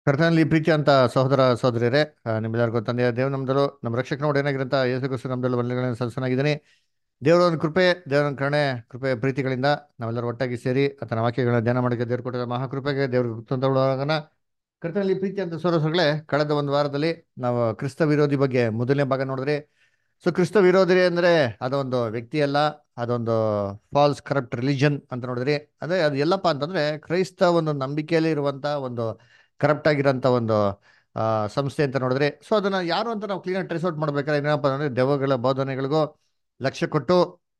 ಕರ್ತನಲ್ಲಿ ಪ್ರೀತಿ ಅಂತ ಸಹೋದರ ಸಹೋದರಿಯರೇ ಆ, ನಿಮ್ಮೆಲ್ಲರಿಗೂ ತಂದೆಯ ದೇವ ನಮ್ದಲು ನಮ್ಮ ರಕ್ಷಕನ ಒಡೆಯನಾಗಿರಂತ ಯೇಸು ಕ್ರಿಸ್ತು ನಮ್ದಲು ವಂದನೆಗಳನ್ನು ಸಲ್ಲಿಸನಾಗಿದ್ದೀನಿ ದೇವರ ಒಂದು ಕೃಪೆ ದೇವರ ಒಂದು ಕರುಣೆ ಕೃಪೆ ಪ್ರೀತಿಗಳಿಂದ ನಾವೆಲ್ಲರೂ ಒಟ್ಟಾಗಿ ಸೇರಿ ಆತನ ವಾಕ್ಯಗಳನ್ನ ಧ್ಯಾನ ಮಾಡಿಕೆ ದೇವರು ಕೊಟ್ಟಿದ್ದ ಮಹಾಕೃಪೆಗೆ ದೇವ್ರಿಗೆ ತಂದೊಳಗನ ಕರ್ತನಲ್ಲಿ ಪ್ರೀತಿ ಅಂತ ಸೋರಸಗಳೇ ಕಳೆದ ಒಂದು ವಾರದಲ್ಲಿ ನಾವು ಕ್ರಿಸ್ತ ವಿರೋಧಿ ಬಗ್ಗೆ ಮೊದಲನೇ ಭಾಗ ನೋಡಿದ್ರಿ ಸೊ ಕ್ರಿಸ್ತ ವಿರೋಧಿ ಅಂದ್ರೆ ಅದೊಂದು ವ್ಯಕ್ತಿ ಅಲ್ಲ ಅದೊಂದು ಫಾಲ್ಸ್ ಕರಪ್ಟ್ ರಿಲಿಜನ್ ಅಂತ ನೋಡಿದ್ರಿ ಅದೇ ಅದು ಎಲ್ಲಪ್ಪ ಅಂತಂದ್ರೆ ಕ್ರೈಸ್ತ ಒಂದು ನಂಬಿಕೆಯಲ್ಲಿ ಇರುವಂತ ಒಂದು ಕರಪ್ಟ್ ಆಗಿರೋಂಥ ಒಂದು ಆ, ಸಂಸ್ಥೆ ಅಂತ ನೋಡಿದ್ರೆ ಸೊ ಅದನ್ನ ಯಾರು ಅಂತ ನಾವು ಕ್ಲೀನಾಗಿ ಟ್ರೇಸ್ ಔಟ್ ಮಾಡ್ಬೇಕಾದ್ರೆ ಏನಪ್ಪ ಅಂದ್ರೆ ದೆವ್ವಗಳ ಬೋಧನೆಗಳಿಗೂ ಲಕ್ಷ್ಯ ಕೊಟ್ಟು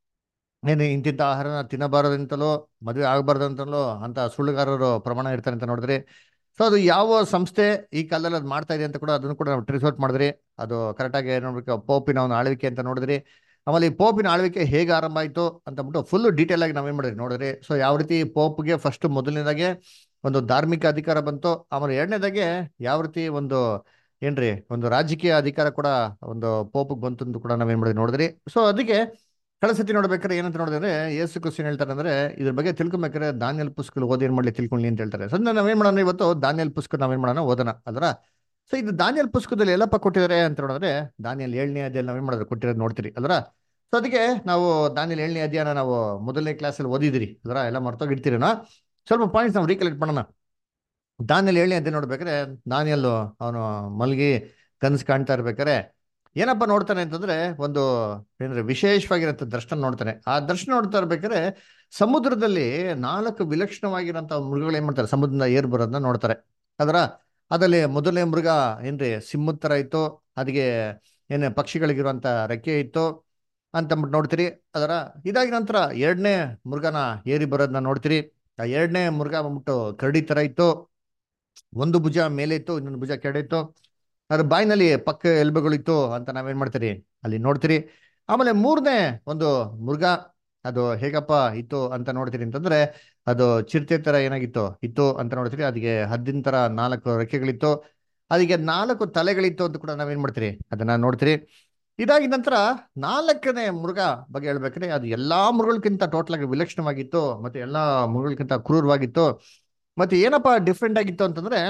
ಏನು ಇಂತಿಂಥ ಆಹಾರನ ತಿನ್ನಬಾರದಂತಲೋ ಮದುವೆ ಆಗಬಾರ್ದಂತಲೋ ಅಂತ ಸುಳ್ಳುಗಾರರು ಪ್ರಮಾಣ ಇರ್ತಾರೆ ಅಂತ ನೋಡಿದ್ರಿ ಸೊ ಅದು ಯಾವ ಸಂಸ್ಥೆ ಈ ಕಾಲದಲ್ಲಿ ಅದು ಮಾಡ್ತಾ ಇದೆ ಅಂತ ಕೂಡ ಅದನ್ನು ಕೂಡ ನಾವು ಟ್ರೇಸ್ ಔಟ್ ಮಾಡಿದ್ರಿ ಅದು ಕರೆಕ್ಟಾಗಿ ನೋಡ್ಬೇಕು ಪೋಪಿನ ಒಂದು ಆಳ್ವಿಕೆ ಅಂತ ನೋಡಿದ್ರಿ ಆಮೇಲೆ ಈ ಪೋಪಿನ ಆಳ್ವಿಕೆ ಹೇಗೆ ಆರಂಭ ಆಯಿತು ಅಂತ ಬಿಟ್ಟು ಫುಲ್ ಡೀಟೇಲ್ ಆಗಿ ನಾವೇನ್ ಮಾಡಿದ್ರಿ ನೋಡಿದ್ರಿ ಸೊ ಯಾವ ರೀತಿ ಪೋಪ್ಗೆ ಫಸ್ಟ್ ಮೊದಲನೇದಾಗೆ ಒಂದು ಧಾರ್ಮಿಕ ಅಧಿಕಾರ ಬಂತು ಆಮೇಲೆ ಎರಡನೇದಾಗೆ ಯಾವ ರೀತಿ ಒಂದು ಏನ್ರಿ ಒಂದು ರಾಜಕೀಯ ಅಧಿಕಾರ ಕೂಡ ಒಂದು ಪೋಪ್ಗೆ ಬಂತು ಅಂತ ಕೂಡ ನಾವೇನ್ ಮಾಡಿದ್ವಿ ನೋಡಿದ್ರಿ ಸೊ ಅದಕ್ಕೆ ಕಳೆದ ಸತಿ ನೋಡ್ಬೇಕಾದ್ರೆ ಏನಂತ ನೋಡಿದ್ರೆ ಯೇಸು ಕ್ರಿಸ್ತನ್ ಹೇಳ್ತಾರೆ ಅಂದ್ರೆ ಇದ್ರ ಬಗ್ಗೆ ತಿಳ್ಕೊಬೇಕಾದ್ರೆ ದಾನಿಯಲ್ ಪುಸ್ತಕ ಓದಿ ಏನ್ ಮಾಡ್ಲಿ ತಿಳ್ಕೊಳ್ಳಿ ಅಂತ ಹೇಳ್ತಾರೆ ಸೊ ನಾವೇನ್ ಮಾಡೋಣ ಇವತ್ತು ದಾನಿಯಲ್ ಪುಸ್ತಕ ನಾವೇನ್ ಮಾಡೋಣ ಓದೋಣ ಅಲ್ರ ಸೊ ಇದು ದಾನಿಯಲ್ ಪುಸ್ತಕದಲ್ಲಿ ಎಲ್ಲಪ್ಪ ಕೊಟ್ಟಿದ್ದಾರೆ ಅಂತ ನೋಡಿದ್ರೆ ದಾನಿಯಲ್ ಏಳನೇ ಅಧ್ಯಾಯ ನಾವೇನ್ ಮಾಡೋದು ಕೊಟ್ಟಿರೋದು ನೋಡ್ತೀರಿ ಅಲ್ರ ಸೊ ಅದಕ್ಕೆ ನಾವು ದಾನಿಯಲ್ ಏಳನೇ ಅಧ್ಯಾಯನ ನಾವು ಮೊದಲನೇ ಕ್ಲಾಸಲ್ಲಿ ಓದಿದಿರಿ ಅಲ್ರ ಎಲ್ಲ ಮರ್ತೋಗಿರ್ತೀರಿನಾ ಸ್ವಲ್ಪ ಪಾಯಿಂಟ್ಸ್ ನಾವು ರೀಕಲೆಕ್ಟ್ ಮಾಡೋಣ ದಾನಿಯಲ್ ಏಳನೇ ಅಧ್ಯಾಯ ನೋಡ್ಬೇಕಾದ್ರೆ ದಾನಿಯಲ್ಲು ಅವನು ಮಲ್ಗಿ ಕನಸು ಕಾಣ್ತಾ ಇರ್ಬೇಕಾರೆ ಏನಪ್ಪ ನೋಡ್ತಾನೆ ಅಂತಂದ್ರೆ ಒಂದು ಏನ್ರಿ ವಿಶೇಷವಾಗಿರಂತ ದರ್ಶನ ನೋಡ್ತಾನೆ ಆ ದರ್ಶನ ನೋಡ್ತಾ ಇರ್ಬೇಕಾದ್ರೆ ಸಮುದ್ರದಲ್ಲಿ ನಾಲ್ಕು ವಿಲಕ್ಷಣವಾಗಿರಂತ ಮೃಗಗಳು ಏನ್ ಮಾಡ್ತಾರೆ ಸಮುದ್ರದಿಂದ ಏರ್ ಬರೋದನ್ನ ನೋಡ್ತಾರೆ ಅದರ ಅದರಲ್ಲಿ ಮೊದಲನೇ ಮೃಗ ಏನ್ರಿ ಸಿಂಹದ ತರ ಇತ್ತು ಅದಕ್ಕೆ ಏನೇ ಪಕ್ಷಿಗಳಿಗಿರುವಂತ ರೆಕ್ಕೆ ಇತ್ತು ಅಂತಂದ್ಬಿಟ್ಟು ನೋಡ್ತೀರಿ ಅದರ ಇದಾಗಿ ನಂತರ ಎರಡನೇ ಮೃಗನ ಏರಿ ಬರೋದನ್ನ ನೋಡ್ತೀರಿ ಆ ಎರಡನೇ ಮೃಗ ಬಂದ್ಬಿಟ್ಟು ಕರಡಿ ತರ ಇತ್ತು ಒಂದು ಭುಜ ಮೇಲೆ ಇತ್ತು ಇನ್ನೊಂದು ಭುಜ ಕೆಡೆ ಇತ್ತು ಅದ್ರ ಬಾಯಿನಲ್ಲಿ ಪಕ್ಕ ಎಲ್ಬೆಗಳಿತ್ತು ಅಂತ ನಾವೇನ್ ಮಾಡ್ತೀರಿ ಅಲ್ಲಿ ನೋಡ್ತೀರಿ ಆಮೇಲೆ ಮೂರನೇ ಒಂದು ಮೃಗ ಅದು ಹೇಗಪ್ಪ ಇತ್ತು ಅಂತ ನೋಡ್ತೀರಿ ಅಂತಂದ್ರೆ ಅದು ಚಿರತೆ ತರ ಏನಾಗಿತ್ತು ಇತ್ತು ಅಂತ ನೋಡ್ತೀರಿ ಅದಕ್ಕೆ ಹದ್ದಿನ ತರ ನಾಲ್ಕು ರೆಕ್ಕೆಗಳಿತ್ತು ಅದಕ್ಕೆ ನಾಲ್ಕು ತಲೆಗಳಿತ್ತು ಅಂತ ಕೂಡ ನಾವೇನ್ ಮಾಡ್ತೀರಿ ಅದನ್ನ ನೋಡ್ತೀರಿ ಇದಾಗಿ ನಂತರ ನಾಲ್ಕನೇ ಮೃಗ ಬಗ್ಗೆ ಹೇಳ್ಬೇಕ್ರೆ ಅದು ಎಲ್ಲಾ ಮೃಗಗಳಿಗಿಂತ ಟೋಟಲ್ ಆಗಿ ವಿಲಕ್ಷಣವಾಗಿತ್ತು ಮತ್ತೆ ಎಲ್ಲಾ ಮೃಗಗಳಿಗಿಂತ ಕ್ರೂರವಾಗಿತ್ತು ಮತ್ತೆ ಏನಪ್ಪಾ ಡಿಫ್ರೆಂಟ್ ಆಗಿತ್ತು ಅಂತಂದ್ರೆ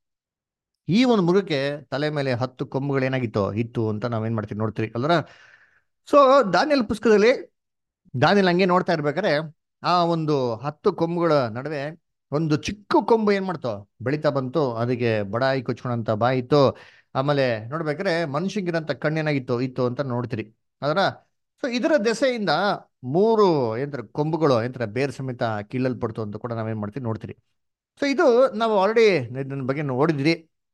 ಈ ಒಂದು ಮೃಗಕ್ಕೆ ತಲೆ ಮೇಲೆ ಹತ್ತು ಕೊಂಬುಗಳು ಏನಾಗಿತ್ತು ಇತ್ತು ಅಂತ ನಾವೇನ್ ಮಾಡ್ತೀವಿ ನೋಡ್ತೀವಿ ಅಲ್ರ ಸೊ ದಾನಿಯಲ್ ಪುಸ್ತಕದಲ್ಲಿ ದಾನಿಯಲ್ ಹಂಗೆ ನೋಡ್ತಾ ಇರ್ಬೇಕಾದ್ರೆ ಆ ಒಂದು ಹತ್ತು ಕೊಂಬುಗಳ ನಡುವೆ ಒಂದು ಚಿಕ್ಕ ಕೊಂಬು ಏನ್ ಮಾಡ್ತು ಬೆಳಿತಾ ಬಂತು ಅದಕ್ಕೆ ಬಡಾಯಿ ಕೊಚ್ಕೊಳಂತ ಬಾಯಿ ಇತ್ತು ಆಮೇಲೆ ನೋಡ್ಬೇಕಾದ್ರೆ ಮನುಷ್ಯಂಗಿರಂತ ಕಣ್ಣೇನಾಗಿತ್ತು ಇತ್ತು ಅಂತ ನೋಡ್ತೀರಿ ಅದರ ಸೊ ಇದರ ದೆಸೆಯಿಂದ ಮೂರು ಏನಂತಾರೆ ಕೊಂಬುಗಳು ಏನಂತಾರೆ ಬೇರ್ ಸಮೇತ ಕೀಳಲ್ಪಡ್ತು ಅಂತ ಕೂಡ ನಾವೇನ್ ಮಾಡ್ತೀವಿ ನೋಡ್ತೀರಿ ಸೊ ಇದು ನಾವು ಆಲ್ರೆಡಿ ಇದನ್ನ ಬಗ್ಗೆ ನೋಡಿದ್ರಿ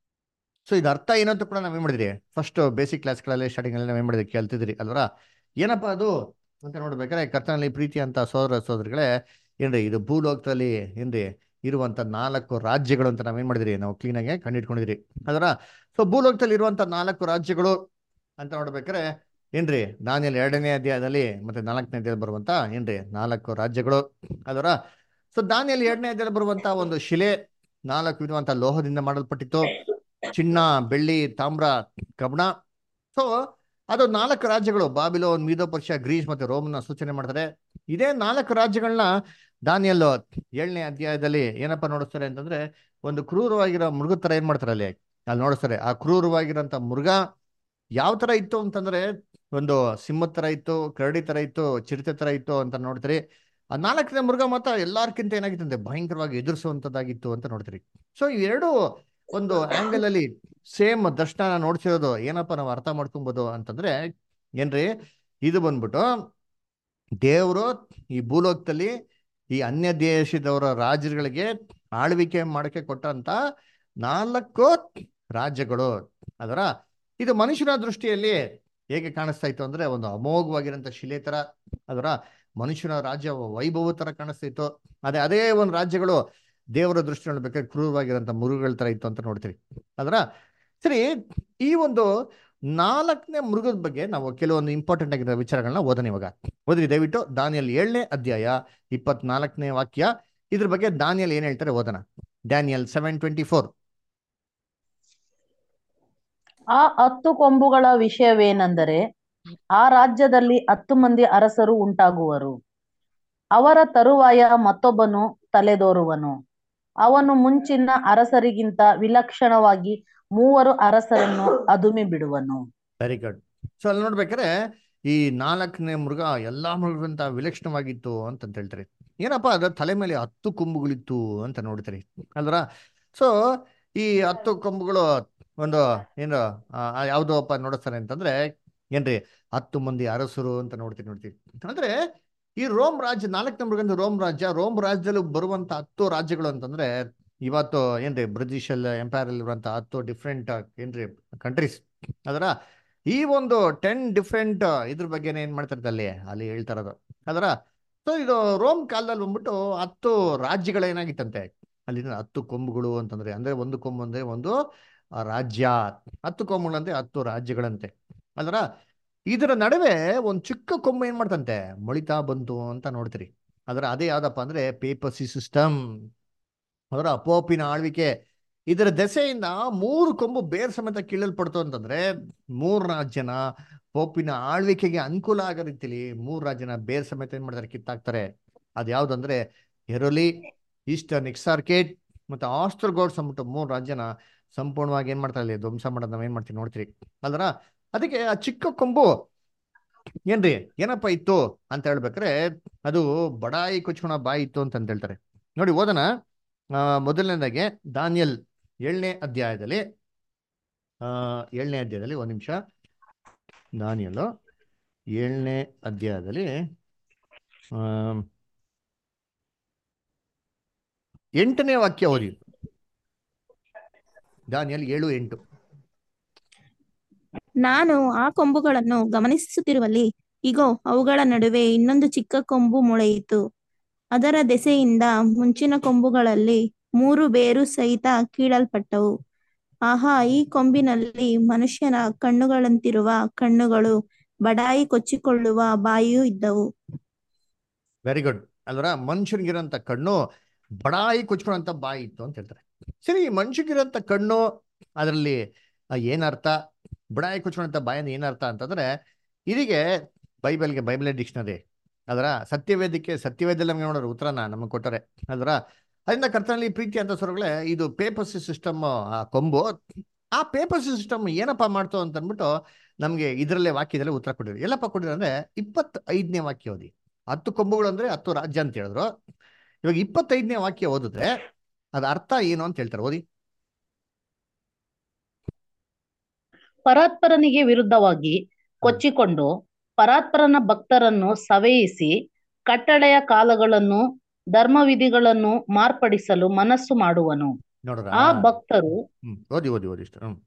ಸೊ ಇದು ಅರ್ಥ ಏನು ಅಂತ ಕೂಡ ನಾವೇನ್ ಮಾಡಿದ್ರಿ ಫಸ್ಟ್ ಬೇಸಿಕ್ ಕ್ಲಾಸ್ಗಳಲ್ಲಿ ಸ್ಟಾರ್ಟಿಂಗ್ ಅಲ್ಲಿ ನಾವೇನ್ ಮಾಡಿದ್ರಿ ಕೇಳ್ತಿದ್ರಿ ಅಲ್ವರ ಏನಪ್ಪಾ ಅದು ಅಂತ ನೋಡ್ಬೇಕಾದ್ರೆ ಕರ್ತನಲ್ಲಿ ಪ್ರೀತಿ ಅಂತ ಸೋದರ ಸೋದರಿಗಳೇ ಏನ್ರಿ ಇದು ಭೂಲೋಕದಲ್ಲಿ ಏನ್ರಿ ಇರುವಂತ ನಾಲ್ಕು ರಾಜ್ಯಗಳು ಅಂತ ನಾವೇನ್ ಮಾಡಿದ್ರಿ ನಾವು ಕ್ಲೀನ್ ಆಗಿ ಕಂಡಿಡ್ಕೊಂಡಿದ್ರಿ ಅದರ ಸೊ ಭೂಲೋಕದಲ್ಲಿ ಇರುವಂತ ನಾಲ್ಕು ರಾಜ್ಯಗಳು ಅಂತ ನೋಡ್ಬೇಕಾದ್ರೆ ಏನ್ರಿ ದಾನಿಯಲ್ಲಿ ಎರಡನೇ ಅಧ್ಯಾಯದಲ್ಲಿ ಮತ್ತೆ ನಾಲ್ಕನೇ ಅಧ್ಯಾಯದಲ್ಲಿ ಬರುವಂತ ಏನ್ರಿ ನಾಲ್ಕು ರಾಜ್ಯಗಳು ಅದರ ಸೊ ದಾನಿಯಲ್ಲಿ ಎರಡನೇ ಅಧ್ಯಾಯದಲ್ಲಿ ಬರುವಂತ ಒಂದು ಶಿಲೆ ನಾಲ್ಕು ವಿಧವಂತ ಲೋಹದಿಂದ ಮಾಡಲ್ಪಟ್ಟಿತ್ತು ಚಿನ್ನ ಬೆಳ್ಳಿ ತಾಮ್ರ ಕಬ್ಬಣ ಸೊ ಅದು ನಾಲ್ಕು ರಾಜ್ಯಗಳು ಬಾಬಿಲೋನ್ ಮೀದೋ ಪರ್ಷಿಯಾ ಗ್ರೀಸ್ ಮತ್ತೆ ರೋಮ್ನ ಸೂಚನೆ ಮಾಡ್ತಾರೆ ಇದೇ ನಾಲ್ಕು ರಾಜ್ಯಗಳನ್ನ ದಾನಿಯಲ್ಲು ಏಳನೇ ಅಧ್ಯಾಯದಲ್ಲಿ ಏನಪ್ಪಾ ನೋಡಿಸ್ತಾರೆ ಅಂತಂದ್ರೆ ಒಂದು ಕ್ರೂರವಾಗಿರೋ ಮೃಗದ ತರ ಏನ್ ಮಾಡ್ತಾರೆ ಅಲ್ಲಿ ಅಲ್ಲಿ ನೋಡಿಸ್ತಾರೆ ಆ ಕ್ರೂರವಾಗಿರೋಂಥ ಮೃಗ ಯಾವ ತರ ಇತ್ತು ಅಂತಂದ್ರೆ ಒಂದು ಸಿಂಹದ ತರ ಇತ್ತು ಕರಡಿ ತರ ಇತ್ತು ಚಿರತೆ ತರ ಇತ್ತು ಅಂತ ನೋಡ್ತೀರಿ ಆ ನಾಲ್ಕನೇ ಮೃಗ ಮಾತ್ರ ಎಲ್ಲಾರ್ಕಿಂತ ಏನಾಗಿತ್ತಂತೆ ಭಯಂಕರವಾಗಿ ಎದುರಿಸುವಂತದ್ದಾಗಿತ್ತು ಅಂತ ನೋಡ್ತೀರಿ ಸೊ ಇವೆರಡು ಒಂದು ಆಂಗಲ್ ಅಲ್ಲಿ ಸೇಮ್ ದರ್ಶನ ನೋಡ್ತಿರೋದು ಏನಪ್ಪ ನಾವು ಅರ್ಥ ಮಾಡ್ಕೊಬೋದು ಅಂತಂದ್ರೆ ಏನ್ರಿ ಇದು ಬಂದ್ಬಿಟ್ಟು ದೇವರು ಈ ಭೂಲೋಕದಲ್ಲಿ ಈ ಅನ್ಯ ದೇಶದವರ ರಾಜ್ಯಗಳಿಗೆ ಆಳ್ವಿಕೆ ಮಾಡಕ್ಕೆ ಕೊಟ್ಟಂತ ನಾಲ್ಕು ರಾಜ್ಯಗಳು ಅದರ ಇದು ಮನುಷ್ಯನ ದೃಷ್ಟಿಯಲ್ಲಿ ಹೇಗೆ ಕಾಣಿಸ್ತಾ ಇತ್ತು ಅಂದ್ರೆ ಒಂದು ಅಮೋಘವಾಗಿರೋಂಥ ಶಿಲೆ ತರ ಅದರ ಮನುಷ್ಯನ ರಾಜ್ಯ ವೈಭವ ತರ ಕಾಣಿಸ್ತಾ ಇತ್ತು ಅದೇ ಅದೇ ಒಂದು ರಾಜ್ಯಗಳು ದೇವರ ದೃಷ್ಟಿ ನೋಡ್ಬೇಕಾದ್ರೆ ಕ್ರೂರವಾಗಿರೋಂಥ ಮೃಗಗಳ ತರ ಇತ್ತು ಅಂತ ನೋಡ್ತೀವಿ ಅದರ ಸರಿ ಈ ಒಂದು ನಾಲ್ಕನೇ ಮೃಗದ ಬಗ್ಗೆ ನಾವು ಕೆಲವೊಂದು ಇಂಪಾರ್ಟೆಂಟ್ ಆಗಿರೋ ವಿಚಾರಗಳನ್ನ ಓದೋಣ ಇವಾಗ ಓದ್ರಿ ದಯವಿಟ್ಟು ದಾನಿಯಲ್ ಏಳನೇ ಅಧ್ಯಾಯ ಇಪ್ಪತ್ನಾಲ್ಕನೇ ವಾಕ್ಯ ಇದ್ರ ಬಗ್ಗೆ ದಾನಿಯಲ್ ಏನ್ ಹೇಳ್ತಾರೆ ಓದೋಣ ಡ್ಯಾನಿಯಲ್ ಸೆವೆನ್ ಟ್ವೆಂಟಿ ಫೋರ್ ಆ ಹತ್ತು ಕೊಂಬುಗಳ ವಿಷಯವೇನೆಂದರೆ ಆ ರಾಜ್ಯದಲ್ಲಿ ಹತ್ತು ಮಂದಿ ಅರಸರು ಉಂಟಾಗುವರು ಅವರ ತರುವಾಯ ಮತ್ತೊಬ್ಬನು ತಲೆದೋರುವನು ಅವನು ಮುಂಚಿನ ಅರಸರಿಗಿಂತ ವಿಲಕ್ಷಣವಾಗಿ ಮೂವರು ಅರಸರನ್ನು ಅದುಮಿ ಬಿಡುವನು ವೆರಿ ಗುಡ್ ಸೊ ಅಲ್ಲಿ ನೋಡ್ಬೇಕಾದ್ರೆ ಈ ನಾಲ್ಕನೇ ಮೃಗ ಎಲ್ಲಾ ಮೃಗಕ್ಕಿಂತ ವಿಲಕ್ಷಣವಾಗಿತ್ತು ಅಂತ ಹೇಳ್ತಾರೆ ಏನಪ್ಪಾ ಅದ್ರ ತಲೆ ಮೇಲೆ ಹತ್ತು ಕೊಂಬುಗಳಿತ್ತು ಅಂತ ನೋಡ್ತಾರೆ ಅಲ್ರ ಸೊ ಈ ಹತ್ತು ಕೊಂಬುಗಳು ಒಂದು ಏನು ಯಾವ್ದು ಅಪ್ಪ ನೋಡಿಸ್ತಾರೆ ಅಂತಂದ್ರೆ ಏನ್ರಿ ಹತ್ತು ಮಂದಿ ಅರಸರು ಅಂತ ನೋಡ್ತೀವಿ ನೋಡ್ತೀವಿ ಅಂದ್ರೆ ಈ ರೋಮ್ ರಾಜ್ಯ ನಾಲ್ಕನೇ ಮೃಗಂದು ರೋಮ್ ರಾಜ್ಯ ರೋಮ್ ರಾಜ್ಯದಲ್ಲಿ ಬರುವಂತ ಹತ್ತು ರಾಜ್ಯಗಳು ಅಂತಂದ್ರೆ ಇವತ್ತು ಏನ್ರಿ ಬ್ರಿಟಿಷ್ ಎಂಪೈರ್ ಅಲ್ಲಿ ಇರುವಂತ ಹತ್ತು ಡಿಫ್ರೆಂಟ್ ಏನ್ರಿ ಕಂಟ್ರೀಸ್ ಅದರ ಈ ಒಂದು ಟೆನ್ ಡಿಫ್ರೆಂಟ್ ಇದ್ರ ಬಗ್ಗೆ ಏನ್ ಮಾಡ್ತಾರೆ ಅಲ್ಲಿ ಅಲ್ಲಿ ಹೇಳ್ತಾ ಇರೋದು ಅದರ ಸೊ ಇದು ರೋಮ್ ಕಾಲದಲ್ಲಿ ಬಂದ್ಬಿಟ್ಟು ಹತ್ತು ರಾಜ್ಯಗಳೇನಾಗಿತ್ತಂತೆ ಅಲ್ಲಿನ ಹತ್ತು ಕೊಂಬುಗಳು ಅಂತಂದ್ರೆ ಅಂದ್ರೆ ಒಂದು ಕೊಂಬು ಅಂದ್ರೆ ಒಂದು ರಾಜ್ಯ ಹತ್ತು ಕೊಂಬುಗಳಂತೆ ಹತ್ತು ರಾಜ್ಯಗಳಂತೆ ಅದರ ಇದರ ನಡುವೆ ಒಂದು ಚಿಕ್ಕ ಕೊಂಬು ಏನ್ ಮಾಡ್ತಂತೆ ಮೊಳಿತಾ ಬಂತು ಅಂತ ನೋಡ್ತೀರಿ ಅದರ ಅದೇ ಯಾವ್ದಪ್ಪ ಅಂದ್ರೆ ಪೇಪಸಿ ಸಿಸ್ಟಮ್ ಅದರ ಪೋಪಿನ ಆಳ್ವಿಕೆ ಇದರ ದೆಸೆಯಿಂದ ಮೂರು ಕೊಂಬು ಬೇರ್ ಸಮೇತ ಕೀಳಲ್ಪಡ್ತು ಅಂತಂದ್ರೆ ಮೂರ್ ರಾಜ್ಯನ ಪೋಪಿನ ಆಳ್ವಿಕೆಗೆ ಅನುಕೂಲ ಆಗೋ ರೀತಿಲಿ ಮೂರ್ ರಾಜ್ಯನ ಬೇರ್ ಸಮೇತ ಏನ್ ಮಾಡ್ತಾರೆ ಕಿತ್ತಾಕ್ತಾರೆ ಅದ್ ಯಾವ್ದಂದ್ರೆ ಎರೋಲಿ ಈಸ್ಟರ್ನ್ ಎಕ್ಸಾರ್ಕೇಟ್ ಮತ್ತೆ ಆಸ್ಟ್ರಗೋಡ್ಸ್ ಅಂದ್ಬಿಟ್ಟು ಮೂರ್ ರಾಜ್ಯನ ಸಂಪೂರ್ಣವಾಗಿ ಏನ್ ಮಾಡ್ತಾರೆ ಅಲ್ಲಿ ಧ್ವಂಸ ಮಾಡೋದು ನಾವ್ ಏನ್ ಮಾಡ್ತೀವಿ ನೋಡ್ತೀರಿ ಅಲ್ರ ಅದಕ್ಕೆ ಆ ಚಿಕ್ಕ ಕೊಂಬು ಏನ್ರಿ ಏನಪ್ಪ ಇತ್ತು ಅಂತ ಹೇಳ್ಬೇಕ್ರೆ ಅದು ಬಡಾಯಿ ಕೊಚ್ಕೊಳ ಬಾಯಿ ಇತ್ತು ಅಂತ ಹೇಳ್ತಾರೆ ನೋಡಿ ಓದನ ಮೊದಲನೇದಾಗೆ ದಾನಿಯಲ್ ಏಳನೇ ಅಧ್ಯಾಯದಲ್ಲಿ ಆ ಏಳನೇ ಅಧ್ಯಾಯದಲ್ಲಿ ಒಂದ್ ನಿಮಿಷ ದಾನಿಯಲ್ಲು ಏಳನೇ ಅಧ್ಯಾಯದಲ್ಲಿ ಆ ಎಂಟನೇ ವಾಕ್ಯ ಓದಿ ದಾನಿಯಲ್ ಏಳು ಎಂಟು ನಾನು ಆ ಕೊಂಬುಗಳನ್ನು ಗಮನಿಸುತ್ತಿರುವಲ್ಲಿ ಇಗೋ ಅವುಗಳ ನಡುವೆ ಇನ್ನೊಂದು ಚಿಕ್ಕ ಕೊಂಬು ಮೊಳೆಯಿತು ಅದರ ದೆಸೆಯಿಂದ ಮುಂಚಿನ ಕೊಂಬುಗಳಲ್ಲಿ ಮೂರು ಬೇರು ಸಹಿತ ಕೀಳಲ್ಪಟ್ಟವು ಆಹಾ ಈ ಕೊಂಬಿನಲ್ಲಿ ಮನುಷ್ಯನ ಕಣ್ಣುಗಳಂತಿರುವ ಕಣ್ಣುಗಳು ಬಡಾಯಿ ಕೊಚ್ಚಿಕೊಳ್ಳುವ ಬಾಯಿಯೂ ಇದ್ದವು ವೆರಿ ಗುಡ್ ಅಲ್ವರ ಮನುಷ್ಯನಿಗಿರೋಂಥ ಕಣ್ಣು ಬಡಾಯಿ ಕೊಚ್ಕೊಳ್ಳೋಂಥ ಬಾಯಿ ಇತ್ತು ಅಂತ ಹೇಳ್ತಾರೆ ಸರಿ ಮನುಷ್ಯಗಿರೋಂಥ ಕಣ್ಣು ಅದರಲ್ಲಿ ಏನರ್ಥ ಬಡಾಯಿ ಕೊಚ್ಕೊಳ್ಳೋಂಥ ಬಾಯಿಂದ ಏನರ್ಥ ಅಂತಂದ್ರೆ ಇದೀಗೆ ಬೈಬಲ್ಗೆ ಬೈಬಲ್ ಡಿಕ್ಷನರಿ ಅದರ ಸತ್ಯವೇದಕ್ಕೆ ಸತ್ಯವೇದಲ್ಲಿ ನಮ್ಗೆ ನೋಡೋರು ಉತ್ತರನ ನಮಗೆ ಕೊಟ್ಟರೆ ಅದರ ಅದರಿಂದ ಕರ್ತನಲ್ಲಿ ಪ್ರೀತಿ ಅಂತ ಸ್ವರಗಳೇ ಇದು ಪೇಪರ್ಸಿ ಸಿಸ್ಟಮ್ ಆ ಕೊಂಬು ಆ ಪೇಪರ್ಸಿ ಸಿಸ್ಟಮ್ ಏನಪ್ಪ ಮಾಡ್ತು ಅಂತ ಅಂದ್ಬಿಟ್ಟು ನಮಗೆ ಇದರಲ್ಲೇ ವಾಕ್ಯದಲ್ಲೇ ಉತ್ತರ ಕೊಟ್ಟಿದ್ರು ಎಲ್ಲಪ್ಪ ಕೊಟ್ಟಿದ್ರು ಅಂದ್ರೆ ಇಪ್ಪತ್ತೈದನೇ ವಾಕ್ಯ ಓದಿ ಹತ್ತು ಕೊಂಬುಗಳು ಅಂದ್ರೆ ಹತ್ತು ರಾಜ್ಯ ಅಂತ ಹೇಳಿದ್ರು ಇವಾಗ ಇಪ್ಪತ್ತೈದನೇ ವಾಕ್ಯ ಓದಿದ್ರೆ ಅದ ಅರ್ಥ ಏನು ಅಂತ ಹೇಳ್ತಾರೆ ಓದಿ ಪರಾತ್ಪರನಿಗೆ ವಿರುದ್ಧವಾಗಿ ಕೊಚ್ಚಿಕೊಂಡು ಪರಾತ್ಪರನ ಭಕ್ತರನ್ನು ಸವೆಯಿಸಿ ಕಟ್ಟಳೆಯ ಕಾಲಗಳನ್ನು ಧರ್ಮವಿಧಿಗಳನ್ನು ಮಾರ್ಪಡಿಸಲು ಮನಸ್ಸು ಮಾಡುವನು ನೋಡ್ರ ಆ ಭಕ್ತರು ಹ್ಮ್ ಓದಿ ಓದಿ ಓದಿ ಇಷ್ಟ ಹ್ಮ್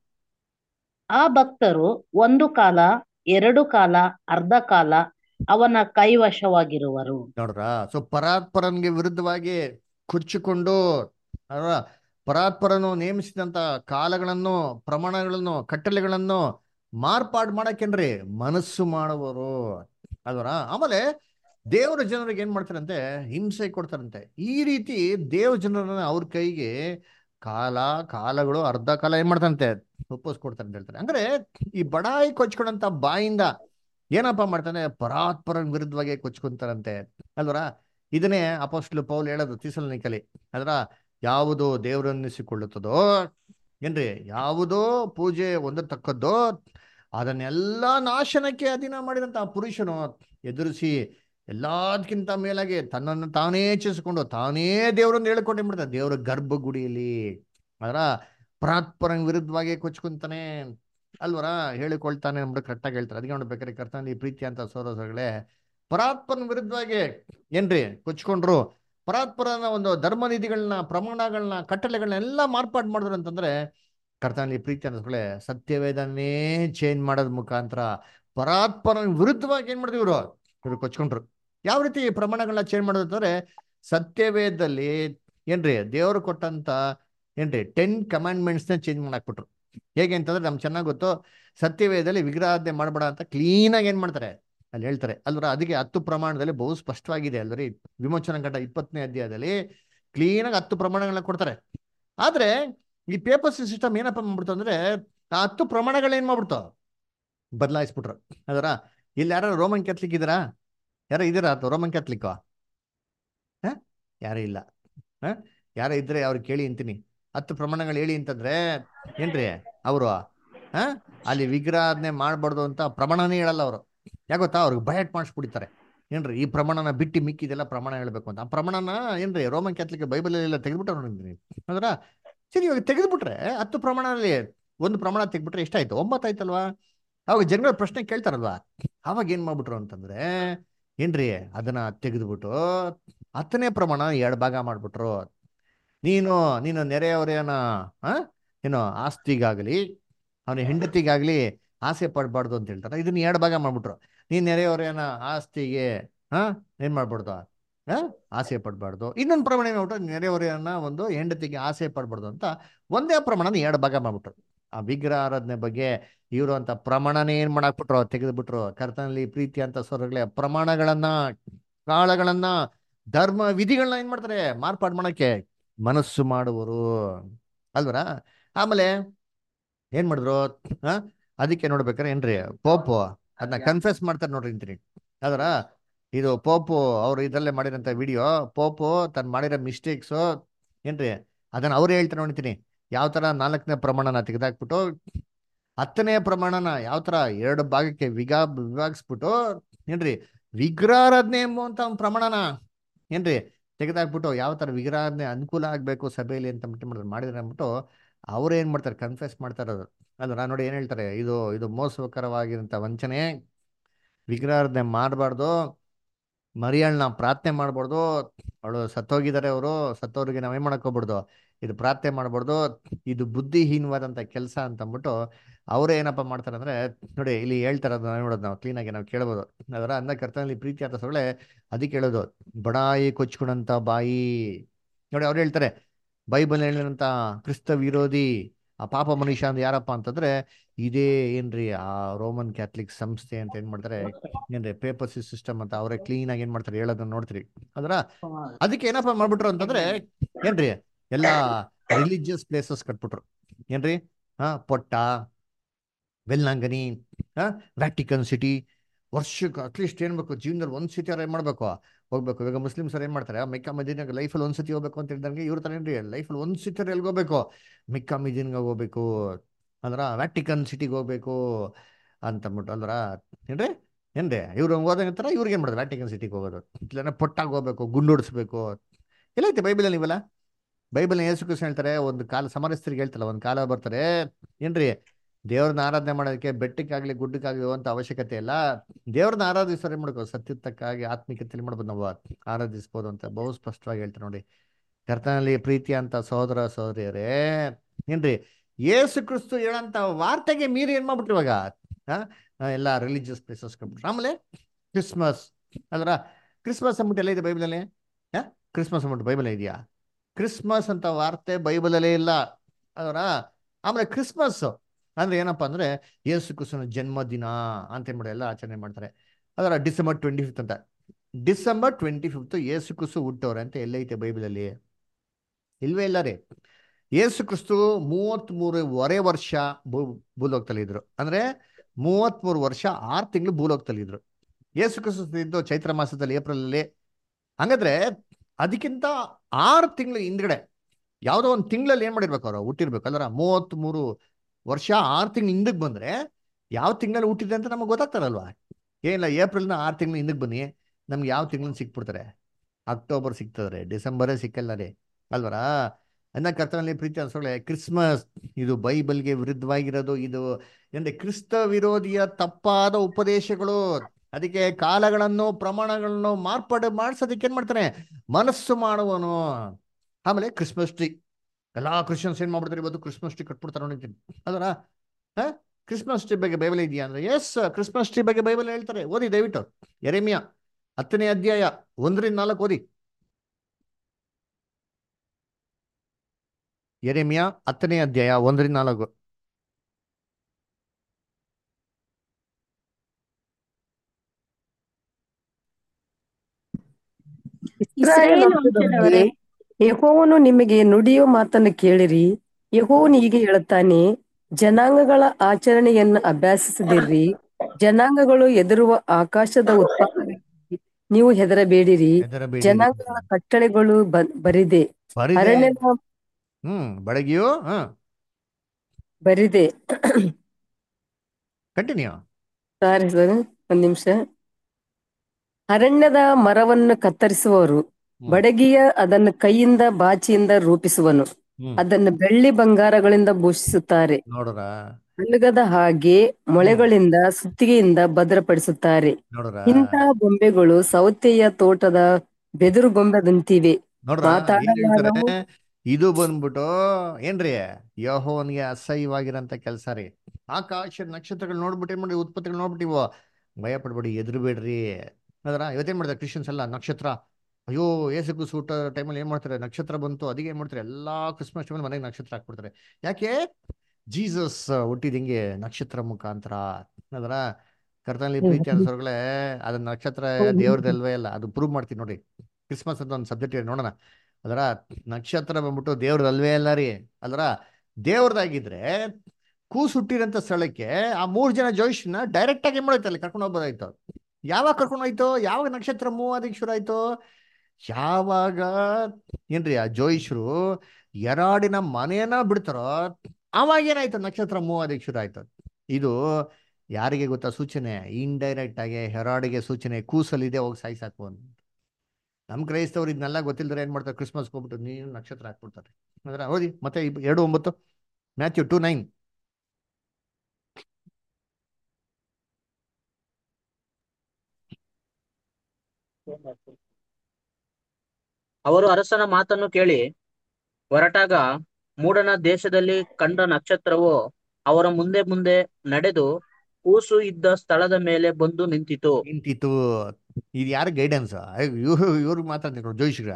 ಆ ಭಕ್ತರು ಒಂದು ಕಾಲ ಎರಡು ಕಾಲ ಅರ್ಧ ಕಾಲ ಅವನ ಕೈವಶವಾಗಿರುವರು ನೋಡ್ರ ಸೊ ಪರಾತ್ಪರನ್ಗೆ ವಿರುದ್ಧವಾಗಿ ಕುಚ್ಚಿಕೊಂಡು ಅಲ್ವಾ ಪರಾತ್ಪರನು ನೇಮಿಸಿದಂತ ಕಾಲಗಳನ್ನು ಪ್ರಮಾಣಗಳನ್ನು ಕಟ್ಟಳೆಗಳನ್ನು ಮಾರ್ಪಾಡು ಮಾಡಕ್ಕೇನ್ರಿ ಮನಸ್ಸು ಮಾಡುವರು ಅಲ್ವರ ಆಮೇಲೆ ದೇವರ ಜನರಿಗೆ ಏನ್ ಮಾಡ್ತಾರಂತೆ ಹಿಂಸೆ ಕೊಡ್ತಾರಂತೆ ಈ ರೀತಿ ದೇವ ಜನರನ್ನ ಅವ್ರ ಕೈಗೆ ಕಾಲ ಕಾಲಗಳು ಅರ್ಧ ಕಾಲ ಏನ್ ಮಾಡ್ತಾರಂತೆ ಒಪ್ಪಿಸ್ಕೊಡ್ತಾರೆ ಅಂತ ಹೇಳ್ತಾರೆ ಅಂದ್ರೆ ಈ ಬಡಾಯಿ ಕೊಚ್ಕೊಂಡಂತ ಬಾಯಿಂದ ಏನಪ್ಪ ಮಾಡ್ತಾನೆ ಪರಾತ್ಪರನ್ ವಿರುದ್ಧವಾಗಿ ಕೊಚ್ಕೊಂತಾರಂತೆ ಅಲ್ವರ ಇದನ್ನೇ ಅಪೋಸ್ಟ್ಲು ಪೌಲ್ ಹೇಳೋದು ತೀಸಲನಿಕಲಿ ಅದರ ಯಾವುದು ದೇವರನ್ನಿಸಿಕೊಳ್ಳುತ್ತದೋ ಏನ್ರಿ ಯಾವುದೋ ಪೂಜೆ ಒಂದತಕ್ಕದ್ದೋ ಅದನ್ನೆಲ್ಲ ನಾಶನಕ್ಕೆ ಅಧೀನ ಮಾಡಿದಂತ ಪುರುಷನು ಎದುರಿಸಿ ಎಲ್ಲದಕ್ಕಿಂತ ಮೇಲಾಗಿ ತನ್ನನ್ನು ತಾನೇ ಹೆಚ್ಚಿಸಿಕೊಂಡು ತಾನೇ ದೇವರನ್ನು ಹೇಳ್ಕೊಂಡೇ ಬಿಡ್ತಾನೆ ದೇವರ ಗರ್ಭಗುಡಿಯಲ್ಲಿ ಅದರ ಪರಾತ್ಪರಂ ವಿರುದ್ಧವಾಗಿ ಕೊಚ್ಕೊಂತಾನೆ ಅಲ್ವರ ಹೇಳಿಕೊಳ್ತಾನೆ ಅಂದ್ಬಿಟ್ಟು ಕರೆಕ್ಟಾಗಿ ಹೇಳ್ತಾರೆ ಅದಕ್ಕೆ ನೋಡ್ಬೇಕಾದ್ರೆ ಕರ್ತನಲ್ಲಿ ಪ್ರೀತಿ ಅಂತ ಸೋದರಗಳೇ ಪರಾತ್ಪರನ ವಿರುದ್ಧವಾಗಿ ಏನ್ರಿ ಕೊಚ್ಕೊಂಡ್ರು ಪರಾತ್ಪರನ ಒಂದು ಧರ್ಮ ನಿಧಿಗಳನ್ನ ಪ್ರಮಾಣಗಳನ್ನ ಕಟ್ಟಳೆಗಳನ್ನ ಎಲ್ಲ ಮಾರ್ಪಾಡು ಮಾಡಿದ್ರು ಅಂತಂದ್ರೆ ಕರ್ತನಲ್ಲಿ ಪ್ರೀತಿ ಅನ್ನೋದ್ಗಳೇ ಸತ್ಯವೇದನೇ ಚೇಂಜ್ ಮಾಡೋದ್ ಮುಖಾಂತರ ಪರಾತ್ಪರನ ವಿರುದ್ಧವಾಗಿ ಏನ್ ಮಾಡಿದ್ರು ಇವರು ಇವರು ಕೊಚ್ಕೊಂಡ್ರು ಯಾವ ರೀತಿ ಪ್ರಮಾಣಗಳನ್ನ ಚೇಂಜ್ ಮಾಡೋದು ಅಂತಂದ್ರೆ ಸತ್ಯವೇದದಲ್ಲಿ ಏನ್ರಿ ದೇವರು ಕೊಟ್ಟಂತ ಏನ್ರಿ ಟೆನ್ ಕಮಾಂಡ್ಮೆಂಟ್ಸ್ನ ಚೇಂಜ್ ಮಾಡಾಕ್ಬಿಟ್ರು ಹೇಗೆ ಅಂತಂದ್ರೆ ನಮ್ಗೆ ಚೆನ್ನಾಗಿ ಗೊತ್ತು ಸತ್ಯವೇದದಲ್ಲಿ ವಿಗ್ರಹಾಧನೆ ಮಾಡಬೇಡ ಅಂತ ಕ್ಲೀನಾಗಿ ಏನ್ ಮಾಡ್ತಾರೆ ಅಲ್ಲಿ ಹೇಳ್ತಾರೆ ಅಲ್ವರ ಅದಕ್ಕೆ ಹತ್ತು ಪ್ರಮಾಣದಲ್ಲಿ ಬಹು ಸ್ಪಷ್ಟವಾಗಿದೆ ಅಲ್ವರಿ ವಿಮೋಚನಾ ಘಟ್ಟ ಇಪ್ಪತ್ತನೇ ಅಧ್ಯಾಯದಲ್ಲಿ ಕ್ಲೀನಾಗಿ ಹತ್ತು ಪ್ರಮಾಣಗಳನ್ನ ಕೊಡ್ತಾರೆ ಆದ್ರೆ ಈ ಪೇಪರ್ ಸಿಸ್ಟಮ್ ಏನಪ್ಪ ಮಾಡ್ಬಿಡ್ತು ಅಂದ್ರೆ ಆ ಹತ್ತು ಪ್ರಮಾಣಗಳು ಏನ್ ಮಾಡ್ಬಿಡ್ತು ಬದಲಾಯಿಸ್ಬಿಟ್ರು ಅದರ ಇಲ್ಲಿ ಯಾರು ರೋಮನ್ ಕ್ಯಾಥಲಿಕ್ ಇದ್ದೀರಾ ಯಾರು ಇದ್ದೀರಾ ರೋಮನ್ ಕ್ಯಾಥಲಿಕ್ ಯಾರು ಇಲ್ಲ ಯಾರ ಇದ್ರೆ ಅವ್ರಿಗೆ ಕೇಳಿ ಅಂತೀನಿ ಹತ್ತು ಪ್ರಮಾಣಗಳು ಹೇಳಿ ಅಂತಂದ್ರೆ ಏನ್ರಿ ಅವರು ಹಾ ಅಲ್ಲಿ ವಿಗ್ರಹನೆ ಮಾಡ್ಬಾರ್ದು ಅಂತ ಪ್ರಮಾಣನೇ ಹೇಳಲ್ಲ ಅವರು ಯಾಗೊತ್ತಾ ಅವ್ರಿಗೆ ಬಯಟ್ ಮಾಡಿಸ್ಬಿಡ್ತಾರೆ ಏನ್ರಿ ಈ ಪ್ರಮಾಣನ ಬಿಟ್ಟು ಮಿಕ್ಕಿದೆಲ್ಲ ಪ್ರಮಾಣ ಹೇಳ್ಬೇಕು ಅಂತ ಆ ಪ್ರಮಾಣನ ಏನ್ರಿ ರೋಮನ್ ಕ್ಯಾಥಲಿಕ್ ಬೈಬಲ್ ಎಲ್ಲ ತೆಗೆದ್ಬಿಟ್ರೆ ನೋಡಿದ್ದೀನಿ ಅಂದ್ರ ಸರಿ ಇವಾಗ ತೆಗೆದ್ಬಿಟ್ರೆ ಹತ್ತು ಪ್ರಮಾಣದಲ್ಲಿ ಒಂದು ಪ್ರಮಾಣ ತೆಗೆದ್ಬಿಟ್ರೆ ಎಷ್ಟಾಯ್ತು ಒಂಬತ್ತು ಆಯ್ತಲ್ವಾ ಅವಾಗ ಜನಗಳ ಪ್ರಶ್ನೆ ಕೇಳ್ತಾರಲ್ವಾ ಅವಾಗ ಏನ್ ಮಾಡ್ಬಿಟ್ರು ಅಂತಂದ್ರೆ ಏನ್ರಿ ಅದನ್ನ ತೆಗೆದ್ಬಿಟ್ಟು ಹತ್ತನೇ ಪ್ರಮಾಣ ಎರಡು ಭಾಗ ಮಾಡ್ಬಿಟ್ರು ನೀನು ನೀನು ನೆರೆಯವರೇನ ಆ ಏನು ಆಸ್ತಿಗಾಗಲಿ ಅವನ ಹೆಂಡತಿಗಾಗ್ಲಿ ಆಸೆ ಪಡಬಾರ್ದು ಅಂತ ಹೇಳ್ತಾರೆ ಇದನ್ನ ಎರಡು ಭಾಗ ಮಾಡ್ಬಿಟ್ರು ನೀನ್ ನೆರೆಯವರೇನ ಆಸ್ತಿಗೆ ಹಾ ಏನ್ ಮಾಡ್ಬಾರ್ದು ಆ ಆಸೆ ಪಡಬಾರ್ದು ಇನ್ನೊಂದು ಪ್ರಮಾಣ ಏನ್ ಮಾಡ್ಬಿಟ್ರು ನೆರೆಯವರೇನ ಒಂದು ಹೆಂಡತಿಗೆ ಆಸೆ ಪಡಬಾರ್ದು ಅಂತ ಒಂದೇ ಪ್ರಮಾಣನ ಎರಡು ಭಾಗ ಮಾಡ್ಬಿಟ್ರು ಆ ವಿಗ್ರಹ ಆರಾಧನೆ ಬಗ್ಗೆ ಇವರು ಅಂತ ಪ್ರಮಾಣನೇ ಏನ್ ಮಾಡಾಕ್ಬಿಟ್ರು ತೆಗೆದ್ಬಿಟ್ರು ಕರ್ತನಲ್ಲಿ ಪ್ರೀತಿ ಅಂತ ಸ್ವರಗಳೇ ಪ್ರಮಾಣಗಳನ್ನ ಕಾಳಗಳನ್ನ ಧರ್ಮ ವಿಧಿಗಳನ್ನ ಏನ್ ಮಾಡ್ತಾರೆ ಮಾರ್ಪಾಡು ಮಾಡಕ್ಕೆ ಮನಸ್ಸು ಮಾಡುವರು ಅಲ್ವರ ಆಮೇಲೆ ಏನ್ ಮಾಡಿದ್ರು ಆ ಅದಕ್ಕೆ ನೋಡ್ಬೇಕಾರೆ ಏನ್ರಿ ಪೋಪು ಅದನ್ನ ಕನ್ಫೆಸ್ ಮಾಡ್ತಾರೆ ನೋಡ್ರಿ ಅಂತೀನಿ ಅದರ ಇದು ಪೋಪು ಅವ್ರು ಇದರಲ್ಲೇ ಮಾಡಿರೋಂಥ ವಿಡಿಯೋ ಪೋಪು ತನ್ನ ಮಾಡಿರೋ ಮಿಸ್ಟೇಕ್ಸು ಏನ್ರಿ ಅದನ್ನ ಅವ್ರು ಹೇಳ್ತಾರೆ ನೋಡ್ತೀನಿ ಯಾವ ತರ ನಾಲ್ಕನೇ ಪ್ರಮಾಣನ ತೆಗೆದಾಕ್ಬಿಟ್ಟು ಹತ್ತನೇ ಪ್ರಮಾಣನ ಯಾವ ತರ ಎರಡು ಭಾಗಕ್ಕೆ ವಿಗಾ ವಿಭಾಗಿಸ್ಬಿಟ್ಟು ಏನ್ರಿ ವಿಗ್ರಹಾರಾಧನೆ ಎಂಬುವಂತ ಒಂದು ಪ್ರಮಾಣನ ಏನ್ರಿ ತೆಗೆದಾಕ್ಬಿಟ್ಟು ಯಾವ ತರ ವಿಗ್ರಹಾರಾಧನೆ ಅನುಕೂಲ ಆಗ್ಬೇಕು ಸಭೆಯಲ್ಲಿ ಅಂತ ಮಾಡಿದ್ರೆ ಮಾಡಿದ್ರೆ ಅಂದ್ಬಿಟ್ಟು ಅವ್ರು ಏನ್ ಮಾಡ್ತಾರೆ ಕನ್ಫೆಸ್ ಮಾಡ್ತಾ ಇರೋದು ಅಂದ್ರೆ ನೋಡಿ ಏನ್ ಹೇಳ್ತಾರೆ ಇದು ಇದು ಮೋಸಕರವಾಗಿರಂತ ವಂಚನೆ ವಿಗ್ರಹಾರಾಧನೆ ಮಾಡಬಾರ್ದು ಮರಿಯಳ್ನ ಪ್ರಾರ್ಥನೆ ಮಾಡ್ಬಾರ್ದು ಅವಳು ಸತ್ತೋಗಿದ್ದಾರೆ ಅವರು ಸತ್ತವ್ರಿಗೆ ನಾವೇನ್ ಮಾಡಕ್ ಹೋಗ್ಬಾರ್ದು ಇದು ಪ್ರಾರ್ಥನೆ ಮಾಡ್ಬಾರ್ದು ಇದು ಬುದ್ಧಿಹೀನವಾದಂತ ಕೆಲಸ ಅಂತ ಅಂದ್ಬಿಟ್ಟು ಅವರೇ ಏನಪ್ಪ ಮಾಡ್ತಾರೆ ಅಂದ್ರೆ ನೋಡಿ ಇಲ್ಲಿ ಹೇಳ್ತಾರೆ ಅದನ್ನ ನೋಡೋದು ನಾವು ಕ್ಲೀನಾಗಿ ನಾವು ಕೇಳ್ಬೋದು ಅದರ ಅಂದ ಕರ್ತನಲ್ಲಿ ಪ್ರೀತಿ ಅಂತ ಸೊಳ್ಳೆ ಅದಕ್ಕೆ ಹೇಳೋದು ಬಡಾಯಿ ಕೊಚ್ಕೊಂಡಂತ ಬಾಯಿ ನೋಡಿ ಅವ್ರು ಹೇಳ್ತಾರೆ ಬೈಬಲ್ ಹೇಳಿದಂತ ಕ್ರಿಸ್ತ ವಿರೋಧಿ ಆ ಪಾಪ ಮನುಷ್ಯ ಅಂದ್ರೆ ಯಾರಪ್ಪ ಅಂತಂದ್ರೆ ಇದೇ ಏನ್ರಿ ಆ ರೋಮನ್ ಕ್ಯಾಥಲಿಕ್ ಸಂಸ್ಥೆ ಅಂತ ಏನ್ ಮಾಡ್ತಾರೆ ಏನ್ರಿ ಪೇಪರ್ ಸಿಸ್ಟಮ್ ಅಂತ ಅವರೇ ಕ್ಲೀನ್ ಆಗಿ ಏನ್ ಮಾಡ್ತಾರೆ ಹೇಳೋದನ್ನ ನೋಡ್ತೀರಿ ಅದರ ಅದಕ್ಕೆ ಏನಪ್ಪ ಮಾಡ್ಬಿಟ್ರು ಅಂತಂದ್ರೆ ಏನ್ರಿ ಎಲ್ಲಾ ರಿಲಿಜಿಯಸ್ ಪ್ಲೇಸಸ್ ಕಟ್ಬಿಟ್ರು ಏನ್ರಿ ಹಾ ಪೊಟ್ಟ ವೆಲ್ನಾಂಗನಿ ಹಾ ವ್ಯಾಟಿಕನ್ ಸಿಟಿ ವರ್ಷಕ್ಕೆ ಅಟ್ಲೀಸ್ಟ್ ಏನ್ ಬೇಕು ಜೀವನದಲ್ಲಿ ಒಂದ್ ಸಿಟಿ ಅವ್ರು ಏನ್ ಮಾಡ್ಬೇಕು ಹೋಗ್ಬೇಕು ಇವಾಗ ಮುಸ್ಲಿಮ್ಸ್ ಅವ್ರು ಏನ್ ಮಾಡ್ತಾರೆ ಮೆಕ್ಕ ಮದೀನಾಗ ಲೈಫಲ್ಲಿ ಒಂದ್ ಸತಿ ಹೋಗ್ಬೇಕು ಅಂತ ಹೇಳಿದಂಗೆ ಇವ್ರ ತರ ಏನ್ರಿ ಲೈಫಲ್ಲಿ ಒಂದ್ ಸಿಟಿ ಎಲ್ಲಿ ಹೋಗ್ಬೇಕು ಮಿಕ್ಕ ಮದೀನ್ಗೆ ಹೋಗ್ಬೇಕು ಅಂದ್ರ ವ್ಯಾಟಿಕನ್ ಸಿಟಿಗೆ ಹೋಗ್ಬೇಕು ಅಂತಂದ್ಬಿಟ್ಟು ಅಂದ್ರ ಏನ್ರಿ ಏನ್ರಿ ಇವ್ರು ಹೋದಂತರ ಇವ್ರಿಗೆ ಏನ್ ಮಾಡೋದು ವ್ಯಾಟಿಕನ್ ಸಿಟಿಗೆ ಹೋಗೋದು ಇಲ್ಲ ಪೊಟ್ಟಾಗ ಹೋಗ್ಬೇಕು ಗುಂಡೋಡಿಸ್ಬೇಕು ಎಲ್ಲೈತೆ ಬೈಬಲಲ್ಲಿ ಇವೆಲ್ಲ ಬೈಬಲ್ ಯೇಸು ಕ್ರಿಸ್ತ ಹೇಳ್ತಾರೆ ಒಂದು ಕಾಲ ಸಮರಸ್ಥರಿಗೆ ಹೇಳ್ತಲ್ಲ ಒಂದು ಕಾಲ ಬರ್ತಾರೆ ಏನ್ರಿ ದೇವ್ರನ್ನ ಆರಾಧನೆ ಮಾಡೋದಕ್ಕೆ ಬೆಟ್ಟಕ್ಕಾಗ್ಲಿ ಗುಡ್ಡಕ್ಕಾಗ್ಲಿ ಹೋಗುವಂತ ಅವಶ್ಯಕತೆ ಇಲ್ಲ ದೇವ್ರನ್ನ ಆರಾಧಿಸೋರು ಮಾಡ್ಕೋ ಸತ್ಯುತ್ತಕ್ಕಾಗಿ ಆತ್ಮಿಕತೆಯಲ್ಲಿ ಮಾಡ್ಬೋದು ನಾವು ಆರಾಧಿಸ್ಬೋದು ಅಂತ ಬಹು ಸ್ಪಷ್ಟವಾಗಿ ಹೇಳ್ತಾರೆ ನೋಡಿ ಕರ್ತನಲ್ಲಿ ಪ್ರೀತಿ ಅಂತ ಸಹೋದರ ಸಹೋದರಿಯರೇ ಏನ್ರಿ ಯೇಸು ಕ್ರಿಸ್ತು ಹೇಳಂತ ವಾರ್ತೆಗೆ ಮೀರಿ ಏನ್ ಮಾಡ್ಬಿಟ್ರಿ ಇವಾಗ ಆ ಎಲ್ಲ ರಿಲಿಜಿಯಸ್ ಪ್ಲೇಸಸ್ ಕಂಡ್ಬಿಟ್ರು ಆಮೇಲೆ ಕ್ರಿಸ್ಮಸ್ ಅಲ್ರ ಕ್ರಿಸ್ಮಸ್ ಅಂದ್ಬಿಟ್ಟು ಎಲ್ಲ ಇದೆ ಬೈಬಲಲ್ಲಿ ಹಾ ಕ್ರಿಸ್ಮಸ್ ಅಂದ್ಬಿಟ್ಟು ಬೈಬಲ್ ಇದೆಯಾ ಕ್ರಿಸ್ಮಸ್ ಅಂತ ವಾರ್ತೆ ಬೈಬಲಲ್ಲೇ ಇಲ್ಲ ಅದರ ಆಮೇಲೆ ಕ್ರಿಸ್ಮಸ್ ಅಂದ್ರೆ ಏನಪ್ಪಾ ಅಂದ್ರೆ ಯೇಸು ಕ್ರಿಸ್ತನ ಜನ್ಮದಿನ ಅಂತ ಏನ್ ಮಾಡಿ ಎಲ್ಲ ಆಚರಣೆ ಮಾಡ್ತಾರೆ ಅದರ ಡಿಸೆಂಬರ್ ಟ್ವೆಂಟಿ ಫಿಫ್ತ್ ಅಂತ December twenty fifth Yesu Kristu ಹುಟ್ಟವ್ರೆ ಅಂತ ಎಲ್ಲೈತೆ ಬೈಬಲಲ್ಲಿ ಇಲ್ವೇ ಇಲ್ಲ ರೀ ಯೇಸು ಕ್ರಿಸ್ತು ಮೂವತ್ತ್ ಮೂರುವರೆ ವರ್ಷ ಭೂ ಭೂಲೋಕದಲ್ಲಿ ಇದ್ರು ಅಂದ್ರೆ ಮೂವತ್ತ್ ಮೂರು ವರ್ಷ ಆರು ತಿಂಗಳು ಭೂಲೋಕದಲ್ಲಿ ಇದ್ರು ಯೇಸು ಕ್ರಿಸ್ತು ಇದ್ದು ಚೈತ್ರ ಮಾಸದಲ್ಲಿ ಏಪ್ರಿಲ್ ಅಲ್ಲಿ ಹಂಗಾದ್ರೆ ಅದಕ್ಕಿಂತ ಆರು ತಿಂಗಳು ಹಿಂದ್ಗಡೆ ಯಾವುದೋ ಒಂದು ತಿಂಗಳಲ್ಲಿ ಏನ್ ಮಾಡಿರ್ಬೇಕು ಅವ್ರು ಹುಟ್ಟಿರ್ಬೇಕು ಅಲ್ಲರ ಮೂವತ್ತ್ ಮೂರು ವರ್ಷ ಆರು ತಿಂಗಳು ಹಿಂದಕ್ಕೆ ಬಂದ್ರೆ ಯಾವ ತಿಂಗಳಲ್ಲಿ ಹುಟ್ಟಿದೆ ಅಂತ ನಮಗೆ ಗೊತ್ತಾಗ್ತಾರಲ್ವಾ ಏನಿಲ್ಲ ಏಪ್ರಿಲ್ನ ಆರು ತಿಂಗಳು ಹಿಂದಕ್ಕೆ ಬನ್ನಿ ನಮ್ಗೆ ಯಾವ ತಿಂಗಳು ಸಿಕ್ಬಿಡ್ತಾರೆ ಅಕ್ಟೋಬರ್ ಸಿಗ್ತದ್ರೆ ಡಿಸೆಂಬರೇ ಸಿಕ್ಕಲ್ಲ ರೀ ಅಲ್ವರಾ ಅನ್ನ ಕರ್ತನಲ್ಲಿ ಪ್ರೀತಿ ಅನ್ಸೋಳೆ ಕ್ರಿಸ್ಮಸ್ ಇದು ಬೈಬಲ್ಗೆ ವಿರುದ್ಧವಾಗಿರೋದು ಇದು ಅಂದ್ರೆ ಕ್ರಿಸ್ತ ವಿರೋಧಿಯ ತಪ್ಪಾದ ಉಪದೇಶಗಳು ಅದಕ್ಕೆ ಕಾಲಗಳನ್ನು ಪ್ರಮಾಣಗಳನ್ನು ಮಾರ್ಪಾಡು ಮಾಡಿಸೋದಕ್ಕೆ ಏನ್ ಮಾಡ್ತಾನೆ ಮನಸ್ಸು ಮಾಡುವನು ಆಮೇಲೆ ಕ್ರಿಸ್ಮಸ್ ಟ್ರೀ ಎಲ್ಲಾ ಕ್ರಿಶ್ಚಿಯನ್ಸ್ ಏನ್ ಮಾಡ್ಬಿಡ್ತಾರೆ ಇವತ್ತು ಕ್ರಿಸ್ಮಸ್ ಟ್ರೀ ಕಟ್ಬಿಡ್ತಾರೆ ನೋಡಿದ್ದೀನಿ ಅದರ ಕ್ರಿಸ್ಮಸ್ ಟ್ರೀ ಬಗ್ಗೆ ಬೈಬಲ್ ಇದೆಯಾ ಅಂದ್ರೆ ಎಸ್ ಕ್ರಿಸ್ಮಸ್ ಟ್ರೀ ಬಗ್ಗೆ ಬೈಬಲ್ ಹೇಳ್ತಾರೆ ಓದಿ ದಯವಿಟ್ಟು ಎರೆಮಿಯಾ ಹತ್ತನೇ ಅಧ್ಯಾಯ ಒಂದರಿಂದ ನಾಲ್ಕು ಓದಿ ಎರೆಮಿಯಾ ಹತ್ತನೇ ಅಧ್ಯಾಯ ಒಂದರಿಂದ ನಾಲ್ಕು ಇಸ್ರಾಯೇಲ್ ವಂಶದವರೇ ಯೆಹೋವನು ನಿಮಗೆ ನುಡಿಯುವ ಮಾತನ್ನು ಕೇಳಿರಿ ಯೆಹೋವನು ಹೀಗೆ ಹೇಳುತ್ತಾನೆ ಜನಾಂಗಗಳ ಆಚರಣೆಯನ್ನು ಅಭ್ಯಾಸಿಸದಿರ್ರಿ ಜನಾಂಗಗಳು ಎದುರುವ ಆಕಾಶದ ಉತ್ಪಾದನೆ ನೀವು ಹೆದರಬೇಡಿರಿ ಹೆದರಬೇಡಿರಿ. ಜನಾಂಗಗಳ ಕಟ್ಟಳೆಗಳು ಬ- ಬರಿದೆ ಬರಿದೆ ಅರಣ್ಯದ ಹ್ಮ್ ಬಡಗಿಯು ಹ್ಮ್ ಬರಿದೆ ಕಂಟಿನ್ಯೂ ಸಾರಿ ಸರ್ ಒಂದ್ ನಿಮಿಷ ಅರಣ್ಯದ ಮರವನ್ನು ಕತ್ತರಿಸುವವರು ಹ್ಮ್ ಬಡಗಿಯ ಅದನ್ನು ಕೈಯಿಂದ ಬಾಚಿಯಿಂದ ರೂಪಿಸುವನು ಹ್ಮ್ ಅದನ್ನು ಬೆಳ್ಳಿ ಬಂಗಾರಗಳಿಂದ ಭೂಷಿಸುತ್ತಾರೆ ನೋಡ್ರ ಅಲುಗದ ಹಾಗೆ ಮೊಳೆಗಳಿಂದ ಸುತ್ತಿಗೆಯಿಂದ ಭದ್ರಪಡಿಸುತ್ತಾರೆ ನೋಡ್ರ ಇಂತಹ ಬೊಂಬೆಗಳು ಸೌತೆಯ ತೋಟದ ಬೆದರು ಗೊಂಬೆದಂತಿವೆ ನೋಡ್ರ ಏನ್ ಹೇಳ್ತಾರೆ ಮಾತಾಡಲಾರವು ಇದು ಬಂದ್ಬಿಟ್ಟು ಏನ್ರಿ ಯಹೋವನ್ಗೆ ಅಸಹ್ಯವಾಗಿರಂತ ಕೆಲಸ ರೀ ಆಕಾಶ ನಕ್ಷತ್ರಗಳು ನೋಡ್ಬಿಟ್ಟು ಏನ್ ಮಾಡಿ ಉತ್ಪತ್ತಿಗಳು ನೋಡ್ಬಿಟ್ಟಿವೋ ಭಯ ಪಡ್ಬೇಡಿ ಎದುರು ಬೇಡ್ರಿ ಅದರ ಇವತ್ತೇನ್ ಮಾಡ್ತಾರೆ ಕ್ರಿಶ್ಚಿಯನ್ಸ್ ಎಲ್ಲ ನಕ್ಷತ್ರ ಅಯ್ಯೋ ಏಸು ಸೂಟ ಟೈಮಲ್ಲಿ ಏನ್ ಮಾಡ್ತಾರೆ ನಕ್ಷತ್ರ ಬಂತು ಅದಕ್ಕೆ ಏನ್ ಮಾಡ್ತಾರೆ ಎಲ್ಲಾ ಕ್ರಿಸ್ಮಸ್ ಟೈಮಲ್ಲಿ ಮನೆಗೆ ನಕ್ಷತ್ರ ಹಾಕ್ಬಿಡ್ತಾರೆ ಯಾಕೆ ಜೀಸಸ್ ಹುಟ್ಟಿದ ಹಿಂಗೆ ನಕ್ಷತ್ರ ಮುಖಾಂತರ ಅದರ ಕರ್ತನಲ್ಲಿ ಪ್ರೀತಿ ಅನ್ಸೋರ್ಗಳೇ ಅದನ್ನ ನಕ್ಷತ್ರ ದೇವ್ರದಲ್ವೇ ಅಲ್ಲ ಅದು ಪ್ರೂವ್ ಮಾಡ್ತೀನಿ ನೋಡಿ ಕ್ರಿಸ್ಮಸ್ ಅಂತ ಒಂದು ಸಬ್ಜೆಕ್ಟ್ ಇದೆ ನೋಡೋಣ ಅದರ ನಕ್ಷತ್ರ ಬಂದ್ಬಿಟ್ಟು ದೇವ್ರದಲ್ವೇ ಅಲ್ಲ ರೀ ಅಲ್ರ ದೇವ್ರದಾಗಿದ್ರೆ ಕೂಸು ಹುಟ್ಟಿರಂತ ಸ್ಥಳಕ್ಕೆ ಆ ಮೂರ್ ಜನ ಜೋಯಿಷ್ನ ಡೈರೆಕ್ಟ್ ಆಗಿ ಏನ್ ಮಾಡೈತೆ ಅಲ್ಲಿ ಕರ್ಕೊಂಡು ಹೋಗ್ಬೋದಾಯ್ತು ಯಾವಾಗ ಕರ್ಕೊಂಡು ಹೋಯ್ತು ಯಾವಾಗ ನಕ್ಷತ್ರ ಮೂವ್ ಅದಕ್ಕೆ ಶುರು ಆಯ್ತು ಯಾವಾಗ ಏನ್ರಿ ಆ ಜೋಯಿಷ್ರು ಎರಾಡಿನ ಮನೆಯನ್ನ ಬಿಡ್ತಾರೋ ಅವಾಗ ಏನಾಯ್ತು ನಕ್ಷತ್ರ ಮೂವ್ ಅದಕ್ಕೆ ಶುರು ಆಯ್ತು ಇದು ಯಾರಿಗೆ ಗೊತ್ತಾ ಸೂಚನೆ ಇಂಡೈರೆಕ್ಟ್ ಆಗಿ ಹೆರಾಡಿಗೆ ಸೂಚನೆ ಕೂಸಲ್ಲಿದೆ ಹೋಗಿ ಸಾಯಿಸಾಕು ಅಂತ ನಮ್ಮ ಕ್ರೈಸ್ತವ್ರು ಇದನ್ನೆಲ್ಲ ಗೊತ್ತಿಲ್ಲದ್ರೆ ಏನ್ ಮಾಡ್ತಾರೆ ಕ್ರಿಸ್ಮಸ್ ಹೋಗ್ಬಿಟ್ಟು ನೀನು ನಕ್ಷತ್ರ ಹಾಕ್ಬಿಡ್ತಾರೆ ಅಂದ್ರೆ ಓದಿ ಮತ್ತೆ ಇಪ್- ಎರಡು ಒಂಬತ್ತು ಮ್ಯಾಥ್ಯೂ ಟು ನೈನ್ ಅವರು ಅರಸನ ಮಾತನ್ನು ಕೇಳಿ ಹೊರಟಾಗ ಮೂಡನ ದೇಶದಲ್ಲಿ ಕಂಡ ನಕ್ಷತ್ರವು ಅವರ ಮುಂದೆ ಮುಂದೆ ನಡೆದು ಕೂಸು ಇದ್ದ ಸ್ಥಳದ ಮೇಲೆ ಬಂದು ನಿಂತಿತು ನಿಂತಿತ್ತು ಇದು ಯಾರ ಗೈಡೆನ್ಸ್ ಇವ್ರು ಇವ್ರಿಗೆ ಮಾತಾಡ್ತಿದ್ರು ಜೋಶಿಗ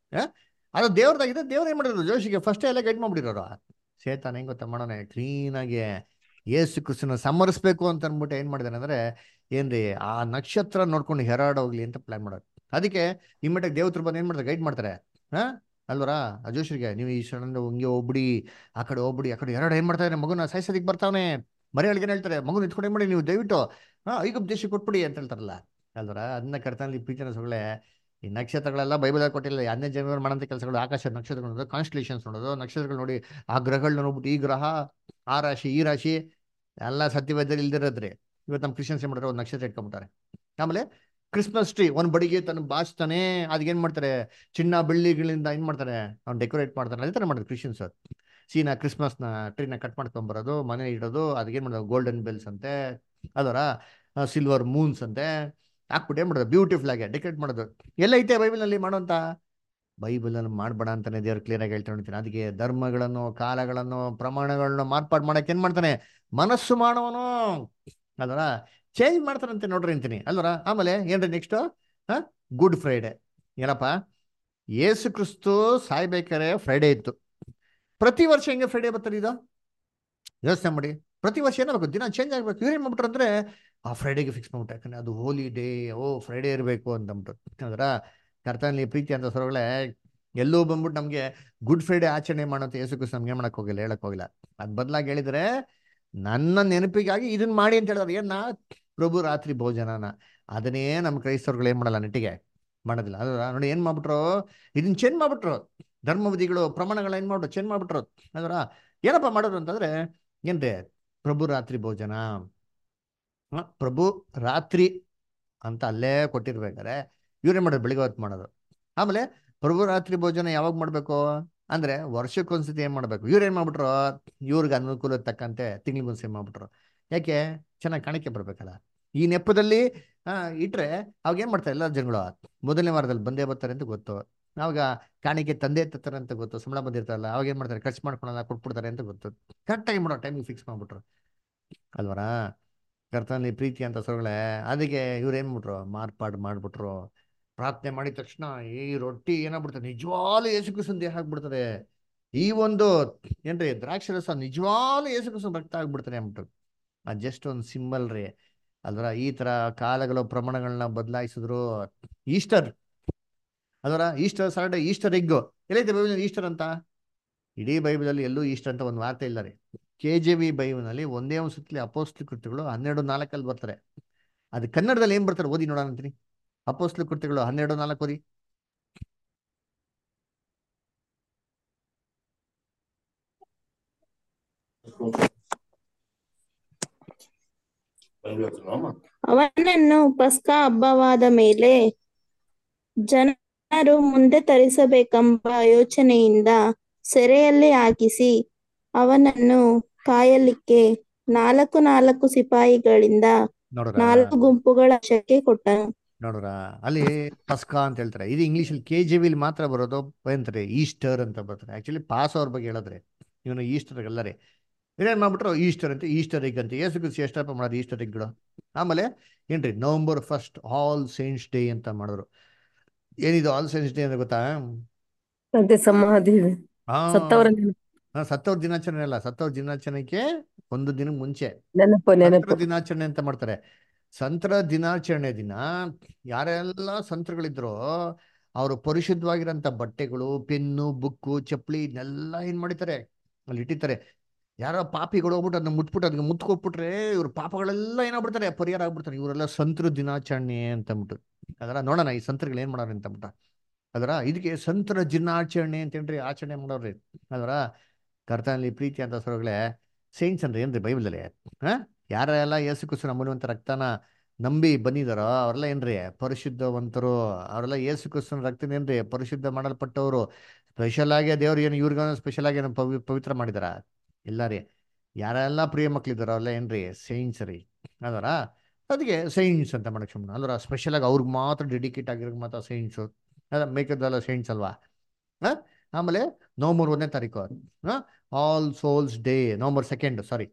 ಅದು ದೇವ್ರದಾಗಿದೆ ದೇವ್ರು ಏನ್ ಮಾಡಿದ್ರು ಜೋಶಿಗೆ ಫಸ್ಟ್ ಎಲ್ಲ ಗೈಡ್ ಮಾಡ್ಬಿಟ್ಟಿರೋರು ಸೇತಾನ ಹೆಂಗ್ ಗೊತ್ತಾ ಮಾಡೋಣ ಕ್ಲೀನ್ ಆಗಿ ಏಸು ಕ್ರಿಸ್ತನ ಸಮರಿಸ್ಬೇಕು ಅಂತ ಅನ್ಬಿಟ್ಟು ಏನ್ ಮಾಡಿದಾನೆ ಅಂದ್ರೆ ಏನ್ರಿ ಆ ನಕ್ಷತ್ರ ನೋಡ್ಕೊಂಡು ಹೆರಾಡ್ ಹೋಗ್ಲಿ ಅಂತ ಪ್ಲಾನ್ ಮಾಡೋದು ಅದಕ್ಕೆ ಇಮ್ಮಿಡಿಯೇಟ್ ದೇವತ್ರ ಬಂದು ಏನ್ ಮಾಡ್ತಾರೆ ಗೈಡ್ ಮಾಡ್ತಾರೆ ಹಾ ಅಲ್ವರಾ ಆ ಜೋಶಿಗೆ ನೀವು ಈ ಸಡನ್ ಹಿಂಗೆ ಹೋಗ್ಬಿಡಿ ಆ ಕಡೆ ಹೋಗ್ಬಿಡಿ ಆ ಕಡೆ ಎರಡು ಏನ್ ಮಾಡ್ತಾರೆ ಮಗುನ ಸಾಯಿಸೋದಿಕ್ ಬರ್ತಾವನೆ ಮರಿಯಾಳಿಗೆ ಏನ್ ಹೇಳ್ತಾರೆ ಮಗು ನಿಂತ್ಕೊಂಡು ಏನ್ ಮಾಡಿ ನೀವು ದಯವಿಟ್ಟು ಹಾ ಐಗುಪ್ತ ದೇಶಕ್ಕೆ ಕೊಟ್ಬಿಡಿ ಅಂತ ಹೇಳ್ತಾರಲ್ಲ ಅಲ್ವರ ಅದನ್ನ ಕರ್ತನಲ್ಲಿ ಪ್ರೀತಿನ ಸೊಗಳೆ ಈ ನಕ್ಷತ್ರಗಳೆಲ್ಲ ಬೈಬಲ್ ಕೊಟ್ಟಿಲ್ಲ ಎರಡನೇ ಜನವರಿ ಮಾಡಂತ ಕೆಲಸಗಳು ಆಕಾಶ ನಕ್ಷತ್ರಗಳು ನೋಡೋದು ಕಾನ್ಸ್ಟಲೇಷನ್ಸ್ ನೋಡೋದು ನಕ್ಷತ್ರಗಳು ನೋಡಿ ಆ ಗ್ರಹಗಳನ್ನ ನೋಡ್ಬಿಟ್ಟು ಈ ಗ್ರಹ ಆ ರಾಶಿ ಈ ರಾಶಿ ಎಲ್ಲ ಸತ್ಯವೇದಲ್ಲಿ ಇಲ್ದಿರೋದ್ರಿ ಇವತ್ತು ನಮ್ಮ ಕ್ರಿಶ್ಚಿಯನ್ಸ್ ಏನ್ ಮಾಡ್ತಾರೆ ಒಂದು ನಕ್ಷತ್ರ ಇಟ್ಕೊಂಡ್ಬಿಟ್ಟಾರೆ ಆಮೇಲೆ ಕ್ರಿಸ್ಮಸ್ ಟ್ರೀ ಒಂದ್ ಬಡಿಗೆ ತನ್ನ ಬಾಚ್ತಾನೆ ಅದಕ್ಕೆ ಏನ್ ಮಾಡ್ತಾರೆ ಚಿನ್ನ ಬೆಳ್ಳಿಗಳಿಂದ ಏನ್ ಮಾಡ್ತಾರೆ ಅವ್ನು ಡೆಕೋರೇಟ್ ಮಾಡ್ತಾರೆ ಅದೇ ತರ ಮಾಡ್ತಾರೆ ಕ್ರಿಶ್ಚಿಯನ್ಸ್ ಸೀನ ಕ್ರಿಸ್ಮಸ್ನ ಟ್ರೀನ ಕಟ್ ಮಾಡ್ಕೊಂಬರೋದು ಮನೆ ಇಡೋದು ಅದಕ್ಕೆ ಏನ್ ಮಾಡೋದು ಗೋಲ್ಡನ್ ಬೆಲ್ಸ್ ಅಂತೆ ಅದರ ಸಿಲ್ವರ್ ಮೂನ್ಸ್ ಅಂತೆ ಹಾಕ್ಬಿಟ್ಟು ಏನ್ ಮಾಡೋದು ಬ್ಯೂಟಿಫುಲ್ ಆಗಿ ಡೆಕೋರೇಟ್ ಮಾಡೋದು ಎಲ್ಲ ಐತೆ ಬೈಬಲ್ನಲ್ಲಿ ಮಾಡೋಂತ ಬೈಬಲನ್ನು ಮಾಡಬೇಡ ಅಂತಾನೆ ದೇವ್ರು ಕ್ಲಿಯರ್ ಆಗಿ ಹೇಳ್ತಾ ನೋಡ್ತೀನಿ ಅದಕ್ಕೆ ಧರ್ಮಗಳನ್ನು ಕಾಲಗಳನ್ನು ಪ್ರಮಾಣಗಳನ್ನು ಮಾರ್ಪಾಡು ಮಾಡಕ್ಕೆ ಏನ್ ಮಾಡ್ತಾನೆ ಮನಸ್ಸು ಮಾಡುವನು ಅಲ್ವರ ಚೇಂಜ್ ಮಾಡ್ತಾರಂತೆ ನೋಡ್ರಿ ಅಂತೀನಿ ಅಲ್ವರ ಆಮೇಲೆ ಏನ್ರಿ ನೆಕ್ಸ್ಟ್ ಗುಡ್ ಫ್ರೈಡೆ ಏನಪ್ಪ ಯೇಸು ಕ್ರಿಸ್ತು ಸಾಯ್ಬೇಕಾರೆ ಫ್ರೈಡೆ ಇತ್ತು ಪ್ರತಿ ವರ್ಷ ಹೆಂಗೆ ಫ್ರೈಡೆ ಬರ್ತಾರೆ ಇದು ಯೋಚನೆ ಮಾಡಿ ಪ್ರತಿ ವರ್ಷ ಏನಾಗಬೇಕು ದಿನ ಚೇಂಜ್ ಆಗ್ಬೇಕು ಇವ್ರು ಏನ್ ಮಾಡ್ಬಿಟ್ರು ಅಂದ್ರೆ ಆ ಫ್ರೈಡೆಗೆ ಫಿಕ್ಸ್ ಮಾಡ್ಬಿಟ್ಟು ಯಾಕಂದ್ರೆ ಅದು ಹೋಲಿ ಡೇ ಓ ಫ್ರೈಡೆ ಇರಬೇಕು ಅಂತಂದ್ಬಿಟ್ಟು ಅದರ ಕರ್ತನಲ್ಲಿ ಪ್ರೀತಿ ಅಂತ ಸೊರಗಳೇ ಎಲ್ಲೂ ಬಂದ್ಬಿಟ್ಟು ನಮಗೆ ಗುಡ್ ಫ್ರೈಡೆ ಆಚರಣೆ ಮಾಡೋಂಥ ಯೇಸು ಕ್ರಿಸ್ತು ನಮ್ಗೆ ಮಾಡಕ್ ಹೋಗಿಲ್ಲ ಹೇಳಕ್ ಹೋಗಿಲ್ಲ ಅದ್ ಬದಲಾಗಿ ಹೇಳಿದ್ರೆ ನನ್ನ ನೆನಪಿಗಾಗಿ ಇದನ್ನ ಮಾಡಿ ಅಂತ ಹೇಳಿದ್ರೆ ಏನ ಪ್ರಭು ರಾತ್ರಿ ಭೋಜನನ ಅದನ್ನೇ ನಮ್ಮ ಕ್ರೈಸ್ತರುಗಳು ಏನ್ ಮಾಡಲ್ಲ ನೆಟ್ಟಿಗೆ ಮಾಡೋದಿಲ್ಲ ಅದು ನೋಡಿ ಏನ್ ಮಾಡ್ಬಿಟ್ರು ಇದನ್ನ ಚೇಂಜ್ ಮಾಡ್ಬಿಟ್ರು ಧರ್ಮವಿಧಿಗಳು ಪ್ರಮಾಣಗಳ ಏನ್ ಮಾಡ್ಬಿಟ್ರು ಚೇಂಜ್ ಮಾಡ್ಬಿಟ್ರು ಅದರ ಏನಪ್ಪ ಮಾಡೋದು ಅಂತಂದ್ರೆ ಏನ್ರಿ ಪ್ರಭು ರಾತ್ರಿ ಭೋಜನ ಹ, ಪ್ರಭು ರಾತ್ರಿ ಅಂತ ಅಲ್ಲೇ ಕೊಟ್ಟಿರ್ಬೇಕಾರೆ ಇವ್ರೇನ್ ಮಾಡೋದು ಬೆಳಿಗ್ಗೆ ಹೊತ್ತು ಮಾಡೋದು ಆಮೇಲೆ ಪ್ರಭು ರಾತ್ರಿ ಭೋಜನ ಯಾವಾಗ ಮಾಡ್ಬೇಕು ಅಂದ್ರೆ ವರ್ಷಕ್ಕೊಂದ್ಸತಿ ಏನ್ ಮಾಡ್ಬೇಕು ಇವ್ರು ಏನ್ ಮಾಡ್ಬಿಟ್ರು ಇವ್ರಿಗೆ ಅನುಕೂಲ ತಕ್ಕಂತೆ ತಿಂಗ್ಳಿಗೊಂದ್ಸತಿ ಮಾಡ್ಬಿಟ್ರು ಯಾಕೆ ಚೆನ್ನಾಗಿ ಕಾಣಿಕೆ ಬರ್ಬೇಕಲ್ಲ ಈ ನೆಪದಲ್ಲಿ ಆ, ಇಟ್ರೆ ಅವಾಗ ಏನ್ ಮಾಡ್ತಾರೆ ಎಲ್ಲ ಜನಗಳು ಮೊದಲನೇ ವಾರದಲ್ಲಿ ಬಂದೇ ಬರ್ತಾರೆ ಅಂತ ಗೊತ್ತು ಅವಾಗ ಕಾಣಿಕೆ ತಂದೆ ತತ್ತಾರೆ ಅಂತ ಗೊತ್ತು ಸಂಬಳ ಬಂದಿರ್ತಾರಲ್ಲ ಅವಾಗ ಏನ್ ಮಾಡ್ತಾರೆ ಖರ್ಚು ಮಾಡ್ಕೊಳಲ್ಲ ಕೊಟ್ಬಿಡ್ತಾರೆ ಅಂತ ಗೊತ್ತು ಕರೆಕ್ಟಾಗಿ ಮಾಡೋ ಟೈಮಿಗೆ ಫಿಕ್ಸ್ ಮಾಡ್ಬಿಟ್ರು ಅಲ್ವರಾ ಕರ್ತನಲ್ಲಿ ಪ್ರೀತಿ ಅಂತ ಸೊಗಳೆ ಅದಕ್ಕೆ ಇವ್ರು ಏನ್ ಮಾಡ್ಬಿಟ್ರು ಮಾರ್ಪಾಡು ಮಾಡ್ಬಿಟ್ರು ಪ್ರಾರ್ಥನೆ ಮಾಡಿದ ತಕ್ಷಣ ಈ ರೊಟ್ಟಿ ಏನಾಗ್ಬಿಡ್ತದೆ ನಿಜವಾಗ್ಲೂ ಯೇಸು ಕ್ರಿಸ್ತನ ದೇಹ ಆಗ್ಬಿಡ್ತದೆ ಈ ಒಂದು ಏನ್ರಿ ದ್ರಾಕ್ಷಿ ರಸ ನಿಜವಾಗ್ಲೂ ಯೇಸು ಕ್ರಿಸ್ತನ ರಕ್ತ ಆಗ್ಬಿಡ್ತಾನೆ ಅಂದ್ಬಿಟ್ಟು ಅದು ಜಸ್ಟ್ ಒಂದು ಸಿಂಬಲ್ ರೀ ಅಲ್ವರ ಈ ತರ ಕಾಲಗಳ ಪ್ರಮಾಣಗಳನ್ನ ಬದಲಾಯಿಸಿದ್ರು ಈಸ್ಟರ್ ಅಲ್ವರ ಈಸ್ಟರ್ ಸಾಟರ್ಡೆ ಈಸ್ಟರ್ ಎಗ್ ಎಲ್ಲೈತೆ ಬೈಬಲ್ ಈಸ್ಟರ್ ಅಂತ ಇಡೀ ಬೈಬಲಲ್ಲಿ ಎಲ್ಲೂ ಈಸ್ಟರ್ ಅಂತ ಒಂದು ವಾರ್ತೆ ಇಲ್ಲ ರೀ ಕೆ ಜೆ ವಿ ಬೈಬಲ್ನಲ್ಲಿ ಒಂದೇ ಒಂದು ಸುತ್ತಲಿ ಅಪೋಸ್ಟ್ಲಿ ಕೃತ್ಯಗಳು ಹನ್ನೆರಡು ನಾಲ್ಕಲ್ಲಿ ಬರ್ತಾರೆ ಅದು ಕನ್ನಡದಲ್ಲಿ ಏನ್ ಬರ್ತಾರೆ ಓದಿ ನೋಡೋಣ ಅಂತೀನಿ ಅಪೋಸ್ಟ್ಲಿ ಕೃತ್ಯಗಳು ಹನ್ನೆರಡು ನಾಲ್ಕು ಓದಿ ಅವನನ್ನು ಪಸ್ಕ ಹಬ್ಬವಾದ ಮೇಲೆ ಜನರು ಮುಂದೆ ತರಿಸಬೇಕೆಂಬ ಯೋಚನೆಯಿಂದ ಸೆರೆಯಲ್ಲಿ ಹಾಕಿಸಿ ಅವನನ್ನು ಕಾಯಲಿಕ್ಕೆ ನಾಲ್ಕು ನಾಲ್ಕು ಸಿಪಾಯಿಗಳಿಂದ ನೋಡ್ರ ನಾಲ್ಕು ಗುಂಪುಗಳ ವಶಕ್ಕೆ ಕೊಟ್ಟನು ನೋಡ್ರ ಅಲ್ಲಿ ಪಸ್ಕಾ ಅಂತ ಹೇಳ್ತಾರೆ ಇದು ಇಂಗ್ಲೀಷಲ್ಲಿ ಕೆ ಜಿ ವಿಲಿ ಮಾತ್ರ ಬರೋದು ಅಂತಾರೆ ಈಸ್ಟರ್ ಅಂತ ಬರ್ತಾರೆ ಆಕ್ಚುಲಿ ಪಾಸ್ ಅವ್ರ ಬಗ್ಗೆ ಹೇಳಿದ್ರೆ ಇವನು ಈಸ್ಟರ್ ಎಲ್ಲರೇ ಇದೇನು ಮಾಡ್ಬಿಟ್ರು ಈಸ್ಟರ್ ಅಂತ ಈಸ್ಟರ್ ಎಗ್ ಅಂತ ಏಸು ಕ್ರಿಸ್ತು ಎಷ್ಟಪ್ಪ ಮಾಡೋದು ಈಸ್ಟರ್ ಎಗ್ಗಳು ಆಮೇಲೆ ಏನ್ರಿ November first all saints day ಅಂತ ಮಾಡಿದ್ರು ಏನಿದು ಆಲ್ ಸೈನ್ಸ್ ಡೇ ಅಂತ ಗೊತ್ತಾ ಅದೇ ಸಮಾಧಿ ಹಾ ಸತ್ತವರ ನೆನಪು ಹಾ, ಸತ್ತವ್ರ ದಿನಾಚರಣೆ ಅಲ್ಲ ಸತ್ತವ್ರ ದಿನಾಚರಣೆಗೆ ಒಂದು ದಿನ ಮುಂಚೆ ನೆನಪು ಸಂತರ ನೆನಪು ದಿನಾಚರಣೆ ಅಂತ ಮಾಡ್ತಾರೆ ಸಂತರ ದಿನಾಚರಣೆ ದಿನ ಯಾರೆಲ್ಲ ಸಂತರುಗಳಿದ್ರೋ ಅವರು ಪರಿಶುದ್ಧವಾಗಿರೋಂಥ ಬಟ್ಟೆಗಳು ಪೆನ್ನು ಬುಕ್ಕು ಚಪ್ಪಲಿ ಇದನ್ನೆಲ್ಲ ಏನ್ ಮಾಡಿದ್ದಾರೆ ಅಲ್ಲಿ ಇಟ್ಟಿರ್ತಾರೆ ಯಾರೋ ಪಾಪಿಗಳು ಹೋಗ್ಬಿಟ್ಟು ಅದನ್ನ ಮುಟ್ಬಿಟ್ಟು ಅದಕ್ಕೆ ಮುತ್ಕೊಟ್ಬಿಟ್ರೆ ಇವ್ರ ಪಾಪಗಳೆಲ್ಲ ಏನಾಗ್ಬಿಡ್ತಾರೆ ಪರಿಹಾರ ಆಗ್ಬಿಡ್ತಾರೆ ಇವರೆಲ್ಲ ಸಂತರ ದಿನಾಚರಣೆ ಅಂತ ಅಂದ್ಬಿಟ್ಟು ಅದರ ನೋಡೋಣ ಈ ಸಂತರುಗಳು ಏನ್ ಮಾಡೋರು ಅಂತ ಅಂದ್ಬಿಟ್ಟು ಅದರ ಇದಕ್ಕೆ ಸಂತರ ದಿನಾಚರಣೆ ಅಂತೇನ್ರಿ ಆಚರಣೆ ಮಾಡೋರ್ರಿ ಅದರ ಕರ್ತನಲ್ಲಿ ಪ್ರೀತಿ ಅಂತ ಸರೋಗಳೇ ಸೈನ್ಸ್ ಅಂದ್ರೆ ಏನ್ರಿ ಬೈಬಲಲ್ಲಿ ಹಾ ಯಾರೆಲ್ಲ ಯೇಸು ಕ್ರಿಸ್ತು ನಂಬುವಂತ ರಕ್ತನ ನಂಬಿ ಬಂದಿದಾರೋ ಅವರೆಲ್ಲ ಏನ್ರಿ ಪರಿಶುದ್ಧವಂತರು ಅವರೆಲ್ಲ ಯೇಸು ಕ್ರಿಸ್ತನ ರಕ್ತನ ಏನ್ರಿ ಪರಿಶುದ್ಧ ಮಾಡಲ್ಪಟ್ಟವರು ಸ್ಪೆಷಲ್ ಆಗಿ ದೇವ್ರು ಏನು ಇವ್ರಿಗ ಸ್ಪೆಷಲ್ ಆಗಿ ಏನು ಪವಿ ಪವಿತ್ರ ಮಾಡಿದಾರ ಇಲ್ಲ ರೀ ಯಾರೆಲ್ಲ ಪ್ರಿಯ ಮಕ್ಳಿದಾರೋ ಅಲ್ಲ ಏನ್ರಿ ಸೈನ್ಸ್ ರೀ ಅದರ ಅದಕ್ಕೆ ಸೈನ್ಸ್ ಅಂತ ಮಾಡಕ್ ಸುಮ್ಮನೆ ಅಲ್ವರ ಸ್ಪೆಷಲ್ ಆಗಿ ಅವ್ರಿಗೆ ಮಾತ್ರ ಡೆಡಿಕೇಟ್ ಆಗಿರೋ ಮಾತ್ರ ಸೈನ್ಸು ಅದ ಮೇಕದಲ್ಲ ಸೈನ್ಸ್ ಅಲ್ವಾ ಹಾ ಆಮೇಲೆ ನವಂಬರ್ ಒಂದನೇ ತಾರೀಕು ಹಾ all souls day November second sorry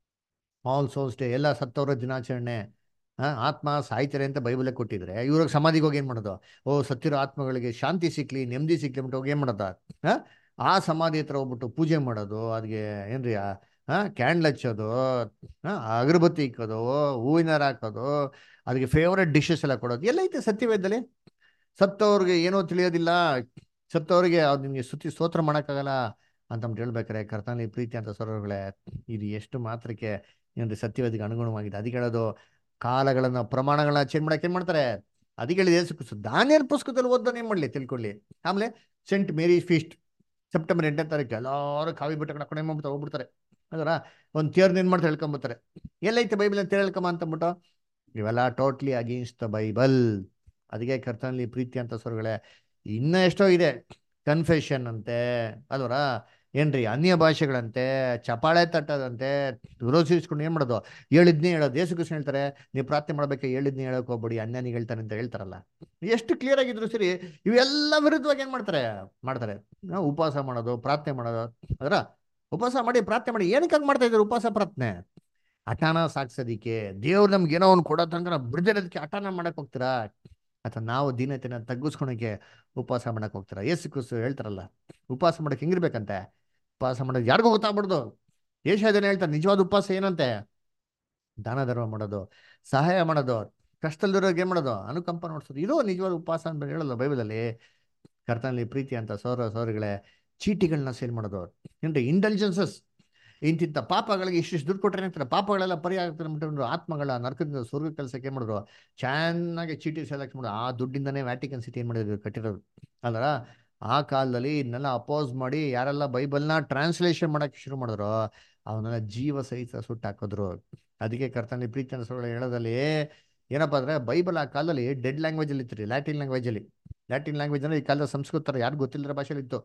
all souls day ಎಲ್ಲ ಸತ್ತವರ ದಿನಾಚರಣೆ ಹಾ ಆತ್ಮ ಸಾಯ್ತಾರೆ ಅಂತ ಬೈಬಲೇ ಕೊಟ್ಟಿದ್ರೆ ಇವ್ರಿಗೆ ಸಮಾಧಿಗೆ ಹೋಗಿ ಏನ್ ಮಾಡೋದು ಓ ಸತ್ತಿರೋ ಆತ್ಮಗಳಿಗೆ ಶಾಂತಿ ಸಿಕ್ಲಿ ನೆಮ್ಮದಿ ಸಿಕ್ಲಿ ಅಂದ್ಬಿಟ್ಟು ಹೋಗಿ ಏನ್ ಮಾಡೋದು ಹಾ ಆ ಸಮಾಧಿ ಹತ್ರ ಹೋಗ್ಬಿಟ್ಟು ಪೂಜೆ ಮಾಡೋದು ಅದಕ್ಕೆ ಏನ್ರಿ ಆ ಹಾ ಕ್ಯಾಂಡ್ಲ್ ಹಚ್ಚೋದು ಹಾ ಅಗರಬತ್ತಿ ಇಕ್ಕೋದು ಹೂವಿನ ಹಾರ ಹಾಕೋದು ಅದಕ್ಕೆ ಫೇವ್ರೆಟ್ ಡಿಶಸ್ ಎಲ್ಲ ಕೊಡೋದು ಎಲ್ಲ ಐತೆ ಸತ್ಯವೇದದಲ್ಲಿ ಸತ್ತವ್ರಿಗೆ ಏನೋ ತಿಳಿಯೋದಿಲ್ಲ ಸತ್ತವ್ರಿಗೆ ಅವ್ರು ನಿಮ್ಗೆ ಸುತ್ತಿ ಸ್ತೋತ್ರ ಮಾಡೋಕ್ಕಾಗಲ್ಲ ಅಂತಂದ್ಬಿಟ್ಟು ಹೇಳ್ಬೇಕಾರೆ ಕರ್ತನಲ್ಲಿ ಪ್ರೀತಿ ಅಂತ ಸರೋಗಳೇ ಇದು ಎಷ್ಟು ಮಾತ್ರಕ್ಕೆ ಏನ್ರಿ ಸತ್ಯವೇದಿಗೆ ಅನುಗುಣವಾಗಿದೆ ಅದಕ್ಕೆ ಹೇಳೋದು ಕಾಲಗಳನ್ನ ಪ್ರಮಾಣಗಳನ್ನ ಚೇಂಜ್ ಮಾಡಕ್ಕೆ ಏನ್ ಮಾಡ್ತಾರೆ ಅದಕ್ಕೆ ಹೇಳಿದ ಯೇಸು ಕ್ರಿಸ್ತು ದಾನಿಯಲ್ ಪುಸ್ತಕದಲ್ಲಿ ಓದೋನ್ ಏನ್ ಮಾಡ್ಲಿ ತಿಳ್ಕೊಳ್ಳಿ ಆಮೇಲೆ ಸೆಂಟ್ ಮೇರಿ ಫೀಸ್ಟ್ ಸೆಪ್ಟೆಂಬರ್ ಎಂಟನೇ ತಾರೀಕು ಎಲ್ಲರೂ ಕಾವಿ ಬಿಟ್ಟು ಕಡೆ ಏನ್ ಮಾಡ್ಬಿಟ್ಟು ಹೋಗ್ಬಿಡ್ತಾರೆ ಅದರ ಒಂದು ತೇರ್ನ ಏನ್ ಮಾಡ್ತಾರೆ ಹೇಳ್ಕೊಂಬರ್ತಾರೆ ಎಲ್ಲೈತೆ ಬೈಬಲ್ ಅಂತ ಹೇಳ್ಕೊಂಬ ಅಂತಂದ್ಬಿಟ್ಟು ಇವೆಲ್ಲ ಟೋಟ್ಲಿ ಅಗೇನ್ಸ್ಟ್ ದ ಬೈಬಲ್ ಅದಕ್ಕೆ ಕರ್ತನಲ್ಲಿ ಪ್ರೀತಿ ಅಂತ ಸ್ವರ್ಗಳೇ ಇನ್ನೂ ಎಷ್ಟೋ ಇದೆ ಕನ್ಫೆಷನ್ ಅಂತೆ ಅಲ್ವರ ಏನ್ರಿ ಅನ್ಯ ಭಾಷೆಗಳಂತೆ ಚಪಾಳೆ ತಟ್ಟದಂತೆ ವಿರೋಧಿಸ್ಕೊಂಡು ಏನ್ ಮಾಡೋದು ಹೇಳಿದ್ನೇ ಹೇಳೋದು ಯೇಸು ಕೃಷ್ಣ ಹೇಳ್ತಾರೆ ನೀವು ಪ್ರಾರ್ಥನೆ ಮಾಡ್ಬೇಕು ಹೇಳಿದ್ನೇ ಹೇಳಕ್ ಹೋಗ್ಬೇಡಿ ಅನ್ಯಾನಿಗೆ ಹೇಳ್ತಾನೆ ಅಂತ ಹೇಳ್ತಾರಲ್ಲ ಎಷ್ಟು ಕ್ಲಿಯರ್ ಆಗಿದ್ರು ಸರಿ ಇವೆಲ್ಲ ವಿರುದ್ಧವಾಗಿ ಏನ್ ಮಾಡ್ತಾರೆ ಮಾಡ್ತಾರೆ ಆ, ಉಪವಾಸ ಮಾಡೋದು ಪ್ರಾರ್ಥನೆ ಮಾಡೋದು ಅದರ ಉಪವಾಸ ಮಾಡಿ ಪ್ರಾರ್ಥನೆ ಮಾಡಿ ಏನಕ್ಕಾಗಿ ಮಾಡ್ತಾ ಇದ್ದಾರೆ ಉಪವಾಸ ಪ್ರಾರ್ಥನೆ ಹಠಾನ ಸಾಕ್ಸೋದಿಕ್ಕೆ ದೇವ್ರು ನಮ್ಗೆ ಏನೋ ಒಂದು ಕೊಡೋ ತನಕ ನಾವು ಬಿಡದಿರೋದಕ್ಕೆ ಹಠಾನ ಮಾಡಕ್ ಹೋಗ್ತೀರಾ ಅಥವಾ ನಾವು ದೀನತೆನ ತಗ್ಗಿಸ್ಕೊಳಕ್ಕೆ ಉಪವಾಸ ಮಾಡಕ್ ಹೋಗ್ತೀರಾ ಏಸು ಕ್ರಿಸ್ತು ಹೇಳ್ತಾರಲ್ಲ ಉಪವಾಸ ಮಾಡಕ್ ಹೆಂಗಿರ್ಬೇಕಂತೆ ಉಪವಾಸ ಮಾಡೋದು ಯಾರಿಗೂ ಗೊತ್ತಾಗ್ಬಿಡ್ದು ಏಷ ಜನ ಹೇಳ್ತಾರೆ ನಿಜವಾದ ಉಪವಾಸ ಏನಂತೆ ದಾನ ಧರ್ಮ ಮಾಡೋದು ಸಹಾಯ ಮಾಡೋದು ಕಷ್ಟದಲ್ಲಿರೋರ್ಗೆ ಏನ್ ಮಾಡೋದು ಅನುಕಂಪ ನೋಡ್ಸೋದು ಇದು ನಿಜವಾದ ಉಪವಾಸ ಅಂತ ಹೇಳಲ್ಲ ಬೈಬಲಲ್ಲಿ ಕರ್ತನಲ್ಲಿ ಪ್ರೀತಿ ಅಂತ ಸೌರ ಸೌರಗಳೇ ಚೀಟಿಗಳನ್ನ ಸೇಲ್ ಮಾಡೋದು ಏನ್ರಿ ಇಂಟೆಲಿಜೆನ್ಸಸ್ ಇಂತಿಂಥ ಪಾಪಗಳಿಗೆ ಇಷ್ಟಿಷ್ಟು ದುಡ್ಡು ಕೊಟ್ಟರೆ ಏನಾಗ್ತಾರೆ ಪಾಪಗಳೆಲ್ಲ ಪರಿಹಾರ ಆಗ್ತಾರೆ ಅಂದ್ಬಿಟ್ಟು ಆತ್ಮಗಳ ನರಕದಿಂದ ಸ್ವರ್ಗ ಕೆಲಸಕ್ಕೆ ಏನ್ ಮಾಡಿದ್ರು ಚೆನ್ನಾಗಿ ಚೀಟಿ ಸೆಲೆಕ್ಟ್ ಮಾಡೋದು ಆ ದುಡ್ಡಿಂದನೇ ವ್ಯಾಟಿಕನ್ ಸಿಟಿ ಏನ್ ಮಾಡಿದ್ರು ಕಟ್ಟಿರೋದು ಅಲ್ರ ಆ ಕಾಲದಲ್ಲಿ ಇದನ್ನೆಲ್ಲ ಅಪೋಸ್ ಮಾಡಿ ಯಾರೆಲ್ಲ ಬೈಬಲ್ನ ಟ್ರಾನ್ಸ್ಲೇಷನ್ ಮಾಡಕ್ಕೆ ಶುರು ಮಾಡಿದ್ರು ಅವನ್ನೆಲ್ಲ ಜೀವ ಸಹಿತ ಸುಟ್ಟು ಹಾಕಿದ್ರು ಅದಕ್ಕೆ ಕರ್ತನಲ್ಲಿ ಪ್ರೀತಿ ಅನ್ಸೋಳ ಹೇಳೋದಲ್ಲಿ ಏನಪ್ಪ ಅಂದ್ರೆ ಬೈಬಲ್ ಆ ಕಾಲದಲ್ಲಿ ಡೆಡ್ ಲ್ಯಾಂಗ್ವೇಜ್ ಅಲ್ಲಿ ಇತ್ತು ರೀ ಲ್ಯಾಟಿನ್ ಲ್ಯಾಂಗ್ವೇಜ್ ಅಲ್ಲಿ ಲ್ಯಾಟಿನ್ ಲ್ಯಾಂಗ್ವೇಜ್ ಅಂದ್ರೆ ಈ ಕಾಲದ ಸಂಸ್ಕೃತ ಯಾರು ಗೊತ್ತಿಲ್ಲದ ಭಾಷೆಲಿ ಇತ್ತು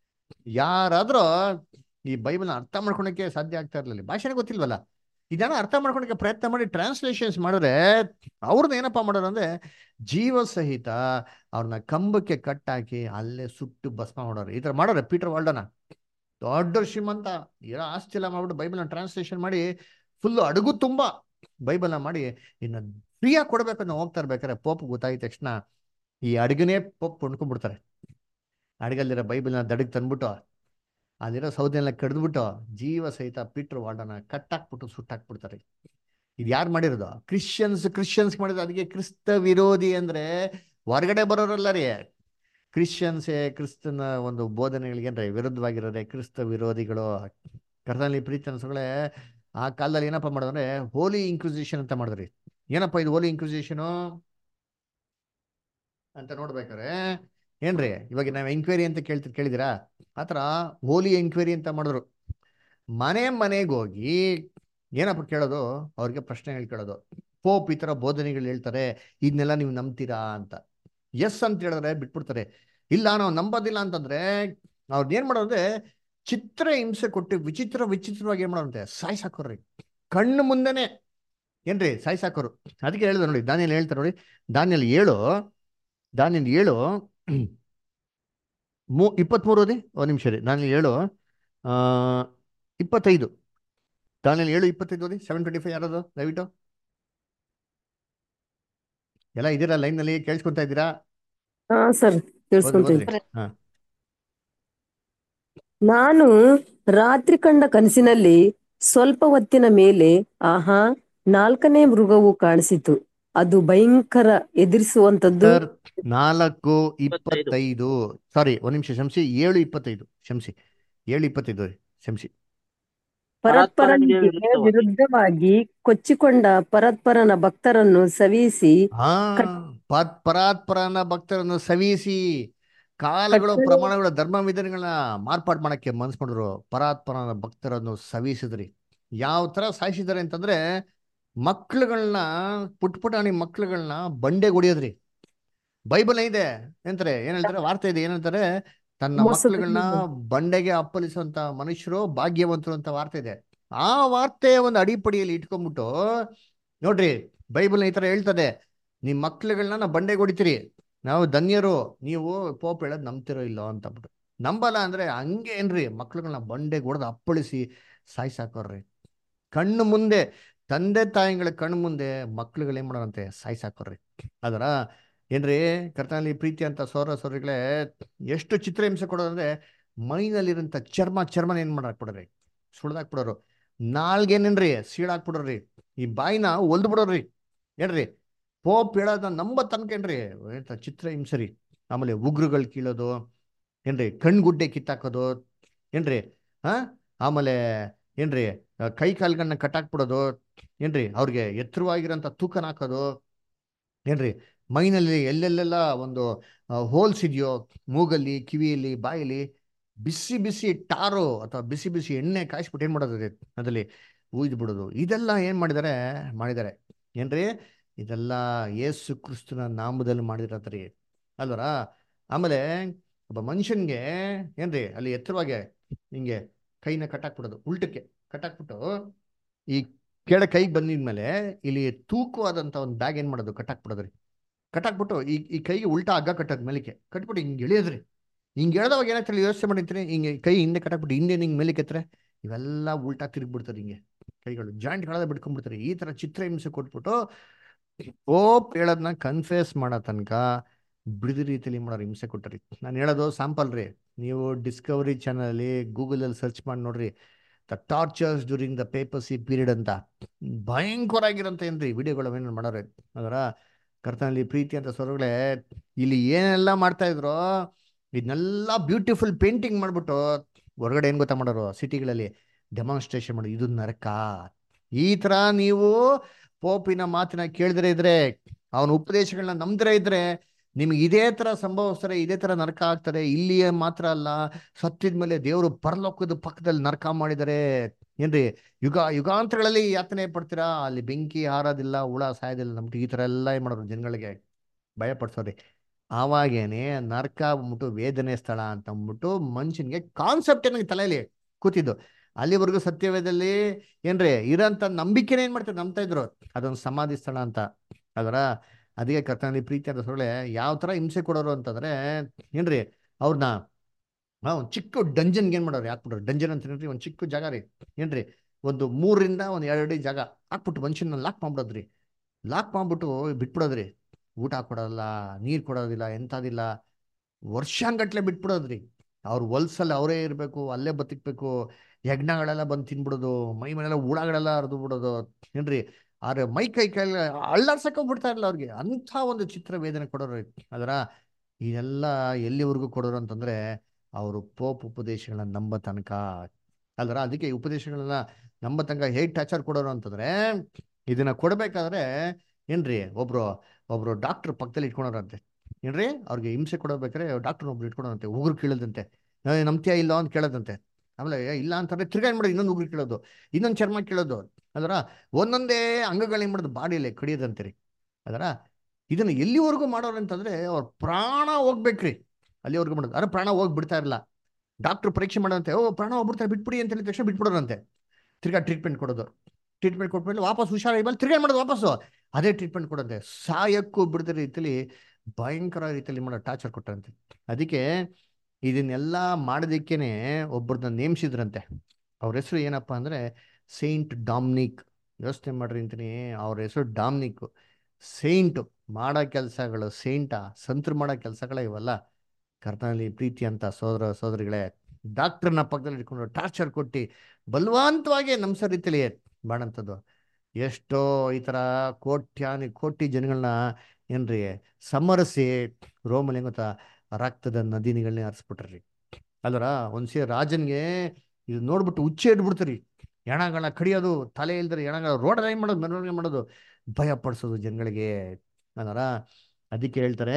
ಯಾರಾದ್ರೂ ಈ ಬೈಬಲ್ನ ಅರ್ಥ ಮಾಡ್ಕೊಳಕ್ಕೆ ಸಾಧ್ಯ ಆಗ್ತಾ ಇರ್ಲಿಲ್ಲ ಭಾಷೆನೇ ಗೊತ್ತಿಲ್ವಲ್ಲ ಇದನ್ನ ಅರ್ಥ ಮಾಡ್ಕೊಳಕ್ಕೆ ಪ್ರಯತ್ನ ಮಾಡಿ ಟ್ರಾನ್ಸ್ಲೇಷನ್ಸ್ ಮಾಡಿದ್ರೆ ಅವ್ರನ್ನ ಏನಪ್ಪಾ ಮಾಡೋರು ಅಂದ್ರೆ ಜೀವ ಸಹಿತ ಅವ್ರನ್ನ ಕಂಬಕ್ಕೆ ಕಟ್ಟಾಕಿ ಅಲ್ಲೇ ಸುಟ್ಟು ಭಸ್ಮ ಮಾಡೋರು ಈ ತರ ಮಾಡೋರೆ ಪೀಟರ್ ವಾಲ್ಡನ ದೊಡ್ಡ ಶ್ರೀಮಂತ ಇರೋ ಆಸ್ತಿ ಎಲ್ಲ ಮಾಡ್ಬಿಟ್ಟು ಬೈಬಲ್ನ ಟ್ರಾನ್ಸ್ಲೇಷನ್ ಮಾಡಿ ಫುಲ್ ಅಡುಗು ತುಂಬಾ ಬೈಬಲ್ನ ಮಾಡಿ ಇನ್ನು ಫ್ರೀಯಾಗಿ ಕೊಡ್ಬೇಕು ಅಂತ ಹೋಗ್ತಾ ಇರ್ಬೇಕಾದ್ರೆ ಪೋಪ್ ಗೊತ್ತಾಗಿದ ತಕ್ಷಣ ಈ ಅಡುಗೆನೇ ಪೋಪ್ ಕೊಂಡ್ಕೊಂಡ್ಬಿಡ್ತಾರೆ ಅಡುಗಲ್ಲಿರೋ ಬೈಬಲ್ನ ದಡಗ್ ತಂದ್ಬಿಟ್ಟು ಅಲ್ಲಿರೋ ಸೌದೆಲ್ಲ ಕಡ್ದ್ಬಿಟ್ಟು ಜೀವ ಸಹಿತ ಪೀಟರ್ ವಾರ್ಡನ ಕಟ್ಟಾಕ್ಬಿಟ್ಟು ಸುಟ್ಟಾಕ್ಬಿಡ್ತಾರೆ ಇದು ಯಾರು ಮಾಡಿರೋದು ಕ್ರಿಶ್ಚಿಯನ್ಸ್ ಕ್ರಿಶ್ಚಿಯನ್ಸ್ ಮಾಡಿರೋದು ಅದಕ್ಕೆ ಕ್ರಿಸ್ತ ವಿರೋಧಿ ಅಂದ್ರೆ ಹೊರಗಡೆ ಬರೋರಲ್ಲ ರೀ ಕ್ರಿಶ್ಚಿಯನ್ಸೇ ಕ್ರಿಸ್ತನ ಒಂದು ಬೋಧನೆಗಳಿಗೆ ಅಂದ್ರೆ ವಿರುದ್ಧವಾಗಿರೋರೆ ಕ್ರಿಸ್ತ ವಿರೋಧಿಗಳು ಕರ್ತನಲ್ಲಿ ಪ್ರೀತಿ ಅನ್ಸಗಳೇ ಆ ಕಾಲದಲ್ಲಿ ಏನಪ್ಪ ಮಾಡಿದ್ರೆ ಹೋಲಿ ಇನ್ಕ್ವಿಸಿಷನ್ ಅಂತ ಮಾಡಿದ್ರಿ ಏನಪ್ಪ ಇದು ಹೋಲಿ ಇನ್ಕ್ವಿಸಿಷನು ಅಂತ ನೋಡ್ಬೇಕಾರೆ ಏನ್ರಿ ಇವಾಗ ನಾವು ಎಂಕ್ವೈರಿ ಅಂತ ಕೇಳ್ತಿ ಕೇಳಿದಿರಾ ಆತರ ಹೋಲಿ ಎಂಕ್ವೈರಿ ಅಂತ ಮಾಡಿದ್ರು ಮನೆ ಮನೆಗೆ ಹೋಗಿ ಏನಪ್ಪ ಕೇಳೋದು ಅವ್ರಿಗೆ ಪ್ರಶ್ನೆಗಳು ಕೇಳೋದು ಪೋಪ್ ಈ ಥರ ಬೋಧನೆಗಳು ಹೇಳ್ತಾರೆ ಇದನ್ನೆಲ್ಲ ನೀವು ನಂಬ್ತೀರಾ ಅಂತ ಎಸ್ ಅಂತ ಹೇಳಿದ್ರೆ ಬಿಟ್ಬಿಡ್ತಾರೆ ಇಲ್ಲ ನಾವು ನಂಬೋದಿಲ್ಲ ಅಂತಂದ್ರೆ ಅವ್ರದ್ದು ಏನು ಮಾಡೋದ್ರೆ ಚಿತ್ರ ಹಿಂಸೆ ಕೊಟ್ಟು ವಿಚಿತ್ರ ವಿಚಿತ್ರವಾಗಿ ಏನು ಮಾಡೋರಂತೆ ಸಾಯ್ಸಾಕೋರ್ರಿ ಕಣ್ಣು ಮುಂದೆನೆ ಏನ್ರಿ ಸಾಯ್ಸಾಕೋರು ಅದಕ್ಕೆ ಹೇಳಿದ್ರು ನೋಡಿ ದಾನಿಯಲ್ಲಿ ಹೇಳ್ತಾರೆ ನೋಡಿ ದಾನಿಯಲ್ಲಿ ಏಳು ದಾನಿಯಲ್ಲಿ ಏಳು ಮೂ ಇಪ್ಪತ್ತ್ಮೂರು ಓದಿ ಒಂದು ನಿಮಿಷ ರೀ ದಾನಿಯಲ್ಲಿ ಏಳು ಆ, ಇಪ್ಪತ್ತೈದು ದಾನಿಯಲ್ಲಿ ಏಳು ಇಪ್ಪತ್ತೈದು ಓದಿ ಸೆವೆನ್ ಟ್ವೆಂಟಿ ಫೈವ್ ಯಾರದು ದಯವಿಟ್ಟು ಎಲ್ಲ ಇದ್ದೀರಾ ಲೈನ್ನಲ್ಲಿ ಕೇಳಿಸ್ಕೊಂತಾ ಇದ್ದೀರಾ ಹಾ ಸರ್ ಓದ್ರಿ ಕೇಳಿಸ್ಕೊಂತೀನಿ ಓದ್ರಿ ಹಾ ನಾನು ರಾತ್ರಿ ಕಂಡ ಕನಸಿನಲ್ಲಿ ಸ್ವಲ್ಪ ಹೊತ್ತಿನ ಮೇಲೆ ಆಹಾ ನಾಲ್ಕನೇ ಮೃಗವು ಕಾಣಿಸಿತು ಅದು ಭಯಂಕರ ಎದುರಿಸುವಂತದ್ದು ಸರ್ ನಾಲ್ಕು ಇಪ್ಪತ್ತೈದು. ಇಪ್ಪತ್ತೈದು ಸಾರಿ ಒಂದ್ ನಿಮಿಷ ಶಂಸಿ ಏಳು ಇಪ್ಪತ್ತೈದು ಶಂಸಿ ಏಳು ಇಪ್ಪತ್ತೈದು ರೀ ಶಂಸಿ ಪರಸ್ಪರನಿಗೆ ಪರಸ್ಪರನಿಗೆ ವಿರುದ್ಧವಾಗಿ. ವಿರುದ್ಧವಾಗಿ ಕೊಚ್ಚಿಕೊಂಡ ಪರಸ್ಪರನ ಭಕ್ತರನ್ನು ಸವಿಸಿ ಹಾ ಕಟ್- ಪ- ಪರಾತ್ಪರನ ಭಕ್ತರನ್ನು ಸವಿಸಿ ಕಾಲಗಳು ಕಟ್ಟಳೆ- ಪ್ರಮಾಣಗಳ ಧರ್ಮ ವಿಧಾನಗಳನ್ನ ಮಾರ್ಪಾಡು ಮಾಡಕ್ಕೆ ಮನ್ಸ್ ಮಾಡಿದ್ರು ಪರಾತ್ಪರನ ಭಕ್ತರನ್ನು ಸವಿಸಿದ್ರಿ ಯಾವ ತರ ಸಾಯಿಸಿದಾರೆ ಅಂತಂದ್ರೆ ಮಕ್ಳುಗಳನ್ನ ಪುಟ್ ಪುಟಾಣಿ ಮಕ್ಳುಗಳನ್ನ ಬಂಡೆಗೆ ಹೊಡಿಯೋದ್ರಿ ಬೈಬಲ್ ಇದೆ ಏನಂತಾರೆ ಏನ್ ಹೇಳ್ತಾರೆ ವಾರ್ತೆ ಇದೆ ಏನಂತಾರೆ ತನ್ನ ಮೋಸದಲ್ಲಿ ಮಕ್ಳುಗಳನ್ನ ಬಂಡೆಗೆ ಅಪ್ಪಲಿಸುವಂತ ಮನುಷ್ಯರು ಭಾಗ್ಯವಂತರು ಅಂತ ವಾರ್ತೆ ಇದೆ ಆ ವಾರ್ತೆಯ ಒಂದು ಅಡಿಪಡಿಯಲ್ಲಿ ಇಟ್ಕೊಂಡ್ಬಿಟ್ಟು ನೋಡ್ರಿ ಬೈಬಲ್ ಈ ತರ ಹೇಳ್ತದೆ ನಿಮ್ ಮಕ್ಳುಗಳನ್ನ ನಾವು ಬಂಡೆಗೆ ಹೊಡಿತೀರಿ ನಾವು ಧನ್ಯರು ನೀವು ಪೋಪ್ ಹೇಳೋದು ನಂಬ್ತಿರೋ ಇಲ್ಲೋ ಅಂತ ಬಿಟ್ಟು ನಂಬಲ್ಲ ಅಂದ್ರೆ ಹಂಗೆ ಏನ್ರಿ ಮಕ್ಳುಗಳನ್ನ ಬಂಡೆಗೆ ಹೊಡೆದು ಅಪ್ಪಳಿಸಿ ಸಾಯ್ಸಾಕೋರ್ರಿ ಕಣ್ಣು ಮುಂದೆ ತಂದೆ ತಾಯಿಗಳ ಕಣ್ಣು ಮುಂದೆ ಮಕ್ಳುಗಳು ಏನ್ ಮಾಡೋರಂತೆ ಸಾಯ್ಸಾಕೋರ್ರಿ ಅದರ ಏನ್ರಿ ಕರ್ತನಲ್ಲಿ ಪ್ರೀತಿ ಅಂತ ಸೋರ ಸೋರಿಗಳೇ ಎಷ್ಟು ಚಿತ್ರಹಿಂಸೆ ಕೊಡೋದಂದ್ರೆ ಮೈನಲ್ಲಿರೋಂಥ ಚರ್ಮ ಚರ್ಮನ ಏನ್ ಮಾಡಾಕ್ಬಿಡ್ರಿ ಸುಳ್ದಾಕ್ಬಿಡೋರು ನಾಲ್ಗೇನೇನ್ರಿ ಸೀಳಾಕ್ಬಿಡೋರಿ ಈ ಬಾಯಿನ ಒಲ್ದು ಬಿಡೋರಿ ಏನ್ರಿ ಪೋಪ್ ಹೇಳೋದನ್ನ ನಂಬ ತನಕ ಏನ್ರಿ ಎಂತ ಚಿತ್ರ ಹಿಂಸರಿ ಆಮೇಲೆ ಉಗ್ರುಗಳು ಕೀಳೋದು ಏನ್ರಿ ಕಣ್ಗುಡ್ಡೆ ಕಿತ್ತಾಕೋದು ಏನ್ರಿ ಹಾ ಆಮೇಲೆ ಏನ್ರಿ ಆ, ಕೈ ಕಾಲ್ಗಳನ್ನ ಕಟ್ಟಾಕ್ಬಿಡೋದು ಏನ್ರಿ ಅವ್ರಿಗೆ ಎತ್ತರವಾಗಿರೋಂಥ ತೂಕನ ಹಾಕೋದು ಏನ್ರಿ ಮೈನಲ್ಲಿ ಎಲ್ಲೆಲ್ಲೆಲ್ಲ ಒಂದು ಹೋಲ್ಸ್ ಇದೆಯೋ ಮೂಗಲ್ಲಿ ಕಿವಿಯಲ್ಲಿ ಬಾಯಲ್ಲಿ ಬಿಸಿ ಬಿಸಿ ಟಾರು ಅಥವಾ ಬಿಸಿ ಬಿಸಿ ಎಣ್ಣೆ ಕಾಯಿಸ್ಬಿಟ್ಟು ಏನು ಮಾಡೋದು ಅದರಲ್ಲಿ ಉಯ್ದು ಬಿಡೋದು ಇದೆಲ್ಲ ಏನು ಮಾಡಿದ್ದಾರೆ ಮಾಡಿದ್ದಾರೆ ಏನ್ರಿ ಇದೆಲ್ಲ ಯೇಸು ಕ್ರಿಸ್ತನ ನಾಮದಲ್ಲಿ ಮಾಡಿರತ್ರಿ ಅಲ್ವರ ಆಮೇಲೆ ಒಬ್ಬ ಮನುಷ್ಯನ್ಗೆ ಏನ್ರಿ ಅಲ್ಲಿ ಎತ್ತರವಾಗಿ ಹಿಂಗೆ ಕೈನ ಕಟ್ಟಾಕ್ಬಿಡೋದು ಉಲ್ಟಕ್ಕೆ ಕಟ್ಟಾಕ್ಬಿಟ್ಟು ಈ ಕೆಳ ಕೈಗೆ ಬಂದಿದ್ಮೇಲೆ ಇಲ್ಲಿ ತೂಕವಾದಂಥ ಒಂದು ಬ್ಯಾಗ್ ಏನು ಮಾಡೋದು ಕಟ್ಟಾಕ್ಬಿಡೋದ್ರಿ ಕಟ್ಟಾಕ್ಬಿಟ್ಟು ಈ ಈ ಕೈಗೆ ಉಲ್ಟಾ ಹಗ್ಗ ಕಟ್ಟೋದು ಮೇಲಕ್ಕೆ ಕಟ್ಬಿಟ್ಟು ಹಿಂಗೆ ಎಳೆಯೋದ್ರಿ ಹಿಂಗೆ ಎಳ್ದವಾಗ ಏನಾಗ್ತದೆ ಯೋಚನೆ ಮಾಡಿರ್ತೀನಿ ಹಿಂಗೆ ಕೈ ಹಿಂದೆ ಕಟ್ಟಾಕ್ಬಿಟ್ಟು ಹಿಂದೆ ಹಿಂಗೆ ಮೇಲಕ್ಕೆ ಎತ್ತರೆ ಇವೆಲ್ಲ ಉಲ್ಟಾ ತಿರುಗ್ಬಿಡ್ತಾರೆ ಹಿಂಗೆ ಕೈಗಳು ಜಾಯಿಂಟ್ಗಳೆಲ್ಲ ಬಿಡ್ಕೊಂಡ್ಬಿಡ್ತಾರೆ ಈ ಥರ ಚಿತ್ರಹಿಂಸೆ ಕೊಟ್ಬಿಟ್ಟು ಓಪ್ ಹೇಳೋದನ್ನ ಕನ್ಫ್ಯೂಸ್ ಮಾಡೋ ತನಕ ಬಿಡಿದ ರೀತಿಯಲ್ಲಿ ಮಾಡೋರು ಹಿಂಸೆ ಕೊಟ್ಟರಿ ನಾನು ಹೇಳೋದು ಸ್ಯಾಂಪಲ್ ರೀ ನೀವು ಡಿಸ್ಕವರಿ ಚಾನಲಲ್ಲಿ ಗೂಗಲಲ್ಲಿ ಸರ್ಚ್ ಮಾಡಿ ನೋಡ್ರಿ the tortures during the papacy period ಅಂತ ಭಯಂಕರ ಆಗಿರೋಂಥ ಏನ್ರಿ ವಿಡಿಯೋಗಳು ಏನು ಮಾಡೋರೆ ಅದರ ಕರ್ತನಲ್ಲಿ ಪ್ರೀತಿ ಅಂತ ಸ್ವರಗಳೇ ಇಲ್ಲಿ ಏನೆಲ್ಲ ಮಾಡ್ತಾ ಇದ್ರು ಇದನ್ನೆಲ್ಲ ಬ್ಯೂಟಿಫುಲ್ ಪೇಂಟಿಂಗ್ ಮಾಡ್ಬಿಟ್ಟು ಹೊರಗಡೆ ಏನು ಗೊತ್ತಾ ಮಾಡೋರು ಸಿಟಿಗಳಲ್ಲಿ ಡೆಮಾನ್ಸ್ಟ್ರೇಷನ್ ಮಾಡೋದು ಇದು ನರಕ ಈ ಥರ ನೀವು ಪೋಪಿನ ಮಾತಿನ ಕೇಳಿದ್ರೆ ಇದ್ರೆ ಅವನ ಉಪದೇಶಗಳನ್ನ ನಂಬ್ದಿರ ಇದ್ರೆ ನಿಮ್ಗೆ ಇದೇ ಥರ ಸಂಭವಿಸ್ತಾರೆ ಇದೇ ಥರ ನರಕ ಆಗ್ತಾರೆ ಇಲ್ಲಿಯೇ ಮಾತ್ರ ಅಲ್ಲ ಸತ್ತಿದ ಮೇಲೆ ದೇವರು ಪರಲೋಕದ ಪಕ್ಕದಲ್ಲಿ ನರಕ ಮಾಡಿದ್ದಾರೆ ಏನ್ರಿ ಯುಗ ಯುಗಾಂತರಗಳಲ್ಲಿ ಯಾತನೆ ಪಡ್ತೀರಾ ಅಲ್ಲಿ ಬೆಂಕಿ ಹಾರೋದಿಲ್ಲ ಹುಳ ಸಾಯೋದಿಲ್ಲ ನಮ್ಗೆ ಈ ಥರ ಎಲ್ಲ ಏನ್ ಮಾಡೋರು ಜನಗಳಿಗೆ ಭಯ ಪಡ್ಸೋರಿ ಆವಾಗೇನೆ ನರಕ ಅಂದ್ಬಿಟ್ಟು ವೇದನೆ ಸ್ಥಳ ಅಂತ ಅಂದ್ಬಿಟ್ಟು ಮನುಷ್ಯನಿಗೆ ಕಾನ್ಸೆಪ್ಟ್ ಏನಾಗಿ ತಲೆಯಲ್ಲಿ ಕೂತಿದ್ದು ಅಲ್ಲಿವರೆಗೂ ಸತ್ಯವೇದಲ್ಲಿ ಏನ್ರಿ ಇರೋಂಥ ನಂಬಿಕೆನೇ ಏನ್ ಮಾಡ್ತಾರೆ ನಂಬ್ತಾ ಇದ್ರು ಅದೊಂದು ಸಮಾಧಿ ಸ್ಥಳ ಅಂತ ಅದರ ಅದಕ್ಕೆ ಕರ್ತನಲ್ಲಿ ಪ್ರೀತಿ ಅಂತ ಸೊಳ್ಳೆ ಯಾವ ತರ ಹಿಂಸೆ ಕೊಡೋರು ಅಂತಂದ್ರೆ ಏನ್ರಿ ಅವ್ರನ್ನ ಒಂದು ಚಿಕ್ಕ ಡಂಜನ್ಗೆ ಏನ್ ಮಾಡೋರು ಹಾಕ್ಬಿಟ್ರು ಡಂಜನ್ ಅಂತ ಏನ್ರಿ ಒಂದು ಚಿಕ್ಕ ಜಾಗ ರೀ ಏನ್ರಿ ಒಂದು ಮೂರರಿಂದ ಒಂದು ಎರಡು ಅಡಿ ಜಾಗ ಹಾಕ್ಬಿಟ್ಟು ಮನುಷ್ಯನ ಲಾಕ್ ಮಾಡ್ಬಿಡೋದ್ರಿ ಲಾಕ್ ಮಾಡ್ಬಿಟ್ಟು ಬಿಟ್ಬಿಡೋದ್ರಿ ಊಟ ಕೊಡೋದಿಲ್ಲ ನೀರು ಕೊಡೋದಿಲ್ಲ ಎಂಥದಿಲ್ಲ ವರ್ಷಾಂಗಟ್ಲೆ ಬಿಟ್ಬಿಡೋದ್ರಿ ಅವ್ರ ಹೊಲ್ಸಲ್ಲಿ ಅವರೇ ಇರಬೇಕು ಅಲ್ಲೇ ಬದುಕಬೇಕು ಯಜ್ಞಗಳೆಲ್ಲ ಬಂದು ತಿನ್ಬಿಡೋದು ಮೈ ಮೇಲೆಲ್ಲ ಹುಳಗಳೆಲ್ಲ ಹರಿದು ಬಿಡೋದು ಏನ್ರಿ ಆದ್ರೆ ಮೈ ಕೈ ಕೈ ಅಳ್ಳಾಡ್ಸಕ್ಕೆ ಬಿಡ್ತಾ ಇರಲಿಲ್ಲ ಅವ್ರಿಗೆ ಅಂಥ ಒಂದು ಚಿತ್ರ ವೇದನೆ ಕೊಡೋರು ಅದರ ಇದೆಲ್ಲ ಎಲ್ಲಿವರೆಗೂ ಕೊಡೋರು ಅಂತಂದ್ರೆ ಅವರು ಪೋಪ್ ಉಪದೇಶಗಳನ್ನ ನಂಬ ತನಕ ಅಲ್ದ್ರ ಅದಕ್ಕೆ ಈ ಉಪದೇಶಗಳನ್ನ ನಂಬ ತನಕ ಹೇಗೆ ಟಾರ್ಚರ್ ಕೊಡೋರು ಅಂತಂದ್ರೆ ಇದನ್ನ ಕೊಡ್ಬೇಕಾದ್ರೆ ಏನ್ರಿ ಒಬ್ರು ಒಬ್ರು ಡಾಕ್ಟರ್ ಪಕ್ಕದಲ್ಲಿ ಇಟ್ಕೊಳೋರಂತೆ ಏನ್ರಿ ಅವ್ರಿಗೆ ಹಿಂಸೆ ಕೊಡಬೇಕಾದ್ರೆ ಡಾಕ್ಟರ್ ಒಬ್ರು ಇಟ್ಕೊಳೋರಂತೆ ಉಗುರು ಕೀಳದಂತೆ ನಂಬ್ತೀಯ ಇಲ್ಲ ಅಂತ ಕೇಳೋದಂತೆ ಆಮೇಲೆ ಏ, ಇಲ್ಲ ಅಂತಂದ್ರೆ ತಿರ್ಗಾ ಏನ್ ಮಾಡೋದು ಇನ್ನೊಂದು ಉಗುರು ಕೀಳೋದು ಇನ್ನೊಂದು ಚರ್ಮ ಕೀಳೋದು ಅದರ ಒಂದೊಂದೇ ಅಂಗಗಳು ಏನ್ ಮಾಡೋದು ಬಾಡಿಯಲ್ಲಿ ಕಡಿಯೋದಂತೀರಿ ಅದರ ಇದನ್ನ ಎಲ್ಲಿವರೆಗೂ ಮಾಡೋರು ಅಂತಂದ್ರೆ ಅವ್ರ ಪ್ರಾಣ ಹೋಗ್ಬೇಕ್ರಿ ಅಲ್ಲಿವರೆಗೂ ಮಾಡೋದು ಅರೆ ಪ್ರಾಣ ಹೋಗಿ ಬಿಡ್ತಾ ಇರಲ್ಲ ಡಾಕ್ಟರ್ ಪರೀಕ್ಷೆ ಮಾಡೋಂತೆ ಓ ಪ್ರಾಣ ಹೋಗ್ಬಿಡ್ತಾರೆ ಬಿಟ್ಬಿಡಿ ಅಂತ ಹೇಳಿದ ತಕ್ಷಣ ಬಿಟ್ಬಿಡೋರಂತೆ ತಿರ್ಗಾ ಟ್ರೀಟ್ಮೆಂಟ್ ಕೊಡೋದು ಟ್ರೀಟ್ಮೆಂಟ್ ಕೊಟ್ಬಿಟ್ಟು ವಾಪಸ್ ಹುಷಾರಾಗಿ ಬಂದು ತಿರ್ಗಾ ಏನ್ ಮಾಡೋದು ವಾಪಸ್ಸು ಅದೇ ಟ್ರೀಟ್ಮೆಂಟ್ ಕೊಡಂತೆ ಸಾಯಕ್ಕೂ ಬಿಡದ ರೀತಿಯಲ್ಲಿ ಭಯಂಕರ ರೀತಿಯಲ್ಲಿ ಮಾಡೋ ಟಾರ್ಚರ್ ಕೊಟ್ಟರಂತೆ ಅದಕ್ಕೆ ಇದನ್ನೆಲ್ಲ ಮಾಡೋದಕ್ಕೇನೆ ಒಬ್ಬರನ್ನ ನೇಮಿಸಿದ್ರಂತೆ ಅವ್ರ ಹೆಸರು ಏನಪ್ಪ ಅಂದ್ರೆ ಸೈಂಟ್ ಡಾಮ್ನಿಕ್ ಯೋಚನೆ ಮಾಡ್ರಿ ಅಂತೀನಿ ಅವ್ರ ಹೆಸರು ಡಾಮ್ನಿಕ್ ಸೈಂಟ್ ಮಾಡೋ ಕೆಲಸಗಳು ಸೈಂಟ ಸಂತರು ಮಾಡೋ ಕೆಲಸಗಳೇ ಇವಲ್ಲ ಕರ್ತನಲ್ಲಿ ಪ್ರೀತಿ ಅಂತ ಸೋದರ ಸೋದರಿಗಳೇ ಡಾಕ್ಟರ್ನ ಪಕ್ಕದಲ್ಲಿ ಇಟ್ಕೊಂಡು ಟಾರ್ಚರ್ ಕೊಟ್ಟು ಬಲವಂತವಾಗಿ ನಮ್ಸ ರೀತಿಯಲ್ಲಿ ಮಾಡಂಥದ್ದು ಎಷ್ಟೋ ಈ ಥರ ಕೋಟ್ಯಾನಿ ಕೋಟಿ ಜನಗಳನ್ನ ಏನ್ರಿ ಸಮರಸಿ ರೋಮಲ್ಲಿ ಹೆಂಗ್ ಗೊತ್ತಾ ರಕ್ತದ ನದಿನಿಗಳನ್ನೇ ಹರಿಸ್ಬಿಟ್ರಿ ಅಲ್ವರ ಒಂದ್ಸಿ ರಾಜನ್ಗೆ ಇದು ನೋಡ್ಬಿಟ್ಟು ಹುಚ್ಚೆ ಇಟ್ಬಿಡ್ತೀರಿ ಹೆಣಗಳ ಕಡಿಯೋದು ತಲೆ ಇಲ್ದರೆ ಹೆಣಗಳ ರೋಡಲ್ಲಿ ಏನ್ ಮಾಡೋದು ಮೆರವಣಿಗೆ ಮಾಡೋದು ಭಯ ಪಡಿಸೋದು ಜನಗಳಿಗೆ ಅಲ್ವರ ಅದಕ್ಕೆ ಹೇಳ್ತಾರೆ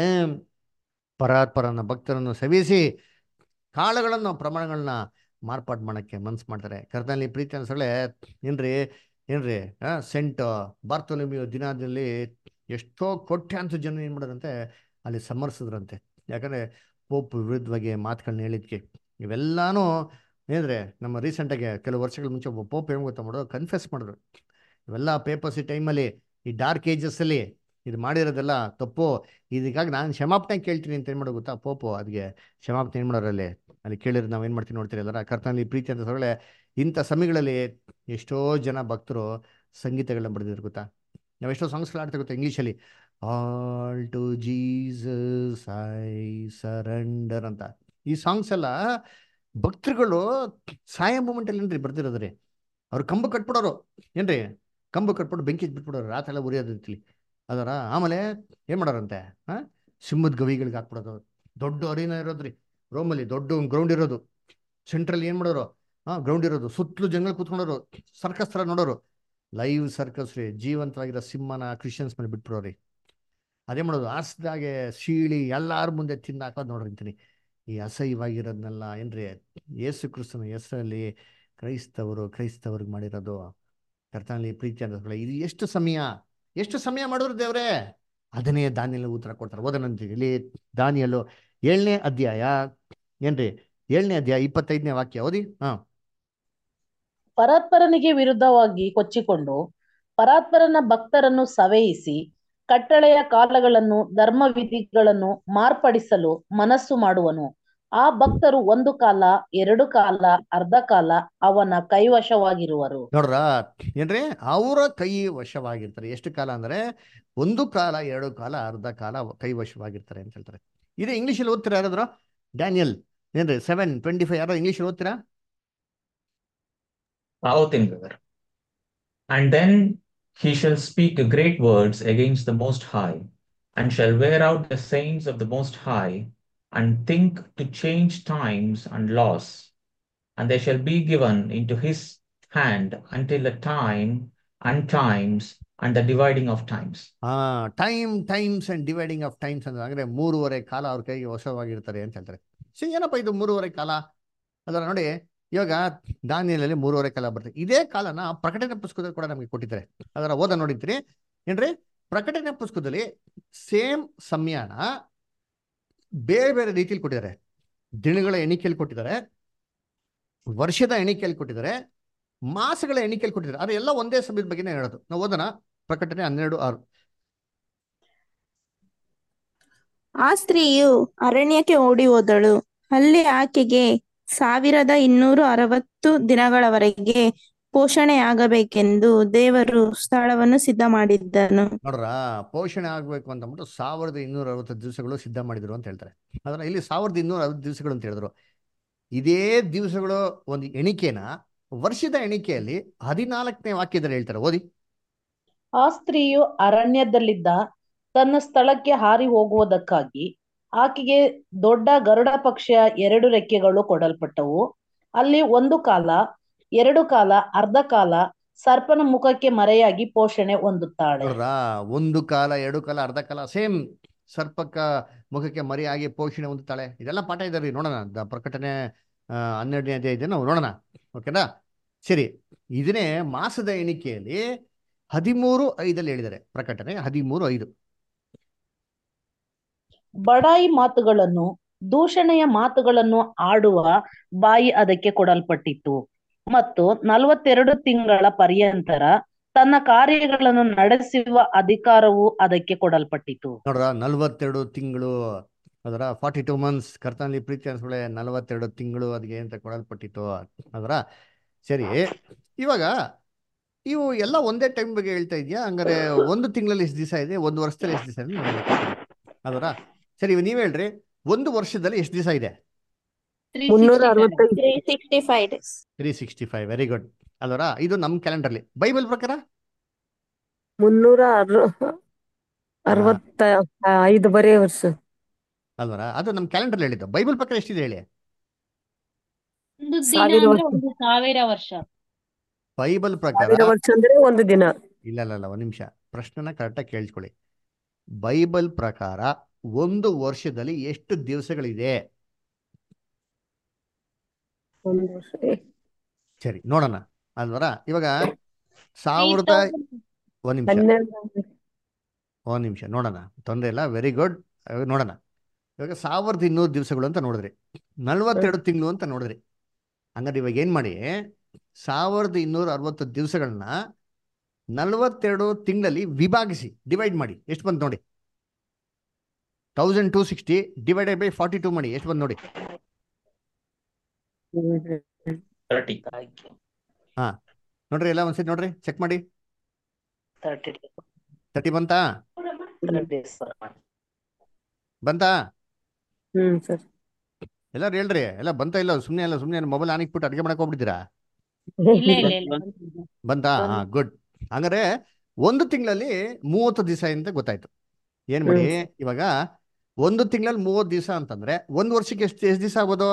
ಪರಾತ್ಪರನ ಭಕ್ತರನ್ನು ಸವಿಸಿ ಕಾಳುಗಳನ್ನು ಪ್ರಮಾಣಗಳನ್ನ ಮಾರ್ಪಾಡು ಮಾಡಕ್ಕೆ ಮನ್ಸು ಮಾಡ್ತಾರೆ ಕರ್ತನಲ್ಲಿ ಪ್ರೀತಿ ಅನ್ಸಳೆ ಏನ್ರಿ ಏನ್ರಿ ಆ ಸೆಂಟ್ ಬಾರ್ತೊಲಿಮಿಯೋ ದಿನದಲ್ಲಿ ಎಷ್ಟೋ ಕೋಟ್ಯಾಂಶ ಜನ ಏನ್ ಮಾಡೋದಂತೆ ಅಲ್ಲಿ ಸಮರ್ಸಿದ್ರಂತೆ ಯಾಕಂದ್ರೆ ಪೋಪ್ ವಿರುದ್ಧವಾಗಿ ಮಾತುಗಳನ್ನ ಹೇಳಿದ್ಕೆ ಇವೆಲ್ಲಾನು ಏನ್ರೆ ನಮ್ಮ ರೀಸೆಂಟಾಗಿ ಕೆಲವು ವರ್ಷಗಳ ಮುಂಚೆ ಒಬ್ಬ ಪೋಪ್ ಏನ್ ಗೊತ್ತಾ ಮಾಡೋದು ಕನ್ಫೆಸ್ ಮಾಡಿದ್ರು ಇವೆಲ್ಲ ಪೇಪರ್ಸ್ ಈ ಟೈಮಲ್ಲಿ ಈ ಡಾರ್ಕ್ ಏಜಸ್ ಅಲ್ಲಿ ಇದು ಮಾಡಿರೋದೆಲ್ಲ ತಪ್ಪು ಇದಕ್ಕಾಗಿ ನಾನು ಕ್ಷಮಾಪಣೆ ಕೇಳ್ತೀನಿ ಅಂತ ಏನು ಮಾಡೋದು ಗೊತ್ತಾ ಪೋಪು ಅದಕ್ಕೆ ಕ್ಷಮಾಪಣೆ ಏನು ಮಾಡೋರು ಅಲ್ಲಿ ಅಲ್ಲಿ ಕೇಳಿದ್ರೆ ನಾವು ಏನು ಮಾಡ್ತೀವಿ ನೋಡ್ತೀರಿ ಅಲ್ಲರ ಕರ್ತನಲ್ಲಿ ಪ್ರೀತಿ ಅಂತ ಸೊಳ್ಳೆ ಇಂಥ ಸಮಯಗಳಲ್ಲಿ ಎಷ್ಟೋ ಜನ ಭಕ್ತರು ಸಂಗೀತಗಳನ್ನ ಬರೆದಿದ್ರು ಗೊತ್ತಾ ನಾವು ಎಷ್ಟೋ ಸಾಂಗ್ಸ್ಗಳು ಆಡ್ತಾ ಗೊತ್ತಾ ಇಂಗ್ಲೀಷಲ್ಲಿ all to Jesus I surrender ಅಂತ ಈ ಸಾಂಗ್ಸ್ ಎಲ್ಲ ಭಕ್ತರುಗಳು ಸಾಯ ಮೂಮೆಂಟಲ್ಲಿ ಏನ್ರಿ ಬರ್ದಿರೋದ್ರಿ ಅವ್ರು ಕಂಬ ಕಟ್ಬಿಡೋರು ಏನ್ರಿ ಕಂಬ ಕಟ್ಬಿಟ್ಟು ಬೆಂಕಿ ಬಿಟ್ಬಿಡೋರು ರಾತ್ರಿ ಎಲ್ಲ ಉರಿಯೋದಂತಲಿ ಅದರ ಆಮೇಲೆ ಏನ್ ಮಾಡೋರಂತೆ ಹಾ ಸಿಂಹದ ಗವಿಗಳಿಗೆ ಹಾಕ್ಬಿಡೋದು ದೊಡ್ಡ ಅರಿನ ಇರೋದ್ರಿ ರೋಮಲ್ಲಿ ದೊಡ್ಡ ಗ್ರೌಂಡ್ ಇರೋದು ಸೆಂಟ್ರಲ್ ಏನ್ ಮಾಡೋರು ಹಾ ಗ್ರೌಂಡ್ ಇರೋದು ಸುತ್ತಲೂ ಜಂಗಲ್ ಕೂತ್ಕೊಂಡೋರು ಸರ್ಕಸ್ ತರ ನೋಡೋರು ಲೈವ್ ಸರ್ಕಸ್ ರೀ ಜೀವಂತವಾಗಿರೋ ಸಿಂಹನ ಕ್ರಿಶ್ಚಿಯನ್ಸ್ ಮೇಲೆ ಬಿಟ್ಬಿಡೋರಿ ಅದೇ ಮಾಡೋದು ಆರ್ಸ್ದಾಗೆ ಶೀಳಿ ಎಲ್ಲಾರ ಮುಂದೆ ತಿಂದು ಹಾಕೋದು ನೋಡ್ರಿ ಅಂತೀನಿ ಈ ಅಸಹ್ಯವಾಗಿರೋದ್ನೆಲ್ಲ ಏನ್ರಿ ಯೇಸು ಕ್ರಿಸ್ತನ ಹೆಸರಲ್ಲಿ ಕ್ರೈಸ್ತವರು ಕ್ರೈಸ್ತವ್ರಿಗೆ ಮಾಡಿರೋದು ಕರ್ತನಲ್ಲಿ ಪ್ರೀತಿ ಅಂತ ಇದು ಎಷ್ಟು ಸಮಯ ಎಷ್ಟು ಸಮಯ ಮಾಡಿದ್ರು ದೇವ್ರೆ ಅದನ್ನೇ ದಾನಿಯಲ್ಲಿ ಉತ್ತರ ಕೊಡ್ತಾರೆ ಓದನಂತೀವಿ ಇಲ್ಲಿ ದಾನಿಯಲ್ಲು ಏಳನೇ ಅಧ್ಯಾಯ ಏನ್ರಿ ಏಳನೇ ಅಧ್ಯಾಯ ಇಪ್ಪತ್ತೈದನೇ ವಾಕ್ಯ ಓದಿ ಹಾ ಪರಾತ್ಪರನಿಗೆ ವಿರುದ್ಧವಾಗಿ ಕೊಚ್ಚಿಕೊಂಡು ಪರಾತ್ಪರನ ಭಕ್ತರನ್ನು ಸವೆಯಿಸಿ ಕಟ್ಟಳೆಯ ಕಾಲಗಳನ್ನು ಧರ್ಮವಿಧಿಗಳನ್ನು ಮಾರ್ಪಡಿಸಲು ಮನಸ್ಸು ಮಾಡುವನು ಆ ಭಕ್ತರು ಒಂದು ಕಾಲ ಎರಡು ಕಾಲ ಅರ್ಧ ಕಾಲ ಅವನ ಕೈವಶವಾಗಿರುವರು ನೋಡ್ರ ಏನ್ರಿ ಅವರ ಕೈ ವಶವಾಗಿರ್ತಾರೆ ಎಷ್ಟು ಕಾಲ ಅಂದ್ರೆ ಒಂದು ಕಾಲ ಎರಡು ಕಾಲ ಅರ್ಧ ಕಾಲ ಕೈ ವಶವಾಗಿರ್ತಾರೆ ಅಂತ ಹೇಳ್ತಾರೆ ಇದೇ ಇಂಗ್ಲೀಷಲ್ಲಿ ಓದ್ತೀರಾ ಯಾರಾದ್ರು ಡ್ಯಾನಿಯಲ್ ಏನ್ರಿ ಸೆವೆನ್ ಟ್ವೆಂಟಿ ಫೈವ್ ಯಾರೋ ಇಂಗ್ಲೀಷ್ ಓದ್ತೀರಾ ಓದ್ತೀನಿ brother. And then he shall speak great words against the Most High, and shall wear out the saints of the Most High, and think to change times and laws. And they shall be given into his hand until the time and times and the dividing of times. ಆ time times and dividing of times ಅಂದ್ರೆ ಅಂದ್ರೆ ಮೂರುವರೆ ಕಾಲ ಅವ್ರ ಕೈಗೆ ವಶವಾಗಿರ್ತಾರೆ ಅಂತ ಹೇಳ್ತಾರೆ so ಏನಪ್ಪ ಇದು ಮೂರುವರೆ ಕಾಲ ಅದರ ನೋಡಿ ಇವಾಗ ದಾನಿಯಲ್ಲಿ ಮೂರುವರೆ ಕಾಲ ಬರ್ತದೆ ಇದೇ ಕಾಲನ ಪ್ರಕಟಣೆ ಪುಸ್ತಕದಲ್ಲಿ ಕೂಡ ನಮಗೆ ಕೊಟ್ಟಿದ್ದಾರೆ ಅದರ ಓದ ನೋಡಿದ್ರಿ ಏನ್ರಿ ಪ್ರಕಟಣೆ ಪುಸ್ತಕದಲ್ಲಿ ಸೇಮ್ ಸಮಯನ ಬೇರೆ ಬೇರೆ ರೀತಿಯಲ್ಲಿ ಕೊಟ್ಟಿದ್ದಾರೆ ದಿನಗಳ ಎಣಿಕೆಯಲ್ಲಿ ಕೊಟ್ಟಿದ್ದಾರೆ ವರ್ಷದ ಎಣಿಕೆಯಲ್ಲಿ ಕೊಟ್ಟಿದ್ದಾರೆ ಮಾಸಗಳ ಎಣಿಕೆಯಲ್ಲಿ ಕೊಟ್ಟಿದ್ದಾರೆ ಅದು ಎಲ್ಲ ಒಂದೇ ಸಮಯದ ಬಗ್ಗೆನೇ ಹೇಳೋದು ನಾವು ಓದೋಣ ಪ್ರಕಟಣೆ ಹನ್ನೆರಡು ಆರು ಆ ಸ್ತ್ರೀಯು ಅರಣ್ಯಕ್ಕೆ ಓಡಿ ಹೋದಳು ಅಲ್ಲಿ ಆಕೆಗೆ ಸಾವಿರದ ಇನ್ನೂರ ಅರವತ್ತು ದಿನಗಳವರೆಗೆ ಪೋಷಣೆಯಾಗಬೇಕೆಂದು ದೇವರು ಸ್ಥಳವನ್ನು ಸಿದ್ಧ ಮಾಡಿದ್ದನು ನೋಡ್ರ ಪೋಷಣೆ ಆಗ್ಬೇಕು ಅಂತ ಅಂದ್ಬಿಟ್ಟು ಸಾವಿರದ ಇನ್ನೂರ ಅರವತ್ತು ದಿವಸಗಳು ಸಿದ್ಧ ಮಾಡಿದ್ರು ಅಂತ ಹೇಳ್ತಾರೆ ಅದರ ಇಲ್ಲಿ ಸಾವಿರದ ಇನ್ನೂರ ಅರವತ್ತು ದಿವಸಗಳು ಅಂತ ಹೇಳಿದ್ರು ಇದೇ ದಿವಸಗಳು ಒಂದು ಎಣಿಕೆನ ವರ್ಷದ ಎಣಿಕೆಯಲ್ಲಿ ಹದಿನಾಲ್ಕನೇ ವಾಕ್ಯದಲ್ಲಿ ಹೇಳ್ತಾರೆ ಓದಿ ಆ ಸ್ತ್ರೀಯು ಅರಣ್ಯದಲ್ಲಿದ್ದ ತನ್ನ ಸ್ಥಳಕ್ಕೆ ಹಾರಿ ಹೋಗುವುದಕ್ಕಾಗಿ ಆಕೆಗೆ ದೊಡ್ಡ ಗರುಡ ಪಕ್ಷಿಯ ಎರಡು ರೆಕ್ಕೆಗಳು ಕೊಡಲ್ಪಟ್ಟವು ಅಲ್ಲಿ ಒಂದು ಕಾಲ ಎರಡು ಕಾಲ ಅರ್ಧ ಕಾಲ ಸರ್ಪನ ಮುಖಕ್ಕೆ ಮರೆಯಾಗಿ ಪೋಷಣೆ ಹೊಂದುತ್ತಾಳೆ ನೋಡ್ರ ಒಂದು ಕಾಲ ಎರಡು ಕಾಲ ಅರ್ಧ ಕಾಲ ಸೇಮ್ ಸರ್ಪಕ್ಕ ಮುಖಕ್ಕೆ ಮರಿಯಾಗಿ ಪೋಷಣೆ ಹೊಂದುತ್ತಾಳೆ ಇದೆಲ್ಲ ಪಾಠ ಇದೆ ರೀ ನೋಡೋಣ ದ- ಪ್ರಕಟಣೆ ಆ, ಹನ್ನೆರಡನೇ ಅಧ್ಯಾಯ ಇದೆ ನಾವು ನೋಡೋಣ ಓಕೆನಾ ಸರಿ ಇದನ್ನೇ ಮಾಸದ ಎಣಿಕೆಯಲ್ಲಿ ಹದಿಮೂರು ಐದಲ್ಲಿ ಹೇಳಿದ್ದಾರೆ ಪ್ರಕಟಣೆ ಹದಿಮೂರು ಐದು ಬಡಾಯಿ ಮಾತುಗಳನ್ನು ದೂಷಣೆಯ ಮಾತುಗಳನ್ನು ಆಡುವ ಬಾಯಿ ಅದಕ್ಕೆ ಕೊಡಲ್ಪಟ್ಟಿತು ಮತ್ತು ನಲವತ್ತೆರಡು ತಿಂಗಳ ಪರ್ಯಂತರ ತನ್ನ ಕಾರ್ಯಗಳನ್ನು ನಡೆಸುವ ಅಧಿಕಾರವು ಅದಕ್ಕೆ ಕೊಡಲ್ಪಟ್ಟಿತು ನೋಡ್ರ ನಲ್ವತ್ತೆರಡು ತಿಂಗಳು ಅದರ ಫಾರ್ಟಿ ಟೂ ಮಂತ್ಸ್ ಕರ್ತನಲ್ಲಿ ಪ್ರೀತಿ ಅನ್ಸ್ಕೊಳ್ಳೆ ನಲವತ್ತೆರಡು ತಿಂಗಳು ಅದಕ್ಕೆ ಅಂತ ಕೊಡಲ್ಪಟ್ಟಿತ್ತು ಅದರ ಸರಿ ಇವಾಗ ಇವು ಎಲ್ಲ ಒಂದೇ ಟೈಮ್ ಬಗ್ಗೆ ಹೇಳ್ತಾ ಇದೆಯಾ ಹಂಗಾರೆ ಒಂದು ತಿಂಗಳಲ್ಲಿ ಎಷ್ಟು ದಿವಸ ಇದೆ ಒಂದು ವರ್ಷದಲ್ಲಿ ಎಷ್ಟು ದಿವಸ ಇದೆ ನೀವು ಲೆಕ್ಕ ಕೊಡಿ. ಅದರ ಸರಿ ಇವಾಗ ನೀವ್ ಹೇಳ್ರಿ ಒಂದು ವರ್ಷದಲ್ಲಿ ಎಷ್ಟು ದಿವಸ ಇದೆ ಮುನ್ನೂರ ಅರವತ್ತೈದು three sixty five days three sixty five very good ಅಲ್ವರ ಇದು ನಮ್ಮ ಕ್ಯಾಲೆಂಡರ್ಲಿ ಬೈಬಲ್ ಪ್ರಕಾರ ಮುನ್ನೂರ ಅರ ಅರವತ್ತ ಐದು ಬರೇ ವರ್ಷ ಅಲ್ವರ ಅದು ನಮ್ಮ ಕ್ಯಾಲೆಂಡರ್ ಹೇಳಿದ್ದು ಬೈಬಲ್ ಪ್ರಕಾರ ಎಷ್ಟಿದೆ ಹೇಳಿ ಒಂದು ದಿನ ಸಾವಿರ ಅಂದ್ರೆ ವರ್ಷ. ಒಂದು ಸಾವಿರ ವರ್ಷ ಬೈಬಲ್ ಪ್ರಕಾರ ಸಾವಿರ ವರ್ಷ ಅಂದ್ರೆ ಒಂದು ದಿನ ಇಲ್ಲ ಇಲ್ಲ ಇಲ್ಲ ಒಂದು ನಿಮಿಷ ಪ್ರಶ್ನೆನ ಕರೆಕ್ಟಾಗಿ ಕೇಳಿಸ್ಕೊಳ್ಳಿ ಬೈಬಲ್ ಪ್ರಕಾರ ಒಂದು ವರ್ಷದಲ್ಲಿ ಎಷ್ಟು ದಿವಸಗಳಿದೆ ಒಂದು ವರ್ಷ ಏ, ಸರಿ ನೋಡೋಣ ಅಲ್ವರ ಇವಾಗ ಸಾವಿರದ ಒಂದ್ ನಿಮಿಷ ಹನ್ನೆರಡು ಒಂದ್ ನಿಮಿಷ ನೋಡೋಣ ತೊಂದರೆ ಇಲ್ಲ ವೆರಿ ಗುಡ್ ನೋಡೋಣ ಇವಾಗ ಸಾವಿರದ ಇನ್ನೂರು ದಿವಸಗಳು ಅಂತ ನೋಡಿದ್ರಿ ನಲ್ವತ್ತೆರಡು ತಿಂಗಳು ಅಂತ ನೋಡಿದ್ರಿ ಹಂಗಾದ್ರೆ ಇವಾಗ ಏನ್ ಮಾಡಿ ಸಾವಿರದ ಇನ್ನೂರ ಅರವತ್ತು ದಿವಸಗಳನ್ನ ನಲ್ವತ್ತೆರಡು ತಿಂಗಳಲ್ಲಿ ವಿಭಾಗಿಸಿ ಡಿವೈಡ್ ಮಾಡಿ ಎಷ್ಟು ಬಂತು ನೋಡಿ thousand two sixty divided by forty two ಮಾಡಿ ಎಷ್ಟು ಬಂತು ನೋಡಿ ತರ್ಟಿ ನೋಡ್ರಿ ಎಲ್ಲ ಒಂದ್ಸರಿ ನೋಡ್ರಿ ಚೆಕ್ ಮಾಡಿ ತರ್ಟಿ ತರ್ಟಿ ಬಂತಾ ಡೇಸ್ ಬಂತಾ ಹ್ಮ್ ಸರ್ ಎಲ್ಲರೂ ಹೇಳ್ರಿ ಎಲ್ಲ ಬಂತಾ ಇಲ್ಲ ಸುಮ್ಮನೆ ಎಲ್ಲ ಸುಮ್ಮನೆ ಮೊಬೈಲ್ ಆನ್ ಇಟ್ಬಿಟ್ಟು ಅಡುಗೆ ಮಾಡಕ್ ಹೋಗ್ಬಿಟ್ಟಿದ್ದೀರಾ ಇಲ್ಲ ಇಲ್ಲ ಇಲ್ಲ ಬಂತಾ ಹಾ ಗುಡ್ ಹಂಗಾರೆ ಒಂದು ತಿಂಗಳಲ್ಲಿ ಮೂವತ್ತು ದಿವಸ ಅಂತ ಗೊತ್ತಾಯ್ತು ಏನ್ ಮಾಡಿ ಇವಾಗ ಒಂದು ತಿಂಗಳಲ್ಲಿ ಮೂವತ್ತು ದಿವಸ ಅಂತಂದ್ರೆ ಒಂದು ವರ್ಷಕ್ಕೆ ಎಷ್ಟು ಎಷ್ಟು ದಿವಸ ಆಗ್ಬೋದು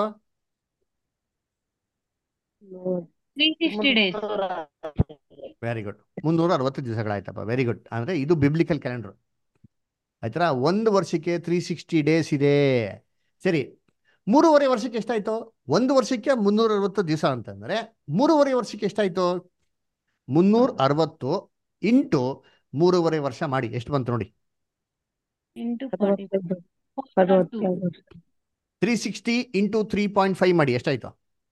three sixty days very good ಮುನ್ನೂರ ಅರವತ್ತು ದಿವಸಗಳಾಯ್ತಪ್ಪ ವೆರಿ ಗುಡ್ ಅಂದ್ರೆ ಇದು ಬಿಬ್ಲಿಕಲ್ ಕ್ಯಾಲೆಂಡರ್ ಆಯ್ತಾ ಒಂದು ವರ್ಷಕ್ಕೆ ತ್ರೀ ಸಿಕ್ಸ್ಟಿ ಡೇಸ್ ಇದೆ ಸರಿ ಮೂರುವರೆ ವರ್ಷಕ್ಕೆ ಎಷ್ಟಾಯ್ತು ಒಂದು ವರ್ಷಕ್ಕೆ ಮುನ್ನೂರ ಅರವತ್ತು ದಿವಸ ಅಂತಂದ್ರೆ ಮೂರುವರೆ ವರ್ಷಕ್ಕೆ ಎಷ್ಟಾಯ್ತು ಮುನ್ನೂರ ಅರವತ್ತು ಇಂಟು ಮೂರುವರೆ ವರ್ಷ ಮಾಡಿ ಎಷ್ಟು ಬಂತು ನೋಡಿ ಇಂಟು ಫಾರ್ಟಿ ಅರವತ್ತೈದು ಅರವತ್ತೈದು ವರ್ಷ. Three sixty into three point five ಮಾಡಿ ಎಷ್ಟಾಯ್ತು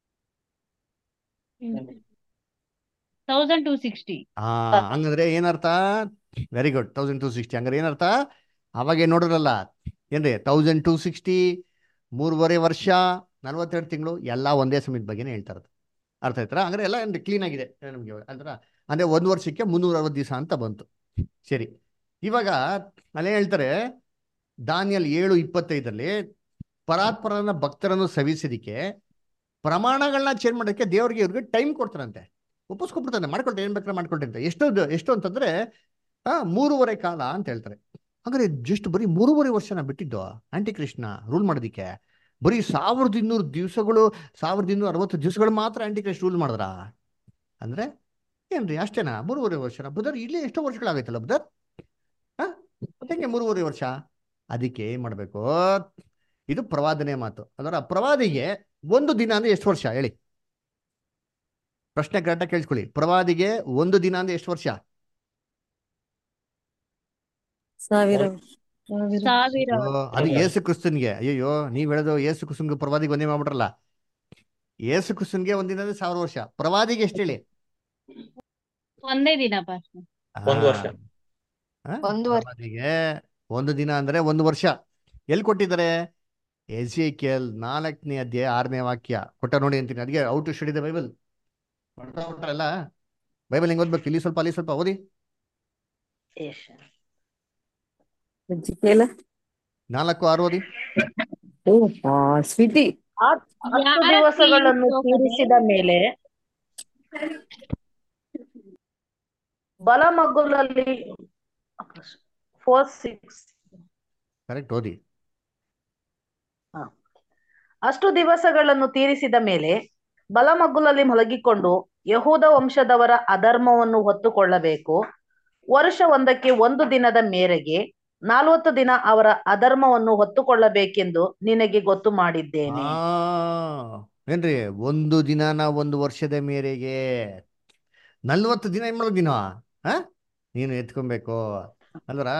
ತೌಸಂಡ್ ಟೂ ಸಿಕ್ಸ್ಟಿ ಆ ಹಂಗಂದ್ರೆ ಏನರ್ಥ very good thousand two sixty ಹಂಗಾರೆ ಏನರ್ಥ ಅವಾಗೇ ನೋಡಿದ್ರಲ್ಲ ಏನ್ರಿ ತೌಸಂಡ್ ಟೂ ಸಿಕ್ಸ್ಟಿ ಮೂರುವರೆ ವರ್ಷ ನಲ್ವತ್ತೆರಡು ತಿಂಗಳು ಎಲ್ಲ ಒಂದೇ ಸಮಯದ ಬಗ್ಗೆನೇ ಹೇಳ್ತಾ ಇರೋದು ಅರ್ಥ ಆಯ್ತಾ ಹಂಗಾರೆ ಎಲ್ಲ ಏನ್ರಿ ಕ್ಲೀನ್ ಆಗಿದೆ ನಮಗೆ ಅಂದ್ರ ಅಂದ್ರೆ ಒಂದು ವರ್ಷಕ್ಕೆ ಮುನ್ನೂರ ಅರವತ್ತು ದಿವಸ ಅಂತ ಬಂತು ಸರಿ ಇವಾಗ ಅಲ್ಲೇ ಹೇಳ್ತಾರೆ ದಾನಿಯಲ್ ಏಳು ಇಪ್ಪತ್ತೈದರಲ್ಲಿ ಪರಾತ್ಪರನ ಭಕ್ತರನ್ನು ಸವಿಸೋದಿಕ್ಕೆ ಪ್ರಮಾಣಗಳನ್ನ ಚೇಂಜ್ ಮಾಡೋಕ್ಕೆ ದೇವರಿಗೆ ಇವ್ರಿಗೆ ಟೈಮ್ ಕೊಡ್ತಾರಂತೆ ಒಪ್ಪಿಸ್ಕೊಬಿಡ್ತಾನೆ ಮಾಡ್ಕೊಳ್ತಾರೆ ಏನ್ ಬೇಕಾದ್ರೆ ಮಾಡ್ಕೊಳ್ರಿ ಅಂತ ಎಷ್ಟು ಎಷ್ಟು ಅಂತಂದ್ರೆ ಆ ಮೂರುವರೆ ಕಾಲ ಅಂತ ಹೇಳ್ತಾರೆ ಹಾಗಾದ್ರೆ ಜಸ್ಟ್ ಬರೀ ಮೂರುವರೆ ವರ್ಷನ ಬಿಟ್ಟಿದ್ದು ಆಂಟಿ ಕೃಷ್ಣ ರೂಲ್ ಮಾಡೋದಿಕ್ಕೆ ಬರೀ ಸಾವಿರದ ಇನ್ನೂರು ದಿವಸಗಳು ಸಾವಿರದ ಇನ್ನೂರ ಅರವತ್ತು ದಿವಸಗಳು ಮಾತ್ರ ಆಂಟಿ ಕೃಷ್ಣ ರೂಲ್ ಮಾಡಿದ್ರ ಅಂದ್ರೆ ಏನ್ರಿ ಅಷ್ಟೇನಾ ಮೂರುವರೆ ವರ್ಷನ ಬದರ್ ಇಲ್ಲೇ ಎಷ್ಟೋ ವರ್ಷಗಳಾಗೈತಲ್ಲ ಬದರ್ ಹಾ ಮತ್ತೆ ಮೂರುವರೆ ವರ್ಷ ಅದಕ್ಕೆ ಏನ್ ಮಾಡ್ಬೇಕು ಇದು ಪ್ರವಾದನೆ ಮಾತು ಅದರ ಪ್ರವಾದಿಗೆ ಒಂದು ದಿನ ಅಂದ್ರೆ ಎಷ್ಟು ವರ್ಷ ಹೇಳಿ ಪ್ರಶ್ನೆ ಕರೆಕ್ಟಾಗಿ ಕೇಳಿಸ್ಕೊಳ್ಳಿ ಪ್ರವಾದಿಗೆ ಒಂದು ದಿನ ಅಂದ್ರೆ ಎಷ್ಟು ವರ್ಷ ಸಾವಿರ ವರ್ಷ. ಸಾವಿರ ಸಾವಿರ ಅಯ್ಯೋ, ಅದು ಏಸು ಕ್ರಿಸ್ತನ್ಗೆ ಅಯ್ಯೋ ನೀವ್ ಹೇಳೋದು ಏಸು ಕ್ರಿಸ್ತನ್ಗೆ ಪ್ರವಾದಿಗೆ ಒಂದೇ ಮಾಡ್ಬಿಟ್ರಲ್ಲ ಏಸು ಕ್ರಿಸ್ತನ್ಗೆ ಒಂದಿನ ಅಂದ್ರೆ ಸಾವಿರ ವರ್ಷ ಪ್ರವಾದಿಗೆ ಎಷ್ಟು ಹೇಳಿ ಒಂದೇ ದಿನ ಪಾಸ್ಟರ್ ಒಂದು ವರ್ಷ. ಆ? ಒಂದು ವರ್ಷ. ಪ್ರವಾದಿಗೆ ಒಂದು ದಿನ ಅಂದ್ರೆ ಒಂದು ವರ್ಷ ಎಲ್ಲಿ ಕೊಟ್ಟಿದ್ದಾರೆ ಎಲ್ ನಾಲ್ಕನೇ ಅಧ್ಯಾಯ ಆರನೇ ವಾಕ್ಯ ಕೊಟ್ಟ ನೋಡಿ ಅಂತೀನಿ ಅದಕ್ಕೆ out to study the Bible ಎಲ್ಲ ಬೈಬಲ್ ಹೆಂಗ್ ಓದ್ಬೇಕು ಇಲ್ಲಿ ಸ್ವಲ್ಪ ಅಲ್ಲಿ ಸ್ವಲ್ಪ ಓದಿ ಅಜ್ಜಿಕೇಲ ನಾಲ್ಕು ಆರು ಓದಿ ಓ ಆ ಸ್ವೀಟಿ ಹತ್ತು ಯಾರ ದಿವಸಗಳನ್ನು ತೀರಿಸುವ ತೀರಿಸಿದ ಮೇಲೆ ಬಲಮಗ್ಗುಲಲ್ಲಿ ಫೋರ್ ಸಿಕ್ಸ್ ಕರೆಕ್ಟ್ ಓದಿ ಅಷ್ಟು ದಿವಸಗಳನ್ನು ತೀರಿಸಿದ ಮೇಲೆ ಬಲಮಗ್ಗುಲಲ್ಲಿ ಮಲಗಿಕೊಂಡು ಯಹೂದ ವಂಶದವರ ಅಧರ್ಮವನ್ನು ಹೊತ್ತುಕೊಳ್ಳಬೇಕು ವರ್ಷ ಒಂದಕ್ಕೆ ಒಂದು ದಿನದ ಮೇರೆಗೆ ನಲವತ್ತು ದಿನ ಅವರ ಅಧರ್ಮವನ್ನು ಹೊತ್ತುಕೊಳ್ಳಬೇಕೆಂದು ನಿನಗೆ ಗೊತ್ತು ಮಾಡಿದ್ದೇನೆ ಆ ಏನ್ರಿ ಒಂದು ದಿನನ ಒಂದು ವರ್ಷದ ಮೇರೆಗೆ ನಲ್ವತ್ತು ದಿನ ಏನ್ ಮಾಡೋದು ನೀನು ಹಾ ನೀನು ಎತ್ಕೊಬೇಕು ಅಲ್ವರ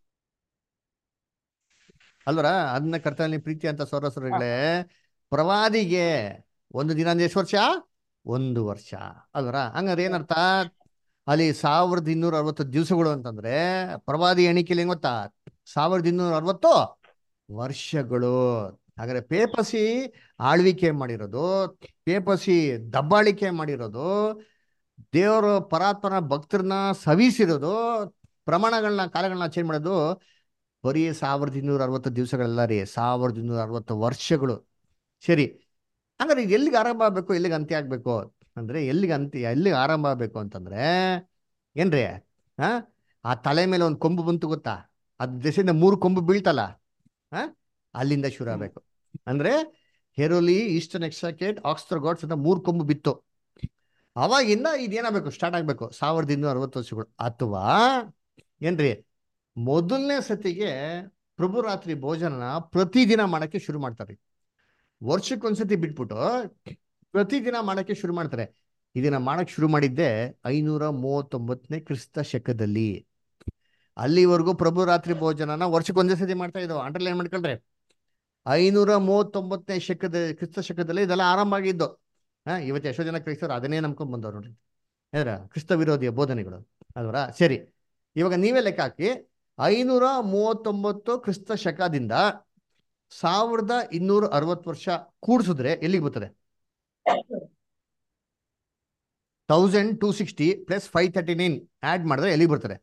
ಅಲ್ವರ ಅದನ್ನ ಕರ್ತನಲ್ಲಿ ಪ್ರೀತಿ ಅಂತ ಸೋರಸರುಗಳೇ ಪ್ರವಾದಿಗೆ ಒಂದು ದಿನ ಅಂದ್ರೆ ಎಷ್ಟು ವರ್ಷ ಒಂದು ವರ್ಷ ಅಲ್ವರ ಹಂಗಾರೆ ಏನರ್ಥ ಅಲ್ಲಿ ಸಾವಿರದ ಇನ್ನೂರ ಅರವತ್ತು ದಿವಸಗಳು ಅಂತಂದ್ರೆ ಪ್ರವಾದಿ ಎಣಿಕೆಲಿ ಹೆಂಗ್ ಗೊತ್ತಾ ಸಾವಿರದ ಇನ್ನೂರ ಅರವತ್ತು ವರ್ಷಗಳು ಹಾಗಾದ್ರೆ ಪೇಪಸಿ ಆಳ್ವಿಕೆ ಮಾಡಿರೋದು ಪೇಪಸಿ ದಬ್ಬಾಳಿಕೆ ಮಾಡಿರೋದು ದೇವರು ಪರಾತ್ಮನ ಭಕ್ತರನ್ನ ಸವಿಸಿರೋದು ಪ್ರಮಾಣಗಳನ್ನ ಕಾಲಗಳನ್ನ ಚೇಂಜ್ ಮಾಡೋದು ಬರೀ ಸಾವಿರದ ಇನ್ನೂರ ಅರವತ್ತು ದಿವಸಗಳೆಲ್ಲ ರೀ ಸಾವಿರದ ಇನ್ನೂರ ಅರವತ್ತು ವರ್ಷಗಳು ಸರಿ ಹಂಗಾರೆ ಇದು ಎಲ್ಲಿಗೆ ಆರಂಭ ಆಗಬೇಕು ಎಲ್ಲಿಗೆ ಅಂತ್ಯ ಆಗ್ಬೇಕು ಅಂದ್ರೆ ಎಲ್ಲಿಗೆ ಅಂತ್ಯ ಎಲ್ಲಿಗೆ ಆರಂಭ ಆಗಬೇಕು ಅಂತಂದ್ರೆ ಏನ್ರಿ ಹಾ ಆ ತಲೆ ಮೇಲೆ ಒಂದು ಕೊಂಬು ಬಂತು ಗೊತ್ತಾ ಅದ್ ದೆಸೆಯಿಂದ ಮೂರು ಕೊಂಬು ಬೀಳ್ತಲ್ಲ ಹಾ ಅಲ್ಲಿಂದ ಶುರು ಆಗ್ಬೇಕು ಅಂದ್ರೆ ಹೆರೋಲಿ ಈಸ್ಟರ್ನ್ ಎಕ್ಸಾಕೆಟ್ ಆಕ್ಸ್ಟರ್ ಗಾಡ್ಸ್ ಅಂತ ಮೂರು ಕೊಂಬು ಬಿತ್ತು ಅವಾಗಿಂದ ಇದೇನಾಗಬೇಕು ಸ್ಟಾರ್ಟ್ ಆಗ್ಬೇಕು ಸಾವಿರದ ಇನ್ನೂರ ಅರವತ್ತು ವರ್ಷಗಳು ಅಥವಾ ಏನ್ರಿ ಮೊದಲನೇ ಸತಿಗೆ ಪ್ರಭು ರಾತ್ರಿ ಭೋಜನನ ಪ್ರತಿದಿನ ಮಾಡಕ್ಕೆ ಶುರು ಮಾಡ್ತಾರೆ ವರ್ಷಕ್ಕೊಂದ್ಸತಿ ಬಿಟ್ಬಿಟ್ಟು ಪ್ರತಿದಿನ ಮಾಡಕ್ಕೆ ಶುರು ಮಾಡ್ತಾರೆ ಇದನ್ನ ಮಾಡಕ್ ಶುರು ಮಾಡಿದ್ದೆ ಐನೂರ ಮೂವತ್ತೊಂಬತ್ತನೇ ಕ್ರಿಸ್ತ ಶಕದಲ್ಲಿ ಅಲ್ಲಿವರೆಗೂ ಪ್ರಭು ರಾತ್ರಿ ಭೋಜನನ ವರ್ಷಕ್ಕೊಂದೇ ಸತಿ ಮಾಡ್ತಾ ಇದ್ದವು ಅಂಡರ್ಲೈನ್ ಮಾಡ್ಕೊಳ್ರಿ ಐನೂರ ಮೂವತ್ತೊಂಬತ್ತನೇ ಶಕದ ಕ್ರಿಸ್ತ ಶಕದಲ್ಲಿ ಇದೆಲ್ಲ ಆರಂಭ ಆಗಿದ್ದು ಹಾ ಇವತ್ತು ಎಷ್ಟೋ ಜನ ಕ್ರೈಸ್ತರು ಅದನ್ನೇ ನಂಬ್ಕೊಂಡ್ ಬಂದವ್ರು ನೋಡ್ರಿ ಯಾರ ಕ್ರಿಸ್ತ ವಿರೋಧಿಯ ಬೋಧನೆಗಳು ಅಲ್ವರ ಸರಿ ಇವಾಗ ನೀವೇ ಲೆಕ್ಕ ಹಾಕಿ ಐನೂರ ಮೂವತ್ತೊಂಬತ್ತು ಕ್ರಿಸ್ತ ಶಕದಿಂದ ಸಾವಿರದ ಇನ್ನೂರ ಅರವತ್ತು ವರ್ಷ ಕೂಡಿಸಿದ್ರೆ ಎಲ್ಲಿಗೆ ಬರ್ತದೆ thousand two sixty plus five thirty nine add ಮಾಡಿದ್ರೆ ಎಲ್ಲಿಗೆ ಬರ್ತದೆ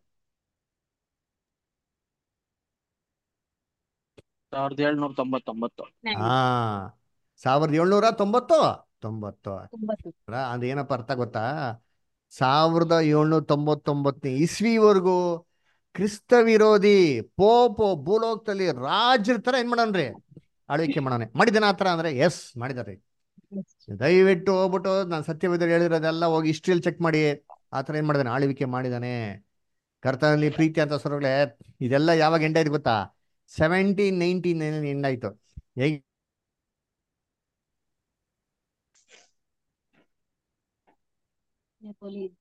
ಸಾವಿರದ ಏಳ್ನೂರ ತೊಂಬತ್ತೊಂಬತ್ತು ಹಾ ಸಾವಿರದ ಏಳ್ನೂರ ತೊಂಬತ್ತು ತೊಂಬತ್ತು ತೊಂಬತ್ತು ಅಲ್ಲ, ಅದು ಏನಪ್ಪ ಅರ್ಥ ಗೊತ್ತಾ ಸಾವಿರದ ಏಳ್ನೂರ ತೊಂಬತ್ತೊಂಬತ್ತನೇ ಇಸ್ವಿವರೆಗೂ ಕ್ರಿಸ್ತ ವಿರೋಧಿ ಪೋಪ್ ಭೂಲೋಕದಲ್ಲಿ ರಾಜರ ತರ ಏನ್ ಮಾಡನ್ರಿ ಆಳ್ವಿಕೆ ಮಾಡೋನೆ ಮಾಡಿದನ ಆತರ ಅಂದ್ರೆ ಎಸ್ ಮಾಡಿದಾರೆ ದಯವಿಟ್ಟು ಹೋಗ್ಬಿಟ್ಟು ನಾನು ಸತ್ಯವೇದ ಹೇಳಿರೋದೆಲ್ಲ ಹೋಗಿ ಹಿಸ್ಟ್ರಿಯಲ್ಲಿ ಚೆಕ್ ಮಾಡಿ ಆತರ ಏನ್ ಮಾಡಿದಾನೆ ಆಳ್ವಿಕೆ ಮಾಡಿದಾನೆ ಕರ್ತನಲ್ಲಿ ಪ್ರೀತಿ ಅಂತ ಸ್ವರಗಳೇ ಇದೆಲ್ಲ ಯಾವಾಗ ಎಂಡ್ ಆಯ್ತು ಗೊತ್ತಾ ಸೆವೆಂಟೀನ್ ನೈನ್ಟೀನ್ ನೈನ್ ಎಂಡ್ ಆಯ್ತು ಹೇಗೆ ನೆಪೋಲಿಯನ್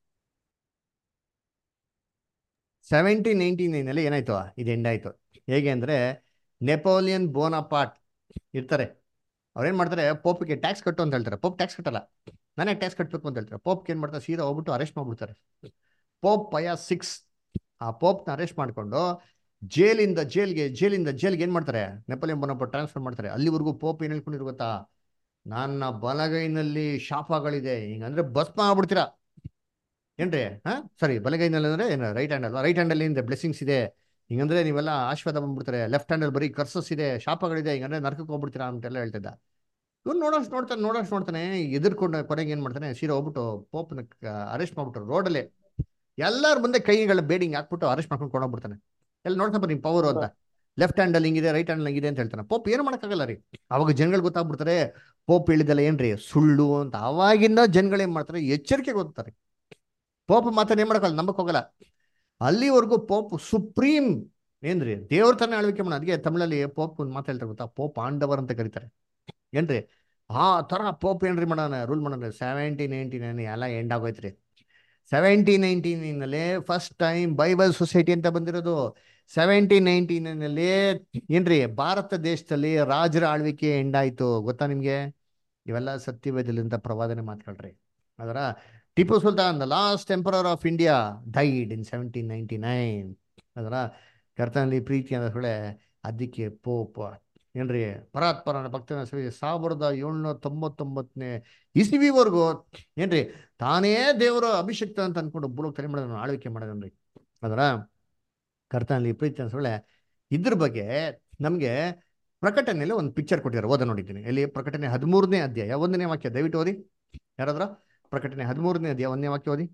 ಸೆವೆಂಟೀನ್ ನೈನ್ಟಿ ನೈನಲ್ಲಿ ಏನಾಯ್ತು ಇದು ಎಂಡ್ ಆಯ್ತು ಹೇಗೆ ಅಂದ್ರೆ ನೆಪೋಲಿಯನ್ ಬೋನಾಪಾಟ್ ಇರ್ತಾರೆ ಅವ್ರೇನ್ ಮಾಡ್ತಾರೆ ಪೋಪ್ಗೆ ಟ್ಯಾಕ್ಸ್ ಕಟ್ಟು ಅಂತ ಹೇಳ್ತಾರೆ ಪೋಪ್ ಟ್ಯಾಕ್ಸ್ ಕಟ್ಟಲ್ಲ ನಾನೇ ಟ್ಯಾಕ್ಸ್ ಕಟ್ಟಬೇಕು ಅಂತ ಹೇಳ್ತಾರೆ ಪೋಪ್ಗೆ ಏನ್ ಮಾಡ್ತಾರೆ ಸೀದಾ ಹೋಗ್ಬಿಟ್ಟು ಅರೆಸ್ಟ್ ಮಾಡ್ಬಿಡ್ತಾರೆ ಪೋಪ್ ಪಯ ಸಿಕ್ಸ್ ಆ ಪೋಪ್ನ ಅರೆಸ್ಟ್ ಮಾಡ್ಕೊಂಡು ಜೈಲಿಂದ ಜೈಲ್ಗೆ ಜೈಲಿಂದ ಜೈಲ್ಗೆ ಏನ್ ಮಾಡ್ತಾರೆ ನೆಪೋಲಿಯನ್ ಬೋನಾಪಾಟ್ ಟ್ರಾನ್ಸ್ಫರ್ ಮಾಡ್ತಾರೆ ಅಲ್ಲಿವರೆಗೂ ಪೋಪ್ ಏನ್ ಹೇಳ್ಕೊಂಡಿರು ಗೊತ್ತಾ ನನ್ನ ಬಲಗೈನಲ್ಲಿ ಶಾಪಗಳಿದೆ ಹಿಂಗಂದ್ರೆ ಭಸ್ಮ ಆಗ್ಬಿಡ್ತೀರಾ ಏನ್ರಿ ಹಾ ಸರಿ ಬಲಗೈನಲ್ಲಿ ಅಂದ್ರೆ ಏನು ರೈಟ್ ಹ್ಯಾಂಡ್ ಅಲ್ವಾ ರೈಟ್ ಹ್ಯಾಂಡಲ್ಲಿ ಇಂದ ಬ್ಲೆಸ್ಸಿಂಗ್ಸ್ ಇದೆ ಹಿಂಗಂದ್ರೆ ನೀವೆಲ್ಲ ಆಶೀರ್ವಾದ ಬಂದ್ಬಿಡ್ತಾರೆ ಲೆಫ್ಟ್ ಹ್ಯಾಂಡಲ್ಲಿ ಬರೀ ಕರ್ಸಸ್ ಇದೆ ಶಾಪಗಳಿದೆ ಹಿಂಗಂದ್ರೆ ನರಕಕ್ಕೆ ಹೋಗ್ಬಿಡ್ತೀರಾ ಅಂತೆಲ್ಲ ಹೇಳ್ತಿದ್ದ ಇವ್ನು ನೋಡೋಷ್ಟು ನೋಡ್ತಾನೆ ನೋಡೋಷ್ಟು ನೋಡ್ತಾನೆ ಎದುರ್ಕೊಂಡು ಕೊನೆಗೆ ಏನ್ ಮಾಡ್ತಾನೆ ಸೀರೆ ಹೋಗ್ಬಿಟ್ಟು ಪೋಪ್ನ ಅರೆಸ್ಟ್ ಮಾಡ್ಬಿಟ್ಟು ರೋಡಲ್ಲಿ ಎಲ್ಲರ ಮುಂದೆ ಕೈಗಳ ಬೇಡಿಂಗ್ ಹಾಕ್ಬಿಟ್ಟು ಅರೆಸ್ಟ್ ಮಾಡ್ಕೊಂಡು ಕೊಂಡೋಗ್ಬಿಡ್ತಾನೆ ಎಲ್ಲ ನೋಡ್ತಾ ನಿಮ್ ಪವರ್ ಅಂತ ಲೆಫ್ಟ್ ಹ್ಯಾಂಡಲ್ಲಿ ಹಿಂಗಿದೆ ರೈಟ್ ಹ್ಯಾಂಡ್ ಹಿಂಗಿದೆ ಅಂತ ಹೇಳ್ತಾನೆ ಪೋಪ್ ಏನು ಮಾಡೋಕ್ಕಾಗಲ್ಲ ರೀ ಅವಾಗ ಜನಗಳು ಗೊತ್ತಾಗ್ಬಿಡ್ತಾರೆ ಪೋಪ್ ಹೇಳಿದಲ್ಲ ಏನ್ರಿ ಸುಳ್ಳು ಅಂತ ಅವಾಗಿಂದ ಜನಗಳು ಏನ್ ಮಾಡ್ತಾರೆ ಎಚ್ಚರಿಕೆ ಗೊತ್ತಾರೆ ಪೋಪ್ ಮಾತನ್ನ ಏನ್ ಮಾಡಕ್ಕಲ್ಲ ನಂಬಕ್ ಹೋಗಲ್ಲ ಅಲ್ಲಿವರೆಗೂ ಪೋಪ್ ಸುಪ್ರೀಂ ಏನ್ರಿ ದೇವ್ರ ತಾನೇ ಆಳ್ವಿಕೆ ಮಾಡ ಅದಕ್ಕೆ ತಮಿಳಲ್ಲಿ ಪೋಪ್ ಒಂದು ಮಾತು ಹೇಳ್ತಾರೆ ಗೊತ್ತಾ ಪೋಪ್ ಆಂಡವರ್ ಅಂತ ಕರೀತಾರೆ ಏನ್ರಿ ಆ ತರ ಪೋಪ್ ಏನ್ರಿ ಮಾಡೋಣ ರೂಲ್ ಮಾಡೋಣ ಸೆವೆಂಟಿ ನೈನ್ಟಿ ನೈನ್ ಎಲ್ಲ ಎಂಡ್ ಆಗೋಯ್ತ್ರಿ ಸೆವೆಂಟಿ ನೈನ್ಟಿ ನೈನಲ್ಲಿ ಫಸ್ಟ್ ಟೈಮ್ ಬೈಬಲ್ ಸೊಸೈಟಿ ಅಂತ ಬಂದಿರೋದು ಸೆವೆಂಟಿ ನೈನ್ಟಿ ನೈನಲ್ಲಿ ಏನ್ರಿ ಭಾರತ ದೇಶದಲ್ಲಿ ರಾಜರ ಆಳ್ವಿಕೆ ಎಂಡ್ ಆಯ್ತು ಗೊತ್ತಾ ನಿಮ್ಗೆ ಇವೆಲ್ಲ ಸತ್ಯವೇದಲಿಂದ ಪ್ರವಾದನೆ ಮಾತಾಡ್ರಿ ಅದರ Tipu Sultan the last emperor of India died in seventeen ninety nine ಅದರ ಕರ್ತನಲ್ಲಿ ಪ್ರೀತಿ ಅಂದ ಹೇಳಿ ಅದಕ್ಕೆ ಪೋಪ್ ಏನ್ರಿ ಪರಾತ್ಪರನ ಭಕ್ತನ ಸೇವೆ ಸಾವಿರದ ಏಳ್ನೂರ ತೊಂಬತ್ತೊಂಬತ್ತನೇ ಇಸಿವಿವರೆಗೂ ಏನ್ರಿ ತಾನೇ ದೇವರ ಅಭಿಷಕ್ತ ಅಂತ ಅನ್ಕೊಂಡು ಬುಲಕ್ ತಲೆ ಮಾಡೋದನ್ನ ಆಳ್ವಿಕೆ ಮಾಡೋದನ್ರಿ ಅದರ ಕರ್ತನಲ್ಲಿ ಪ್ರೀತಿ ಅಂತ ಹೇಳಿ ಇದ್ರ ಬಗ್ಗೆ ನಮಗೆ ಪ್ರಕಟಣೆಯಲ್ಲಿ ಒಂದು ಪಿಕ್ಚರ್ ಕೊಟ್ಟಿದ್ದಾರೆ ಓದ ನೋಡಿದ್ದೀನಿ ಎಲ್ಲಿ ಪ್ರಕಟಣೆ ಹದಿಮೂರನೇ ಅಧ್ಯಾಯ ಒಂದನೇ ವಾಕ್ಯ ದಯವಿಟ್ಟು ಓದಿ ಯಾರಾದ್ರ ಪ್ರಕಟಣೆ ಹದಿಮೂರನೇ ಅಧ್ಯಾಯ ಒಂದನೇ ವಾಕ್ಯ ಓದಿ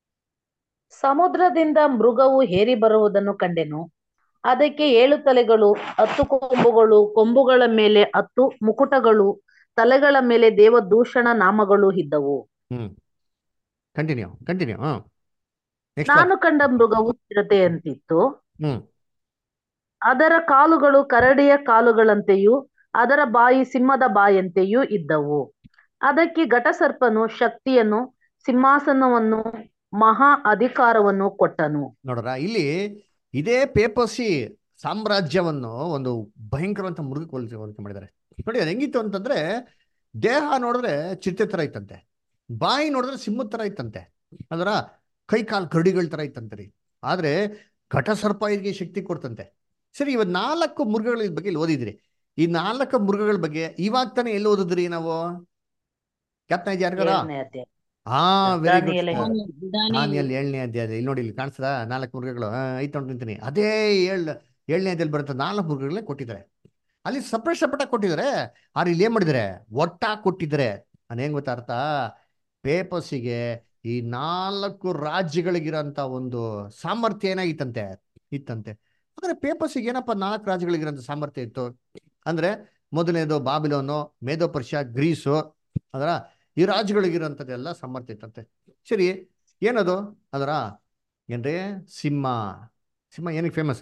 ಸಮುದ್ರದಿಂದ ಮೃಗವು ಹೇರಿ ಬರುವುದನ್ನು ಕಂಡೆನು ಅದಕ್ಕೆ ಏಳು ತಲೆಗಳು ಹತ್ತು ಕೊಂಬುಗಳು ಕೊಂಬುಗಳ ಮೇಲೆ ಹತ್ತು ಮುಕುಟಗಳು ತಲೆಗಳ ಮೇಲೆ ದೇವದೂಷಣ ನಾಮಗಳು ಇದ್ದವು hmm continue continue hmm next ನಾನು ಕಂಡ ಮೃಗವು ಚಿರತೆಯಂತಿತ್ತು ಹ್ಮ್ ಅದರ ಕಾಲುಗಳು ಕರಡಿಯ ಕಾಲುಗಳಂತೆಯೂ ಅದರ ಬಾಯಿ ಸಿಂಹದ ಬಾಯಂತೆಯೂ ಇದ್ದವು ಅದಕ್ಕೆ ಘಟಸರ್ಪನು ಶಕ್ತಿಯನ್ನು ಸಿಂಹಾಸನವನ್ನು ಮಹಾ ಅಧಿಕಾರವನ್ನು ಕೊಟ್ಟನು ನೋಡ್ರ ಇಲ್ಲಿ ಇದೇ ಪೇಪಸಿ ಸಾಮ್ರಾಜ್ಯವನ್ನು ಒಂದು ಭಯಂಕರವಂತ ಮೃಗಕ್ಕೆ ಹೋಲಿಸಿ ಹೋಲಿಕೆ ಮಾಡಿದ್ದಾರೆ ನೋಡಿ ಅದು ಹೆಂಗಿತ್ತು ಅಂತಂದ್ರೆ ದೇಹ ನೋಡಿದ್ರೆ ಚಿರತೆ ತರ ಇತ್ತಂತೆ ಬಾಯಿ ನೋಡಿದ್ರೆ ಸಿಂಹದ ತರ ಇತ್ತಂತೆ ಅದರ ಕೈ ಕಾಲು ಕರಡಿಗಳ ತರ ಇತ್ತಂತೆ ರೀ ಆದ್ರೆ ಘಟಸರ್ಪ ಇದಕ್ಕೆ ಶಕ್ತಿ ಕೊಡ್ತಂತೆ ಸರಿ ಇವತ್ತು ನಾಲ್ಕು ಮೃಗಗಳ ಬಗ್ಗೆ ಇಲ್ಲಿ ಓದಿದ್ರಿ ಈ ನಾಲ್ಕು ಮೃಗಗಳ ಬಗ್ಗೆ ಇವಾಗ ತಾನೇ ಎಲ್ಲಿ ಓದಿದ್ರಿ ನಾವು ಕ್ಯಾಪ್ಟನ್ ಇದೆ ಯಾರಿಗಾರ ಏಳನೇ ಅಧ್ಯಾಯ ಹಾ ವೆರಿ ಗುಡ್ ದಾನಿಯೇಲ ದಾನಿಯಲ್ಲಿ ಏಳನೇ ಅಧ್ಯಾಯ ಇಲ್ಲಿ ನೋಡಿ ಇಲ್ಲಿ ಕಾಣಿಸ್ತದ ನಾಲ್ಕು ಮೃಗಗಳು ಐತ್ ನೋಡಿ ನಿಂತೀನಿ ಅದೇ ಏಳ್ ಏಳನೇ ಅಧ್ಯಾಯದಲ್ಲಿ ಬರುತ್ತೆ ನಾಲ್ಕು ಮೃಗಗಳೇ ಕೊಟ್ಟಿದ್ದಾರೆ ಅಲ್ಲಿ ಸಪ್ರೇಟ್ ಸಪ್ರೇಟ್ ಆಗಿ ಕೊಟ್ಟಿದ್ದಾರೆ ಆದ್ರೆ ಇಲ್ಲಿ ಏನ್ ಮಾಡಿದ್ದಾರೆ ಒಟ್ಟಾಗಿ ಕೊಟ್ಟಿದ್ದಾರೆ ಅದೇನ್ ಗೊತ್ತಾ ಅರ್ಥ ಪೇಪಸಿಗೆ ಈ ನಾಲ್ಕು ರಾಜ್ಯಗಳಿಗಿರೋಂಥ ಒಂದು ಸಾಮರ್ಥ್ಯ ಏನಾಗಿತ್ತಂತೆ ಇತ್ತಂತೆ ಅಂದ್ರೆ ಪೇಪಸಿಗೆ ಏನಪ್ಪ ನಾಲ್ಕು ರಾಜ್ಯಗಳಿಗಿರೋಂಥ ಸಾಮರ್ಥ್ಯ ಇತ್ತು ಅಂದ್ರೆ ಮೊದಲನೇದು ಬಾಬಿಲೋನು ಮೇಧೋ ಪರ್ಷಿಯಾ ಗ್ರೀಸು ಅದರ ಈ ರಾಜ್ಯಗಳಿಗಿರೋಂಥದ್ದೆಲ್ಲ ಸಾಮರ್ಥ್ಯ ಇತ್ತಂತೆ ಸರಿ ಏನದು ಅದರ ಏನ್ರಿ ಸಿಂಹ ಸಿಂಹ ಏನಕ್ಕೆ ಫೇಮಸ್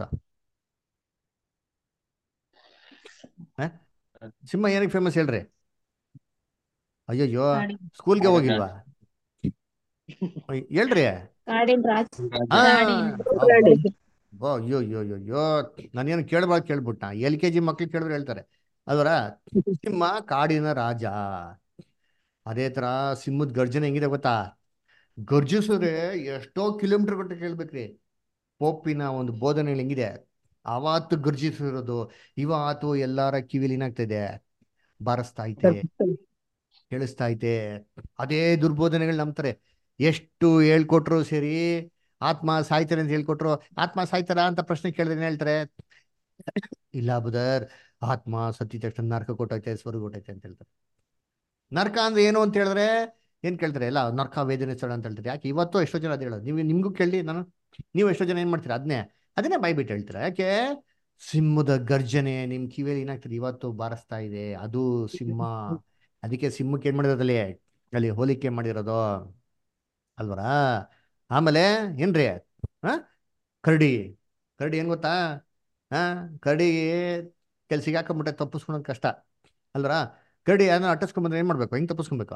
ಸಿಂಹ ಏನಕ್ಕೆ ಫೇಮಸ್ ಹೇಳ್ರಿ ಅಯ್ಯಯ್ಯೋ ಕಾಡಿ- ಸ್ಕೂಲ್ಗೆ ಹೋಗಿಲ್ವಾ ಅಯ್ಯ್, ಹೇಳ್ರಿ ಕಾಡಿನ ರಾಜ ಆ, ಕಾಡಿನ ಓ ಅಯ್ಯೋ ಅಯ್ಯೋ ಅಯ್ಯೋ ಅಯ್ಯೋ ನಾನೇನು ಕೇಳ್ಬಾರ್ದು ಕೇಳ್ಬಿಟ್ಟ ಎಲ್ ಕೆ ಜಿ ಮಕ್ಳು ಕೇಳಿದ್ರೆ ಹೇಳ್ತಾರೆ ಅದರ ಸಿಂಹ ಕಾಡಿನ ರಾಜ ಅದೇ ತರ ಸಿಂಹದ ಗರ್ಜನೆ ಹೆಂಗಿದೆ ಗೊತ್ತಾ ಗರ್ಜಿಸಿದ್ರೆ ಎಷ್ಟೋ ಕಿಲೋಮೀಟರ್ ಗಂಟೆ ಕೇಳ್ಬೇಕ್ರಿ ಪೋಪಿನ ಒಂದು ಬೋಧನೆಗಳು ಹೆಂಗಿದೆ ಅವತ್ತು ಗರ್ಜಿಸಿರೋದು ಇವತ್ತು ಎಲ್ಲಾರ ಕಿವಿಲಿ ಏನಾಗ್ತಾ ಇದೆ ಬಾರಿಸ್ತಾ ಐತೆ ಕೇಳಿಸ್ತಾ ಐತೆ ಅದೇ ದುರ್ಬೋಧನೆಗಳು ನಂಬ್ತಾರೆ ಎಷ್ಟು ಹೇಳ್ಕೊಟ್ರು ಸರಿ ಆತ್ಮ ಸಾಯ್ತಾರೆ ಅಂತ ಹೇಳ್ಕೊಟ್ರು ಆತ್ಮ ಸಾಯ್ತಾರ ಅಂತ ಪ್ರಶ್ನೆ ಕೇಳಿದ್ರೆ ಏನ್ ಹೇಳ್ತಾರೆ ಇಲ್ಲ ಬುದರ್ ಆತ್ಮ ಸತ್ತಿ ತಕ್ಷಣ ನರಕ ಕೊಟ್ಟೈತೆ ಸ್ವರ್ಗ ಕೊಟ್ಟೈತೆ ಅಂತ ಹೇಳ್ತಾರೆ ನರಕ ಅಂದ್ರೆ ಏನು ಅಂತ ಹೇಳಿದ್ರೆ ಏನ್ ಕೇಳ್ತಾರೆ ಇಲ್ಲ ನರಕ ವೇದನೆ ಸ್ಥಳ ಅಂತ ಹೇಳ್ತಾರೆ ಯಾಕೆ ಇವತ್ತು ಎಷ್ಟೋ ಜನ ಅದ್ ಹೇಳೋದು ನೀವು ನಿಮ್ಗೂ ಕೇಳಿ ನಾನು ನೀವು ಎಷ್ಟೋ ಜನ ಏನ್ ಮಾಡ್ತೀರಾ ಅದನ್ನೇ ಅದನ್ನೇ ಬಾಯ್ಬಿಟ್ಟು ಹೇಳ್ತೀರಾ ಯಾಕೆ ಸಿಂಹದ ಗರ್ಜನೆ ನಿಮ್ ಕಿವಿಯಲ್ಲಿ ಏನಾಗ್ತದೆ ಇವತ್ತು ಬಾರಿಸ್ತಾ ಇದೆ ಅದು ಸಿಂಹ ಅದಕ್ಕೆ ಸಿಂಹಕ್ಕೆ ಏನ್ ಮಾಡಿರೋದಲ್ಲಿ ಅಲ್ಲಿ ಹೋಲಿಕೆ ಮಾಡಿರೋದು ಅಲ್ವರಾ ಆಮೇಲೆ ಏನ್ರಿ ಹ ಕರಡಿ ಕರಡಿ ಏನ್ ಗೊತ್ತಾ ಹಾ ಕರಡಿ ಕೆಲ್ಸಿಗೆ ಹಾಕೊಂಬಿಟ್ಟೆ ತಪ್ಪಿಸ್ಕೊಳೋದು ಕಷ್ಟ ಅಲ್ವರಾ ಕರಡಿ ಅದನ್ನ ಅಟ್ಟಿಸ್ಕೊಂಡ್ಬಂದ್ರೆ ಏನ್ ಮಾಡ್ಬೇಕು ಹೆಂಗ್ ತಪ್ಪಿಸ್ಕೊಬೇಕು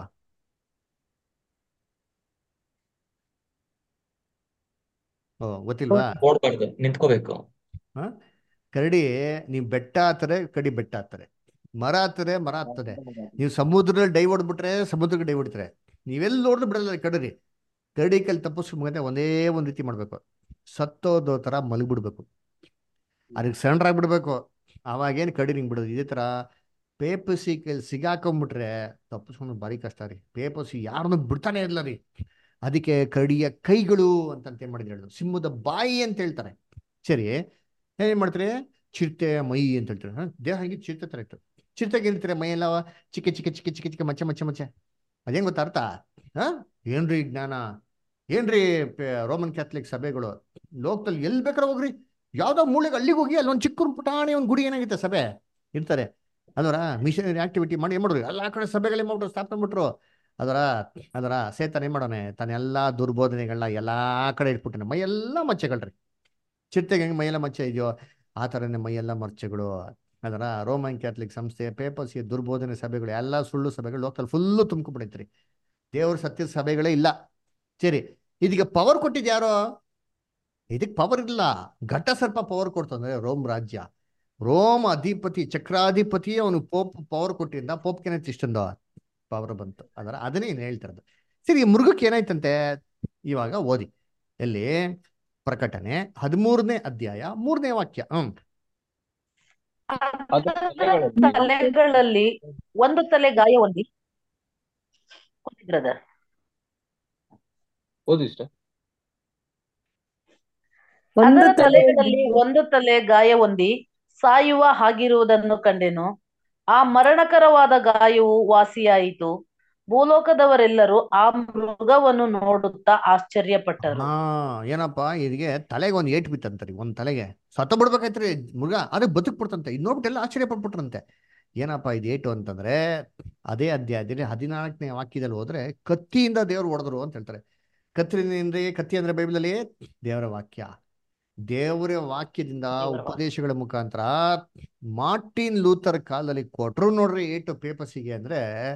ಓ ಗೊತ್ತಿಲ್ವಾ ಓಡ್ಬಾರ್ದು ನಿಂತ್ಕೋಬೇಕು ಹ ಕರಡಿ ನೀವು ಬೆಟ್ಟ ಹತ್ತಾರೆ ಕರಡಿ ಬೆಟ್ಟ ಹತ್ತಾರೆ ಮರ ಹತ್ತದೆ ಮರ ಹತ್ತದೆ ನೀವು ಸಮುದ್ರದಲ್ಲಿ ಡೈ ಹೊಡ್ಬಿಟ್ರೆ ಸಮುದ್ರಕ್ಕೆ ಡೈ ಹೊಡಿತಾರೆ ನೀವೆಲ್ಲಿ ನೋಡಿದ್ರು ಬಿಡಲ್ಲ ಕರಡಿ ಕರಡಿ ಕೈಲಿ ತಪ್ಪಿಸ್ಕೊಂಬಂದ್ರೆ ಒಂದೇ ಒಂದ್ ರೀತಿ ಮಾಡ್ಬೇಕು ಸತ್ತೋದೋ ತರ ಮಲಗ್ಬಿಡ್ಬೇಕು ಅದಕ್ಕೆ ಸಣ್ಣ ಬಿಡ್ಬೇಕು ಅವಾಗೇನು ಕರಡಿ ನಿಂಗೆ ಬಿಡೋದು ಇದೇ ತರ ಪೇಪಸಿ ಕೈಲಿ ಸಿಗಾಕೊಂಬಿಟ್ರೆ ತಪ್ಪಿಸ್ಕೊಂಡು ಭಾರಿ ಕಷ್ಟ ರೀ ಪೇಪಸಿ ಯಾರನ್ನೂ ಬಿಡ್ತಾನೆ ಇರಲ್ಲ ರೀ ಅದಕ್ಕೆ ಕರಡಿಯ ಕೈಗಳು ಅಂತ ಏನ್ ಮಾಡಿದ್ರು ಹೇಳಿದ್ರು ಸಿಂಹದ ಬಾಯಿ ಅಂತ ಹೇಳ್ತಾರೆ ಸರಿ ಏನ್ ಮಾಡ್ತಾರೆ ಚಿರತೆ ಮೈ ಅಂತ ಹೇಳ್ತಾರೆ ಹ? ದೇಹ ಹಂಗೆ ಚಿರತೆ ತರ ಇತ್ತು ಚಿರತೆಗೆ ಏನಿರ್ತಾರೆ ಮೈ ಎಲ್ಲ ಚಿಕ್ಕ ಚಿಕ್ಕ ಚಿಕ್ಕ ಚಿಕ್ಕ ಚಿಕ್ಕ ಮಚ್ಚೆ ಮಚ್ಚೆ ಮಚ್ಚೆ ಅದೇನ್ ಗೊತ್ತಾ ಅರ್ಥ ಹ ಏನ್ರಿ ಜ್ಞಾನ ಏನ್ರಿ ಪೆ- ರೋಮನ್ ಕ್ಯಾಥಲಿಕ್ ಸಭೆಗಳು ಲೋಕದಲ್ಲಿ ಎಲ್ಲಿ ಬೇಕಾದ್ರೆ ಹೋಗ್ರಿ ಯಾವ್ದೋ ಮೂಳೆಗೆ ಅಲ್ಲಿಗೆ ಹೋಗಿ ಅಲ್ಲಿ ಒಂದು ಚಿಕ್ಕ ಪುಟಾಣಿ ಒಂದು ಗುಡಿ ಏನಾಗುತ್ತೆ ಸಭೆ ಇರ್ತಾರೆ ಅದರ ಮಿಷನರಿ ಆಕ್ಟಿವಿಟಿ ಮಾಡಿ ಏನ್ ಮಾಡೋರು ಎಲ್ಲಾ ಕಡೆ ಸಭೆಗಳೇ ಮಾಡ್ಬಿಟ್ರು ಸ್ಥಾಪನೆ ಬಿಟ್ರು ಅದರ ಅದರ ಸೇತನ ಏನ್ ಮಾಡೋನೆ ತನ್ನ ಎಲ್ಲಾ ದುರ್ಬೋಧನೆಗಳನ್ನ ಎಲ್ಲಾ ಕಡೆ ಇಟ್ಬಿಟ್ಟನೆ ಮೈ ಎಲ್ಲ ಮಚ್ಚೆಗಳ್ರಿ ಚಿರತೆಗೆ ಹೆಂಗೆ ಮೈಯೆಲ್ಲ ಮಚ್ಚೆ ಇದೆಯೋ ಆ ಥರನೇ ಮೈಯೆಲ್ಲ ಮಚ್ಚೆಗಳು ಅದರ ರೋಮನ್ ಕ್ಯಾಥಲಿಕ್ ಸಂಸ್ಥೆ ಪೇಪರ್ಸ್ ದುರ್ಬೋಧನೆ ಸಭೆಗಳು ಎಲ್ಲ ಸುಳ್ಳು ಸಭೆಗಳು ಲೋಕದಲ್ಲಿ ಫುಲ್ಲು ತುಂಬ್ಕೊಂಡ್ಬಿಡೈತ್ರಿ ದೇವ್ರ ಸತ್ಯದ ಸಭೆಗಳೇ ಇಲ್ಲ ಸರಿ ಇದಕ್ಕೆ ಪವರ್ ಕೊಟ್ಟಿದ್ ಯಾರೋ ಇದಕ್ಕೆ ಪವರ್ ಇಲ್ಲ ಘಟ ಸರ್ಪ ಪವರ್ ಕೊಡ್ತಂದ್ರೆ ರೋಮ್ ರಾಜ್ಯ ರೋಮ್ ಅಧಿಪತಿ ಚಕ್ರಾಧಿಪತಿ ಅವನು ಪೋಪ್ ಪವರ್ ಕೊಟ್ಟಿದ್ದ ಪೋಪ್ಗೆ ಏನಾಯ್ತು ಇಷ್ಟೊಂದು ಪವರ್ ಬಂತು ಅದರ ಅದನ್ನೇ ಏನು ಹೇಳ್ತಿರೋದು ಸರಿ ಈ ಮೃಗಕ್ಕೆ ಏನಾಯ್ತಂತೆ ಇವಾಗ ಓದಿ ಎಲ್ಲಿ ಪ್ರಕಟಣೆ ಹದಿಮೂರನೇ ಅಧ್ಯಾಯ ಮೂರನೇ ವಾಕ್ಯ ಹ್ಮ್ ಅದರ ತಲೆಗಳಲ್ಲಿ ಒಂದು ತಲೆ ಗಾಯ ಹೊಂದಿ ಬ್ರದರ್ ಓದಿ ಇಷ್ಟ ಒಂದು ಅದರ ತಲೆ ತಲೆಗಳಲ್ಲಿ ಒಂದು ತಲೆ ಗಾಯ ಹೊಂದಿ ಸಾಯುವ ಹಾಗಿರುವುದನ್ನು ಕಂಡೆನು ಆ ಮರಣಕರವಾದ ಗಾಯವು ವಾಸಿಯಾಯಿತು ಭೂಲೋಕದವರೆಲ್ಲರೂ ಆ ಮೃಗವನ್ನು ನೋಡುತ್ತಾ ಆಶ್ಚರ್ಯಪಟ್ಟರು ಹಾ ಏನಪ್ಪ ಇದಕ್ಕೆ ತಲೆಗೆ ಒಂದು ಏಟ್ ಬಿತ್ತಂತ್ರಿ ಒಂದ್ ತಲೆಗೆ ಸತ್ತ ಬಿಡ್ಬೇಕಾಯ್ತ್ರಿ ಮೃಗ ಅದಕ್ಕೆ ಬದುಕ್ ಬಿಡ್ತಂತೆ ಇದು ನೋಡ್ಬಿಟ್ಟೆಲ್ಲ ಆಶ್ಚರ್ಯ ಪಟ್ಬಿಟ್ರಂತೆ ಏನಪ್ಪ ಇದು ಏಟು ಅಂತಂದ್ರೆ ಅದೇ ಅಧ್ಯಾಯದಲ್ಲಿ ಹದಿನಾಲ್ಕನೇ ವಾಕ್ಯದಲ್ಲಿ ಹೋದ್ರೆ ಕತ್ತಿಯಿಂದ ದೇವ್ರು ಹೊಡೆದ್ರು ಅಂತ ಹೇಳ್ತಾರೆ ಕತ್ತಿನಿಂದ ಕತ್ತಿ ಅಂದ್ರೆ ಬೈಬಲಲ್ಲಿ ದೇವರ ವಾಕ್ಯ ದೇವರ ವಾಕ್ಯದಿಂದ ದೇವರ ವಾಕ್ಯ. ಉಪದೇಶಗಳ ಮುಖಾಂತರ ಮಾರ್ಟಿನ್ ಲೂಥರ್ ಕಾಲದಲ್ಲಿ ಕೊಟ್ರು ನೋಡ್ರಿ ಏಟು ಪೇಪಸಿಗೆ ಅಂದ್ರೆ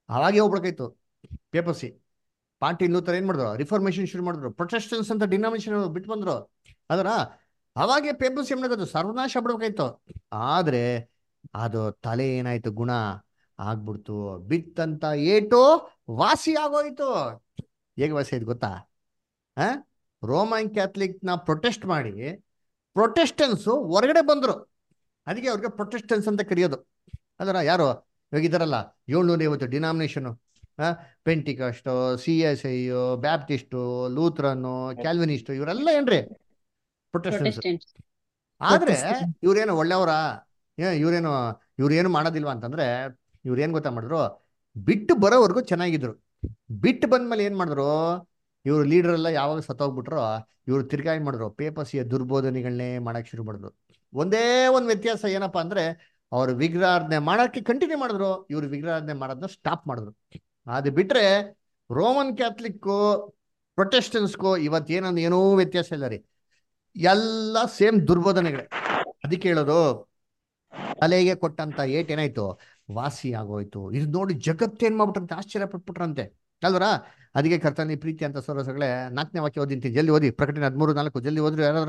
ಅವಾಗೇ ಹೋಗ್ಬೇಕಾಯ್ತು ಪೇಪರ್ಸಿ ಪಾರ್ಟಿ ಲೂಥರ್ ಏನ್ ಮಾಡಿದ್ರು ರಿಫಾರ್ಮೇಶನ್ ಶುರು ಮಾಡಿದ್ರು ಪ್ರೊಟೆಸ್ಟೆನ್ಸ್ ಅಂತ ಡಿನಾಮಿನೇಷನ್ ಬಿಟ್ಟು ಬಂದ್ರು ಅದರ ಅವಾಗೆ ಪೇಪರ್ಸ್ ಏನಾಗೋದು ಸರ್ವನಾಶ ಬಿಡ್ಬೇಕಾಯ್ತು ಆದ್ರೆ ಅದು ತಲೆ ಏನಾಯ್ತು ಗುಣ ಆಗ್ಬಿಡ್ತು ಬಿತ್ತಂತ ಏಟು ವಾಸಿ ಆಗೋಯ್ತು ಹೇಗೆ ವಾಸಿ ಆಯ್ತು ಗೊತ್ತಾ ಆ ರೋಮನ್ ಕ್ಯಾಥಲಿಕ್ ನ ಪ್ರೊಟೆಸ್ಟ್ ಮಾಡಿ ಪ್ರೊಟೆಸ್ಟೆನ್ಸ್ ಹೊರಗಡೆ ಬಂದ್ರು ಅದಕ್ಕೆ ಅವ್ರಿಗೆ ಪ್ರೊಟೆಸ್ಟೆನ್ಸ್ ಅಂತ ಕರೆಯೋದು ಅದರ ಯಾರು ಇವಾಗ ಇದಾರಲ್ಲ ಏಳ್ನೂರ ಐವತ್ತು denomination Pentecost C S I Baptist Lutheran Calvinist ಇವರೆಲ್ಲ ಏನ್ರಿ ಪ್ರೊಟೆಸ್ಟೆನ್ಸ್ ಪ್ರೊಟೆಸ್ಟೆಂಟ್ಸ್ ಆದ್ರೆ ಇವ್ರೇನು ಒಳ್ಳೆಯವರ ಇವ್ರೇನು ಇವ್ರೇನು ಮಾಡೋದಿಲ್ವಾ ಅಂತಂದ್ರೆ ಇವ್ರೇನ್ ಗೊತ್ತಾ ಮಾಡಿದ್ರು ಬಿಟ್ಟು ಬರೋವರೆಗೂ ಚೆನ್ನಾಗಿದ್ರು ಬಿಟ್ಟು ಬಂದ್ಮೇಲೆ ಏನ್ ಮಾಡಿದ್ರು ಇವ್ರು ಲೀಡರ್ ಎಲ್ಲ ಯಾವಾಗ ಸತ್ತೋಗ್ಬಿಟ್ರೋ ಇವ್ರು ತಿರ್ಗಾ ಏನ್ ಮಾಡಿದ್ರು ಪೇಪರ್ಸಿಯ ದುರ್ಬೋಧನೆಗಳನ್ನೇ ಮಾಡಕ್ ಶುರು ಮಾಡಿದ್ರು ಒಂದೇ ಒಂದು ವ್ಯತ್ಯಾಸ ಏನಪ್ಪಾ ಅಂದ್ರೆ ಅವ್ರು ವಿಗ್ರಹಾರ್ಧನೆ ಮಾಡಕ್ಕೆ ಕಂಟಿನ್ಯೂ ಮಾಡಿದ್ರು ಇವ್ರು ವಿಗ್ರಹಾರ್ಧನೆ ಮಾಡೋದನ್ನ ಸ್ಟಾಪ್ ಮಾಡಿದ್ರು ಅದು ಬಿಟ್ರೆ ರೋಮನ್ ಕ್ಯಾಥಲಿಕ್ಕು ಪ್ರೊಟೆಸ್ಟೆನ್ಸ್ಗೂ ಇವತ್ತೇನೊಂದು ಏನೂ ವ್ಯತ್ಯಾಸ ಇಲ್ಲ ರೀ ಎಲ್ಲ ಸೇಮ್ ದುರ್ಬೋಧನೆಗಳೇ ಅದಕ್ಕೆ ಹೇಳೋದು ತಲೆಗೆ ಕೊಟ್ಟಂತ ಏಟ್ ಏನಾಯ್ತು ವಾಸಿ ಆಗೋಯ್ತು ಇದು ನೋಡಿ ಜಗತ್ತೇನ್ ಮಾಡ್ಬಿಟ್ರಂತೆ ಆಶ್ಚರ್ಯ ಪಟ್ಬಿಟ್ರಂತೆ ಅಲ್ವರ ಅದಕ್ಕೆ ಕರ್ತನಿ ಪ್ರೀತಿ ಅಂತ ಸೊರಸಗಳೇ ನಾಲ್ಕನೇ ವಾಕ್ಯ ಓದಿಂತೀನಿ ಜಲ್ದಿ ಓದಿ ಪ್ರಕಟಣೆ ಹದಿಮೂರು ನಾಲ್ಕು ಜಲ್ದಿ ಓದ್ರಿ ಯಾರಾದ್ರು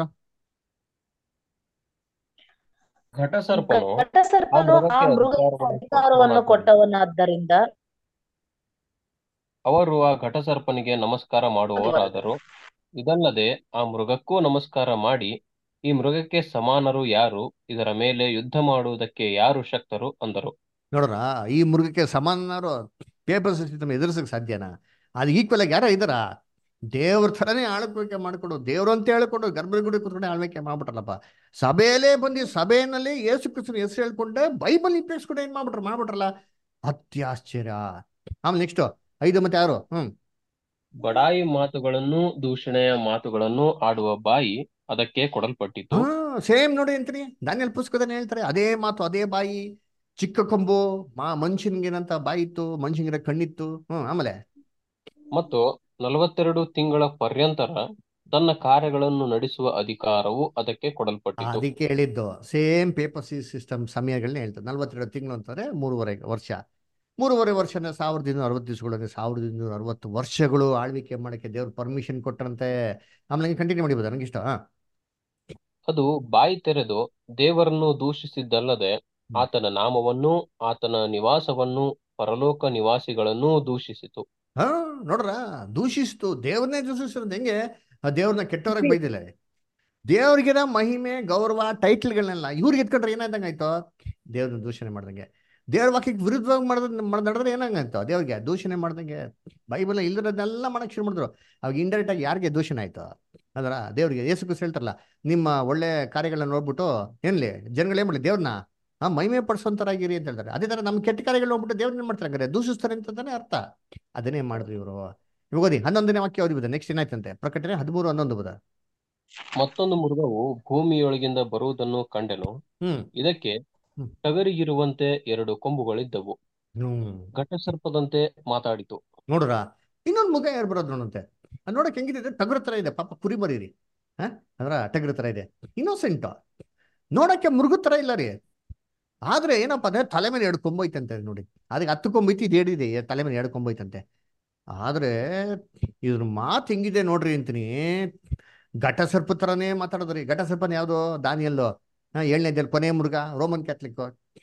ಘಟಸರ್ಪನು ಆ ಘಟಸರ್ಪನು ಆ ಮೃಗಕ್ಕೆ ಮೃಗಕ್ಕೆ ಅಧಿಕಾರವನ್ನು ಅಧಿಕಾರವನ್ನು ಕೊಟ್ಟವನಾದ್ದರಿಂದ ಕೊಟ್ಟವನಾದ್ದರಿಂದ ಅವರು ಆ ಘಟಸರ್ಪನಿಗೆ ನಮಸ್ಕಾರ ಮಾಡುವವರಾದರು ಇದಲ್ಲದೆ ಆ ಮೃಗಕ್ಕೂ ನಮಸ್ಕಾರ ಮಾಡಿ ಈ ಮೃಗಕ್ಕೆ ಸಮಾನರು ಯಾರು ಇದರ ಮೇಲೆ ಯುದ್ಧ ಮಾಡುವುದಕ್ಕೆ ಯಾರು ಶಕ್ತರು ಅಂದರು ನೋಡ್ರ ಈ ಮೃಗಕ್ಕೆ ಸಮಾನರು ಪೇಪರ್ ಸಿಸ್ಟಮ್ ಎದುರಿಸಕ್ ಸಾಧ್ಯನಾ ಅದು ಈಕ್ವಲ್ ಆಗಿ ಯಾರೋ ಇದಾರ ದೇವ್ರ ಥರನೇ ಆಳ್ವಿಕೆ ಮಾಡ್ಕೊಂಡು ದೇವ್ರು ಅಂತ ಹೇಳ್ಕೊಂಡು ಗರ್ಭಗುಡಿ ಕೂತ್ಕೊಂಡು ಆಳ್ವಿಕೆ ಮಾಡ್ಬಿಟ್ರಲ್ಲಪ್ಪ ಸಭೆಯಲ್ಲೇ ಬಂದು ಸಭೆಯಲ್ಲಿ ಯೇಸು ಕ್ರಿಸ್ತನ ಹೆಸರು ಹೇಳ್ಕೊಂಡೆ ಬೈಬಲ್ ಉಪಯೋಗಿಸ್ಕೊಂಡು ಏನ್ ಮಾಡ್ಬಿಟ್ರು ಮಾಡ್ಬಿಟ್ರಲ್ಲ ಅತ್ಯಾಶ್ಚರ್ಯ ಆಮೇಲೆ ನೆಕ್ಸ್ಟ್ ಐದು ಮತ್ತೆ ಆರು ಹ್ಮ್ ಬಡಾಯಿ ಮಾತುಗಳನ್ನು ದೂಷಣೆಯ ಮಾತುಗಳನ್ನು ಆಡುವ ಬಾಯಿ ಅದಕ್ಕೆ ಕೊಡಲ್ಪಟ್ಟಿತು ಹಾ ಸೇಮ್ ನೋಡಿ ಅಂತೀನಿ ದಾನಿಯಲ್ ಪುಸ್ತಕದಲ್ಲಿ ಹೇಳ್ತಾರೆ ಅದೇ ಮಾತು ಅದೇ ಬಾಯಿ ಚಿಕ್ಕ ಕೊಂಬು ಮಾ ಮನುಷ್ಯನ್ಗೇನಂತ ಬಾಯಿ ಇತ್ತು ಮನುಷ್ಯನಿಗೆ ಕಣ್ಣಿತ್ತು ಹ್ಮ್ ಆಮೇಲೆ ಮತ್ತು ನಲವತ್ತೆರಡು ತಿಂಗಳ ಪರ್ಯಂತರ ತನ್ನ ಕಾರ್ಯಗಳನ್ನು ನಡೆಸುವ ಅಧಿಕಾರವು ಅದಕ್ಕೆ ಕೊಡಲ್ಪಟ್ಟಿತು ಅದಕ್ಕೆ ಹೇಳಿದ್ದು ಸೇಮ್ ಪೇಪರ್ ಸಿಸ್ಟಮ್ ಸಮಯಗಳನ್ನ ಹೇಳ್ತಾರೆ ನಲ್ವತ್ತೆರಡು ತಿಂಗಳು ಅಂತಾರೆ ಮೂರುವರೆ ವರ್ಷ ಮೂರುವರೆ ವರ್ಷನ ಸಾವಿರದ ಇನ್ನೂರ ಅರವತ್ತು ದಿವಸಗಳು ಸಾವಿರದ ಇನ್ನೂರ ಅರವತ್ತು ವರ್ಷಗಳು ಆಳ್ವಿಕೆ ಮಾಡಕ್ಕೆ ದೇವ್ರು ಪರ್ಮಿಷನ್ ಕೊಟ್ಟರಂತೆ ಆಮೇಲೆ ಕಂಟಿನ್ಯೂ ಮಾಡಿಬೋದು ನನಗೆ ಇಷ್ಟ ಹಾ ಅದು ಬಾಯಿ ತೆರೆದು ದೇವರನ್ನು ದೂಷಿಸಿದ್ದಲ್ಲದೆ ಆತನ ನಾಮವನ್ನು ಆತನ ನಿವಾಸವನ್ನು ಪರಲೋಕ ನಿವಾಸಿಗಳನ್ನೂ ದೂಷಿಸಿತು ಹಾ ನೋಡ್ರ ದೂಷಿಸ್ತು ದೇವ್ರನ್ನೇ ದೂಷಿಸಿರೋದು ಹೆಂಗೆ ಆ ದೇವ್ರನ್ನ ಕೆಟ್ಟವ್ರಿಗೆ ಬೈದಿಲ್ಲ ದೇವ್ರಿಗಿರೋ ಮಹಿಮೆ ಗೌರವ ಟೈಟ್ಲ್ಗಳನ್ನೆಲ್ಲ ಇವ್ರಿಗೆ ಎತ್ಕೊಂಡ್ರೆ ಏನಾದಂಗೆ ಆಯ್ತು ದೇವ್ರನ್ನ ದೂಷಣೆ ಮಾಡ್ದಂಗೆ ದೇವ್ರ ವಾಕ್ಯಕ್ಕೆ ವಿರುದ್ಧವಾಗಿ ಮಾಡೋದ್ ನಡೆದ್ರೆ ಏನಾಗಾಯ್ತು ದೇವ್ರಿಗೆ ದೂಷಣೆ ಮಾಡ್ದಂಗೆ ಬೈಬಲ್ ಇಲ್ದಿರೋದನ್ನೆಲ್ಲ ಮಾಡಕ್ ಶುರು ಮಾಡಿದ್ರು ಅವಾಗ ಇಂಡೈರೆಕ್ಟ್ ಆಗಿ ಯಾರಿಗೆ ದೂಷಣೆ ಆಯ್ತು ಅದರ ದೇವ್ರಿಗೆ ಯೇಸು ಕ್ರಿಸ್ತ ಹೇಳ್ತಾರಲ್ಲ ನಿಮ್ಮ ಒಳ್ಳೆ ಕಾರ್ಯಗಳನ್ನ ನೋಡ್ಬಿಟ್ಟು ಏನ್ಲಿ ಜನಗಳು ಏನ್ ಮಾಡಲಿ ದೇವ್ರನ್ನ ಆ ಮಹಿಮೆ ಪಡಿಸೋಂತರಾಗಿರಿ ಅಂತ ಹೇಳ್ತಾರೆ ಅದೇ ತರ ನಮ್ಮ ಕೆಟ್ಟ ಕಾರ್ಯಗಳು ನೋಡ್ಬಿಟ್ಟು ದೇವ್ರನ್ನ ಏನ್ ಮಾಡ್ತಾರೆ ಹಂಗಾರೆ ದೂಷಿಸ್ತಾರೆ ಅಂತಾನೆ ಅರ್ಥ ಅದನ್ನೇ ಮಾಡಿದ್ರು ಇವರು ಇವಾಗ ಓದಿ ಹನ್ನೊಂದನೇ ವಾಕ್ಯ ಓದಿ ಬುದ ನೆಕ್ಸ್ಟ್ ಏನಾಯ್ತಂತೆ ಪ್ರಕಟಣೆ ಹದಿಮೂರು ಹನ್ನೊಂದು ಬುದ ಮತ್ತೊಂದು ಮೃಗವು ಭೂಮಿಯೊಳಗಿಂದ ಬರುವುದನ್ನು ಕಂಡೆನು ಹ್ಮ್ ಇದಕ್ಕೆ ಹ್ಮ್. ಟಗರಿಗಿರುವಂತೆ ಎರಡು ಕೊಂಬುಗಳಿದ್ದವು ಹ್ಮ್ ಘಟಸರ್ಪದಂತೆ ಮಾತಾಡಿತು ನೋಡ್ರ ಇನ್ನೊಂದು ಮುಖ ಯಾರು ಬರೋದು ನೋಡಂತೆ ಅದು ನೋಡಕ್ ಹೆಂಗಿದೆ ಟಗರ ತರ ಇದೆ ಪಾಪ ಕುರಿ ಬರೀರಿ ಹಾ ಅಂದ್ರ ಟಗರ ತರ ಇದೆ ಇನ್ನೋಸೆಂಟ್ ನೋಡಕ್ಕೆ ಮೃಗ ತರ ಇಲ್ಲ ರೀ ಆದ್ರೆ ಏನಪ್ಪ ಅಂದ್ರೆ ತಲೆ ಮೇಲೆ ಎರಡು ಕೊಂಬೈತಂತೆ ನೋಡಿ ಅದಕ್ಕೆ ಹತ್ತು ಕೊಂಬೈತಿ ಇದು ಹೇಳಿದೆ ತಲೆ ಮೇಲೆ ಎರಡು ಕೊಂಬೈತಂತೆ ಆದ್ರೆ ಇದ್ರ ಮಾತು ಹೆಂಗಿದೆ ನೋಡ್ರಿ ಅಂತೀನಿ ಘಟಸರ್ಪ ತರನೇ ಮಾತಾಡೋದ್ರಿ ಘಟಸರ್ಪನ ಯಾವ್ದು ದಾನಿಯಲ್ಲು ಹಾ ಏಳನೇದಲ್ಲಿ ಕೊನೆ ಮೃಗ ರೋಮನ್ ಕ್ಯಾಥಲಿಕ್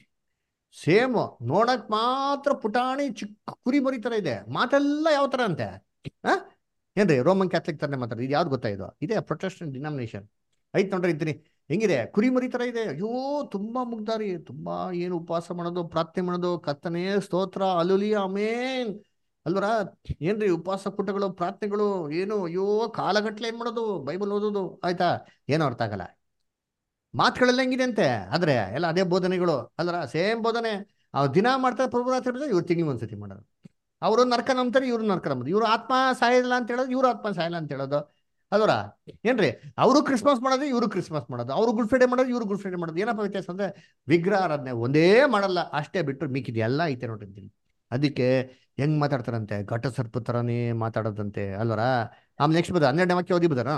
ಸೇಮ್ ನೋಡಕ್ ಮಾತ್ರ ಪುಟಾಣಿ ಚಿಕ್ಕ ಕುರಿ ಮರಿ ತರ ಇದೆ ಮಾತೆಲ್ಲ ಯಾವ ತರ ಅಂತೆ ಆ ಏನ್ರಿ ರೋಮನ್ ಕ್ಯಾಥಲಿಕ್ ತರನೇ ಮಾತಾಡೋದು ಇದು ಯಾವ್ದು ಗೊತ್ತಾ ಇದು ಇದೇ ಪ್ರೊಟೆಸ್ಟೆಂಟ್ ಡಿನಾಮಿನೇಷನ್ ಐತ್ ನೋಡ್ರಿ ಇದ್ದೀನಿ ಹೆಂಗಿದೆ ಕುರಿ ಮರಿ ತರ ಇದೆ ಅಯ್ಯೋ ತುಂಬಾ ಮುಗ್ದಾರಿ ತುಂಬಾ ಏನು ಉಪವಾಸ ಮಾಡೋದು ಪ್ರಾರ್ಥನೆ ಮಾಡೋದು ಕರ್ತನೆ ಸ್ತೋತ್ರ ಅಲುಲಿಯ ಅಮೇನ್ ಅಲ್ವರ ಏನ್ರಿ ಉಪವಾಸ ಕೂಟಗಳು ಪ್ರಾರ್ಥನೆಗಳು ಏನು ಅಯ್ಯೋ ಕಾಲಗಟ್ಲೆ ಏನ್ ಮಾಡೋದು ಬೈಬಲ್ ಓದೋದು ಆಯ್ತಾ ಏನೋ ಅರ್ಥ ಆಗಲ್ಲ ಮಾತುಗಳೆಲ್ಲ ಹೆಂಗಿದೆ ಅಂತೆ ಆದ್ರೆ ಎಲ್ಲ ಅದೇ ಬೋಧನೆಗಳು ಅಲ್ವರ ಸೇಮ್ ಬೋಧನೆ ಅವ್ರು ದಿನ ಮಾಡ್ತಾರೆ ಪ್ರಭುರಾತ್ರಿ ಬಿಡ್ತಾರೆ ಇವ್ರು ತಿಂಗಿ ಒಂದ್ಸತಿ ಮಾಡೋದು ಅವರು ನರ್ಕ ನಂಬ್ತಾರೆ ಇವ್ರು ನರ್ಕ ನಂಬೋದು ಇವ್ರು ಆತ್ಮ ಸಾಯಿಲ್ಲ ಅಂತ ಹೇಳೋದು ಇವ್ರು ಆತ್ಮ ಸಾಯಿಲ್ಲ ಅಂತ ಹೇಳೋದು ಅಲ್ವರ ಏನ್ರಿ ಅವರು ಕ್ರಿಸ್ಮಸ್ ಮಾಡೋದು ಇವರು ಕ್ರಿಸ್ಮಸ್ ಮಾಡೋದು ಅವರು ಗುಡ್ ಫ್ರೈಡೆ ಮಾಡೋದು ಇವರು ಗುಡ್ ಫ್ರೈಡೆ ಮಾಡೋದು ಏನಪ್ಪ ವ್ಯತ್ಯಾಸ ಅಂದ್ರೆ ವಿಗ್ರಹ ಆರಾಧನೆ ಒಂದೇ ಮಾಡಲ್ಲ ಅಷ್ಟೇ ಬಿಟ್ಟು ಮಿಕ್ಕಿದ ಎಲ್ಲ ಐತೆ ನೋಡಿದ್ದೀನಿ ಅದಕ್ಕೆ ಹೆಂಗ್ ಮಾತಾಡ್ತಾರಂತೆ ಘಟ ಸರ್ಪ ತರನೇ ಮಾತಾಡೋದಂತೆ ಅಲ್ವರ ಆಮೇಲೆ ನೆಕ್ಸ್ಟ್ ಬದ ಹನ್ನೆರಡನೇ ವಾಕ್ಯ ಓದಿ ಬದಾರ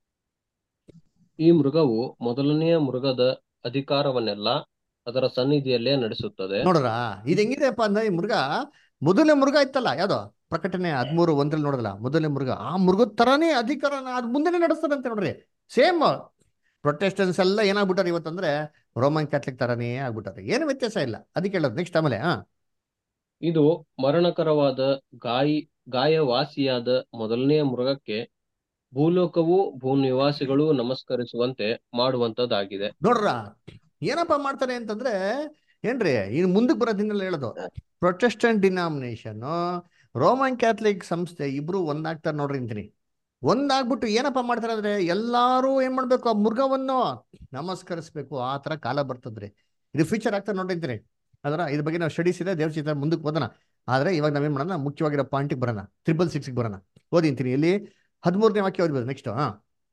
ಈ ಮೃಗವು ಮೊದಲನೆಯ ಮೃಗದ ಅಧಿಕಾರವನ್ನೆಲ್ಲ ಅದರ ಸನ್ನಿಧಿಯಲ್ಲೇ ನಡೆಸುತ್ತದೆ ನೋಡ್ರ ಇದು ಹೆಂಗಿದೆಪ್ಪ ಅಂದ್ರೆ ಈ ಮೃಗ ಮೊದಲನೇ ಮೃಗ ಇತ್ತಲ್ಲ ಯಾವ್ದು ಪ್ರಕಟಣೆ ಹದಿಮೂರು ಒಂದ್ರಲ್ಲಿ ನೋಡೋದಲ್ಲ ಮೊದಲನೇ ಮೃಗ ಆ ಮೃಗದ ತರಾನೇ ಅಧಿಕಾರ ಅದು ಮುಂದೆನೆ ನಡೆಸ್ತಾರಂತೆ ನೋಡ್ರಿ ಸೇಮ್ ಪ್ರೊಟೆಸ್ಟೆನ್ಸ್ ಎಲ್ಲ ಏನಾಗ್ಬಿಟ್ಟಾರೆ ಇವತ್ತಂದ್ರೆ ರೋಮನ್ ಕ್ಯಾಥಲಿಕ್ ತರಾನೇ ಆಗ್ಬಿಟ್ಟಾರೆ ಏನು ವ್ಯತ್ಯಾಸ ಇಲ್ಲ ಅದಕ್ಕೆ ಹೇಳೋದು ನೆಕ್ಸ್ಟ್ ಆಮೇಲೆ ಹಾ ಇದು ಮರಣಕರವಾದ ಗಾಯಿ ಗಾಯವಾಸಿಯಾದ ಮೊದಲನೆಯ ಮೃಗಕ್ಕೆ ಭೂಲೋಕವು ಭೂನಿವಾಸಿಗಳು ನಮಸ್ಕರಿಸುವಂತೆ ಮಾಡುವಂತದ್ದಾಗಿದೆ ನೋಡ್ರ ಏನಪ್ಪ ಮಾಡ್ತಾರೆ ಅಂತಂದ್ರೆ ಏನ್ರಿ ಇನ್ನು ಮುಂದಕ್ಕೆ ಬರೋದಿನ್ನೆಲ್ಲ ಹೇಳೋದು ಪ್ರೊಟೆಸ್ಟೆಂಟ್ ಡಿನಾಮಿನೇಷನ್ ರೋಮನ್ ಕ್ಯಾಥಲಿಕ್ ಸಂಸ್ಥೆ ಇಬ್ರು ಒಂದಾಗ್ತಾರೆ ನೋಡ್ರಿ ಅಂತೀನಿ ಒಂದಾಗ್ಬಿಟ್ಟು ಏನಪ್ಪ ಮಾಡ್ತಾರೆ ಅಂದ್ರೆ ಎಲ್ಲಾರು ಏನ್ ಮಾಡ್ಬೇಕು ಆ ಮೃಗವನ್ನು ನಮಸ್ಕರಿಸ್ಬೇಕು ಆ ತರ ಕಾಲ ಬರ್ತದ್ರಿ ಇದು ಫ್ಯೂಚರ್ ಆಗ್ತಾರೆ ನೋಡ್ರಿ ಅಂತೀನಿ ಅದರ ಇದ್ರ ಬಗ್ಗೆ ನಾವು ಸ್ಟಡೀಸ್ ಇದೆ ದೇವ್ರ ಚಿತ್ರ ಮುಂದಕ್ಕೆ ಓದೋಣ ಆದ್ರೆ ಇವಾಗ ನಾವೇನ್ ಮಾಡೋಣ ಮುಖ್ಯವಾಗಿರೋ ಪಾಯಿಂಟಿಗೆ ಬರೋಣ ತ್ರಿಬಲ್ ಸಿಕ್ಸ್ಗೆ ಬರೋಣ ಓದಿ ಅಂತೀನಿ ಇಲ್ಲಿ ಹದಿಮೂರನೇ ವಾಕ್ಯ ಓದ್ಬೋದು ನೆಕ್ಸ್ಟ್ ಹಾ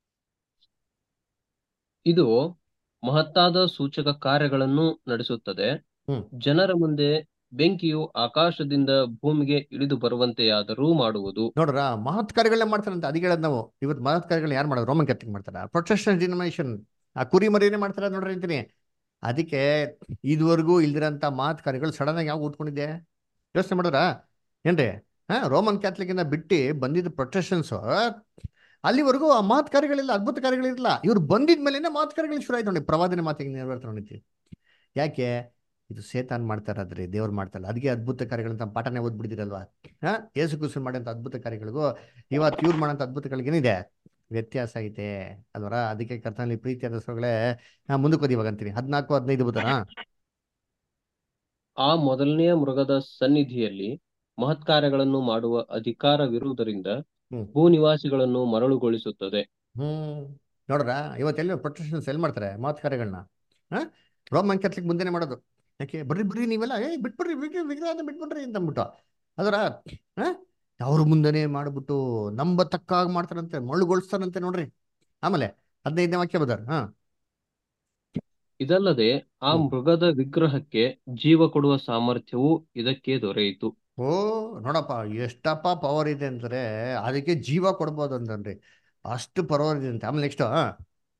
ಇದು ಮಹತ್ತಾದ ಸೂಚಕ ಕಾರ್ಯಗಳನ್ನು ನಡೆಸುತ್ತದೆ ಹ್ಮ್. ಜನರ ಮುಂದೆ ಬೆಂಕಿಯು ಆಕಾಶದಿಂದ ಭೂಮಿಗೆ ಇಳಿದು ಬರುವಂತೆಯಾದರೂ ಮಾಡುವುದು ನೋಡ್ರ ಮಹತ್ ಕಾರ್ಯಗಳನ್ನ ಮಾಡ್ತಾರಂತೆ ಅದಕ್ಕೆ ಹೇಳೋದು ನಾವು ಇವತ್ತು ಮಹತ್ ಕಾರ್ಯಗಳನ್ನ ಯಾರು ಮಾಡೋದು ರೋಮನ್ ಕ್ಯಾಥಲಿಕ್ ಮಾಡ್ತಾರ ಪ್ರೊಟೆಸ್ಟೆಂಟ್ ಡಿನಾಮಿನೇಷನ್ ಆ ಕುರಿ ಮರಿನೇ ಮಾಡ್ತಾರ ನೋಡ್ರಿ ಅಂತೀನಿ ಅದಕ್ಕೆ ಇದುವರೆಗೂ ಇಲ್ದಿರಂತ ಮಹತ್ ಕಾರ್ಯಗಳು ಸಡನ್ ಆಗಿ ಯಾವ ಉಟ್ಕೊಂಡಿದ್ದೆ ಯೋಚನೆ ಮಾಡಿದ್ರ ಏನ್ರಿ ಹಾ ರೋಮನ್ ಕ್ಯಾಥಲಿಕ್ ಇಂದ ಬಿಟ್ಟು ಬಂದಿದ್ದ ಪ್ರೊಟೆಸ್ಟೆನ್ಸ್ ಅಲ್ಲಿವರೆಗೂ ಆ ಮಹತ್ ಕಾರ್ಯಗಳಿಲ್ಲ ಅದ್ಭುತ ಕಾರ್ಯಗಳಿರಲ್ಲ ಇವ್ರು ಬಂದಿದ ಮೇಲೆ ಮಹತ್ ಕಾರ್ಯಗಳು ಶುರು ಆಯ್ತು ನೋಡಿ ಪ್ರವಾದನೆ ಮಾತಿಗೆ ನೆರವೇರ್ತ ನೋಡಿದ್ವಿ ಯಾಕೆ ಇದು ಸೇತಾನ್ ಮಾಡ್ತಾ ಇರೋದ್ರಿ ದೇವ್ರು ಮಾಡ್ತಾರಲ್ಲ ಅದಕ್ಕೆ ಅದ್ಭುತ ಕಾರ್ಯಗಳಂತ ಪಾಠನೇ ಓದ್ಬಿಡ್ತೀರಲ್ವಾ ಹಾ ಏಸು ಕುಸು ಮಾಡೋಂಥ ಅದ್ಭುತ ಕಾರ್ಯಗಳಿಗೂ ಇವತ್ತು ಇವ್ರು ಮಾಡೋಂಥ ಅದ್ಭುತಗಳಿಗೆ ಏನಿದೆ ವ್ಯತ್ಯಾಸ ಐತೆ ಅಲ್ವರ ಅದಕ್ಕೆ ಕರ್ತನಲ್ಲಿ ಪ್ರೀತಿಯಾದ ಸೊಗಳೇ ನಾ ಮುಂದಕ್ಕೆ ಓದಿ ಇವಾಗ ಅಂತೀನಿ ಹದಿನಾಲ್ಕು ಹದಿನೈದು ಬುಧನಾ ಆ ಮೊದಲನೆಯ ಮೃಗದ ಸನ್ನಿಧಿಯಲ್ಲಿ ಮಹತ್ಕಾರ್ಯಗಳನ್ನು ಮಾಡುವ ಅಧಿಕಾರವಿರುವುದರಿಂದ ಹ್ಮ್. ಭೂನಿವಾಸಿಗಳನ್ನು ಮರಳುಗೊಳಿಸುತ್ತದೆ ಹ್ಮ್ ನೋಡ್ರ ಇವತ್ತೆಲ್ಲ ಪ್ರೊಟೆಕ್ಷನ್ಸ್ ಎಲ್ಲಿ ಮಾಡ್ತಾರೆ ಮಾತು ಕಾರ್ಯಗಳನ್ನ ಹಾ ರೋಮನ್ ಕ್ಯಾಥಲಿಕ್ ಮುಂದೆನೆ ಮಾಡೋದು ಯಾಕೆ ಬರ್ರಿ ಬರ್ರಿ ನೀವೆಲ್ಲ ಏ ಬಿಟ್ಬಿಡ್ರಿ ವಿಗ್ರಹ ವಿಗ್ರಹ ಬಿಟ್ಬಿಡ್ರಿ ಅಂತ ಅಂದ್ಬಿಟ್ಟು ಅದರ ಹಾ ಅವ್ರ ಮುಂದೆನೆ ಮಾಡ್ಬಿಟ್ಟು ನಂಬತಕ್ಕಾಗಿ ಮಾಡ್ತಾರಂತೆ ಮಳುಗೊಳಿಸ್ತಾರಂತೆ ನೋಡ್ರಿ ಆಮೇಲೆ ಹದಿನೈದನೇ ವಾಕ್ಯ ಬದಾರ ಹಾ ಇದಲ್ಲದೆ ಆ ಹ್ಮ್. ಮೃಗದ ವಿಗ್ರಹಕ್ಕೆ ಜೀವ ಕೊಡುವ ಸಾಮರ್ಥ್ಯವು ಇದಕ್ಕೆ ದೊರೆಯಿತು ಓ ನೋಡಪ್ಪ ಎಷ್ಟಪ್ಪ ಪವರ್ ಇದೆ ಅಂದ್ರೆ ಅದಕ್ಕೆ ಜೀವ ಕೊಡ್ಬೋದು ಅಂತನ್ರಿ ಅಷ್ಟು ಪವರ್ ಇದೆ ಅಂತ ಆಮೇಲೆ ನೆಕ್ಸ್ಟ್ ಹಾ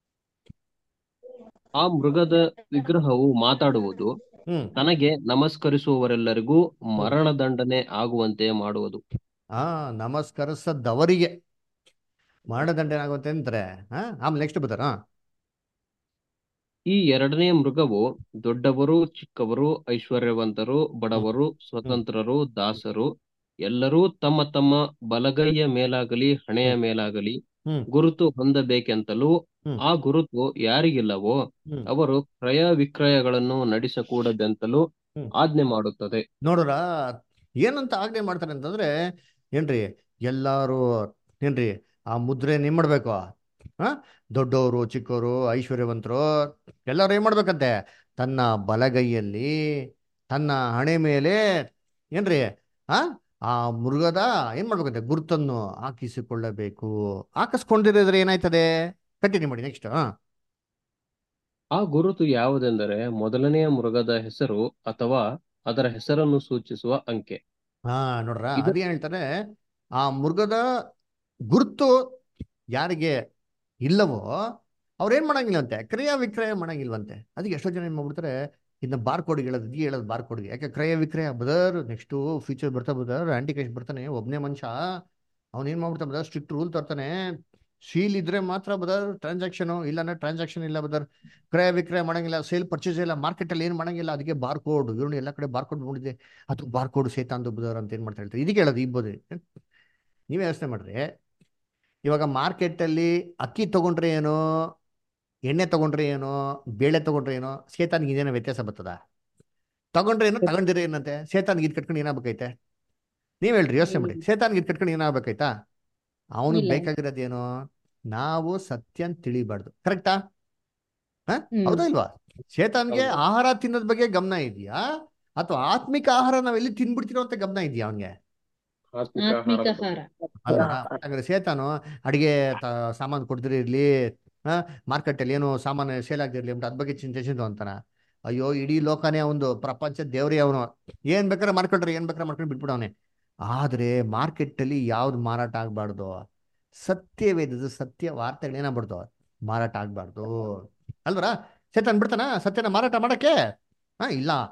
ಆ ಮೃಗದ ವಿಗ್ರಹವು ಮಾತಾಡುವುದು ಹ್ಮ್ ತನಗೆ ನಮಸ್ಕರಿಸುವವರೆಲ್ಲರಿಗೂ ಮರಣದಂಡನೆ ಆಗುವಂತೆ ಮಾಡುವುದು ಹಾ ನಮಸ್ಕರಿಸದವರಿಗೆ ಮರಣದಂಡನೆ ಆಗುತ್ತೆ ಅಂತಾರೆ ಹಾ ಆಮೇಲೆ ನೆಕ್ಸ್ಟ್ ಬರ್ತಾರ ಈ ಎರಡನೇ ಮೃಗವು ದೊಡ್ಡವರು ಚಿಕ್ಕವರು ಐಶ್ವರ್ಯವಂತರು ಬಡವರು ಸ್ವತಂತ್ರರು ದಾಸರು ಎಲ್ಲರೂ ತಮ್ಮ ತಮ್ಮ ಬಲಗೈಯ ಮೇಲಾಗಲಿ ಹಣೆಯ ಮೇಲಾಗಲಿ ಹ್ಮ್. ಗುರುತು ಹೊಂದಬೇಕೆಂತಲೂ ಹ್ಮ್. ಆ ಗುರುತು ಯಾರಿಗಿಲ್ಲವೋ ಹ್ಮ್. ಅವರು ಕ್ರಯ ವಿಕ್ರಯಗಳನ್ನು ನಡೆಸಕೂಡದೆಂತಲೂ ಹ್ಮ್. ಆಜ್ಞೆ ಮಾಡುತ್ತದೆ ನೋಡ್ರ ಏನಂತ ಆಜ್ಞೆ ಮಾಡ್ತಾರೆ ಅಂತಂದ್ರೆ ಏನ್ರಿ ಎಲ್ಲಾರು ಏನ್ರಿ ಆ ಮುದ್ರೆ ಏನ್ ಮಾಡ್ಬೇಕು ಆ ದೊಡ್ಡವರು ಚಿಕ್ಕವರು ಐಶ್ವರ್ಯವಂತರು ಎಲ್ಲರೂ ಏನ್ ಮಾಡ್ಬೇಕಂತೆ ತನ್ನ ಬಲಗೈಯಲ್ಲಿ ತನ್ನ ಹಣೆ ಮೇಲೆ ಏನ್ರಿ ಆ ಆ ಮೃಗದ ಏನ್ ಮಾಡ್ಬೇಕಂತೆ ಗುರುತನ್ನು ಹಾಕಿಸಿಕೊಳ್ಳಬೇಕು ಹಾಕಿಸ್ಕೊಂಡಿರೋದ್ರೆ ಏನಾಯ್ತದೆ ಕಂಟಿನ್ಯೂ ಮಾಡಿ ನೆಕ್ಸ್ಟ್ ಹಾ ಆ ಗುರುತು ಯಾವುದೆಂದರೆ ಮೊದಲನೆಯ ಮೃಗದ ಹೆಸರು ಅಥವಾ ಅದರ ಹೆಸರನ್ನು ಸೂಚಿಸುವ ಅಂಕೆ ಹಾ ನೋಡ್ರ ಇದು- ಅದೇ ಹೇಳ್ತಾರೆ ಆ ಮೃಗದ ಗುರುತು ಯಾರಿಗೆ ಇಲ್ಲವೋ ಅವ್ರೇನ್ ಮಾಡಂಗಿಲ್ಲಂತೆ ಕ್ರಯ ವಿಕ್ರಯ ಮಾಡಂಗಿಲ್ವಂತೆ ಅದಕ್ಕೆ ಎಷ್ಟೋ ಜನ ಏನ್ ಮಾಡ್ಬಿಡ್ತಾರೆ ಇನ್ನು ಬಾರ್ ಕೋಡ್ಗೆ ಹೇಳೋದು ಈ ಹೇಳೋದು ಬಾರ್ ಕೋಡ್ಗೆ ಯಾಕೆ ಕ್ರಯ ವಿಕ್ರಯ ಬದರ್ ನೆಕ್ಸ್ಟ್ ಫ್ಯೂಚರ್ ಬರ್ತಾ ಬದರ್ ಆಂಟಿ ಕ್ಯಾಶ್ ಬರ್ತಾನೆ ಒಬ್ಬನೇ ಮನುಷ್ಯ ಅವ್ನು ಏನ್ ಮಾಡ್ಬಿಡ್ತಾನೆ ಬದರ್ ಸ್ಟ್ರಿಕ್ಟ್ ರೂಲ್ ತರ್ತಾನೆ ಸೀಲ್ ಇದ್ರೆ ಮಾತ್ರ ಬದರ್ ಟ್ರಾನ್ಸಾಕ್ಷನ್ ಇಲ್ಲಾಂದ್ರೆ ಟ್ರಾನ್ಸಾಕ್ಷನ್ ಇಲ್ಲ ಬದರ್ ಕ್ರಯ ವಿಕ್ರಯ ಮಾಡಂಗಿಲ್ಲ ಸೇಲ್ ಪರ್ಚೇಸ್ ಇಲ್ಲ ಮಾರ್ಕೆಟ್ ಅಲ್ಲಿ ಏನ್ ಮಾಡಂಗಿಲ್ಲ ಅದಕ್ಕೆ ಬಾರ್ ಕೋಡ್ ಇವ್ರನ್ನ ಎಲ್ಲ ಕಡೆ ಬಾರ್ ಕೋಡ್ ನೋಡಿದೆ ಅದು ಬಾರ್ ಕೋಡ್ ಸೇತಾಂದು ಬದರ್ ಅಂತ ಏನ್ ಮಾಡ್ತಾ ಹೇಳ್ತಾರೆ ಇದಕ್ಕೆ ಹೇಳೋದು ಇಬ್ಬೋದು ನೀವೇ ಯೋಚನೆ ಮಾಡ್ರಿ ಇವಾಗ ಮಾರ್ಕೆಟಲ್ಲಿ ಅಕ್ಕಿ ತಗೊಂಡ್ರೆ ಏನೋ ಎಣ್ಣೆ ತಗೊಂಡ್ರೆ ಏನೋ ಬೇಳೆ ತಗೊಂಡ್ರೆ ಏನೋ ಸೇತಾನ್ಗೆ ಇದೇನೋ ವ್ಯತ್ಯಾಸ ಬರ್ತದ ತಗೊಂಡ್ರೆ ಏನೋ ತಗೊಂಡಿದ್ರೆ ಏನಂತೆ ಸೇತಾನ್ಗೆ ಇದು ಕಟ್ಕೊಂಡು ಏನಾಗಬೇಕೈತೆ ನೀವ್ ಹೇಳ್ರಿ ಯೋಚನೆ ಮಾಡಿ ಸೇತಾನ್ಗೆ ಇದು ಕಟ್ಕೊಂಡು ಏನಾಗಬೇಕೈತಾ ಅವನಿಗೆ ಇಲ್ಲ. ಬೇಕಾಗಿರೋದೇನು ನಾವು ಸತ್ಯ ತಿಳಿಬಾರ್ದು ಕರೆಕ್ಟಾ ಹ ಹ್ಮ್. ಹೌದಾ ಇಲ್ವಾ ಶೇತಾನ್ಗೆ ಹೌದು. ಆಹಾರ ತಿನ್ನೋದ್ ಬಗ್ಗೆ ಗಮನ ಇದೆಯಾ ಅಥವಾ ಆತ್ಮಿಕ ಆಹಾರ ನಾವ್ ಎಲ್ಲಿ ತಿನ್ಬಿಡ್ತಿರೋ ಅಂತ ಗಮನ ಇದೆಯಾ ಅವನ್ಗೆ ಆತ್ಮಿಕ ಆಹಾರ ಅಲ್ವಾ ಹಾಗಾದ್ರೆ ಸೇತಾನು ಅಡಿಗೆ ಸಾಮಾನು ಕೊಡ್ದಿರ ಇರ್ಲಿ ಹಾ ಮಾರ್ಕೆಟಲ್ಲಿ ಏನು ಸಾಮಾನು ಸೇಲ್ ಆಗದಿರ್ಲಿ ಅಂತ ಅದ್ ಬಗ್ಗೆ ಚಿಂತೆ ಚಿಂತೆ ಅಂತಾನ ಅಯ್ಯೋ ಇಡೀ ಲೋಕನೇ ಒಂದು ಪ್ರಪಂಚ ದೇವ್ರೇ ಅವನು ಏನ್ ಬೇಕಾದ್ರೆ ಮಾರ್ಕೊಂಡ್ರಿ ಏನ್ ಬೇಕಾದ್ರೆ ಮಾಡ್ಕೊಂಡು ಬಿಟ್ಬಿಡವನೆ ಆದ್ರೆ ಮಾರ್ಕೆಟ್ ಅಲ್ಲಿ ಯಾವ್ದು ಮಾರಾಟ ಆಗ್ಬಾರ್ದು ಸತ್ಯವೇದದ ಸತ್ಯ ವಾರ್ತೆಗಳು ಏನಾಗ್ಬಾರ್ದು ಮಾರಾಟ ಆಗ್ಬಾರ್ದು ಅಲ್ವರ ಸೇತಾನ್ ಬಿಡ್ತಾನ ಸತ್ಯನ ಮಾರಾಟ ಮಾಡಕ್ಕೆ ಹಾ ಇಲ್ಲ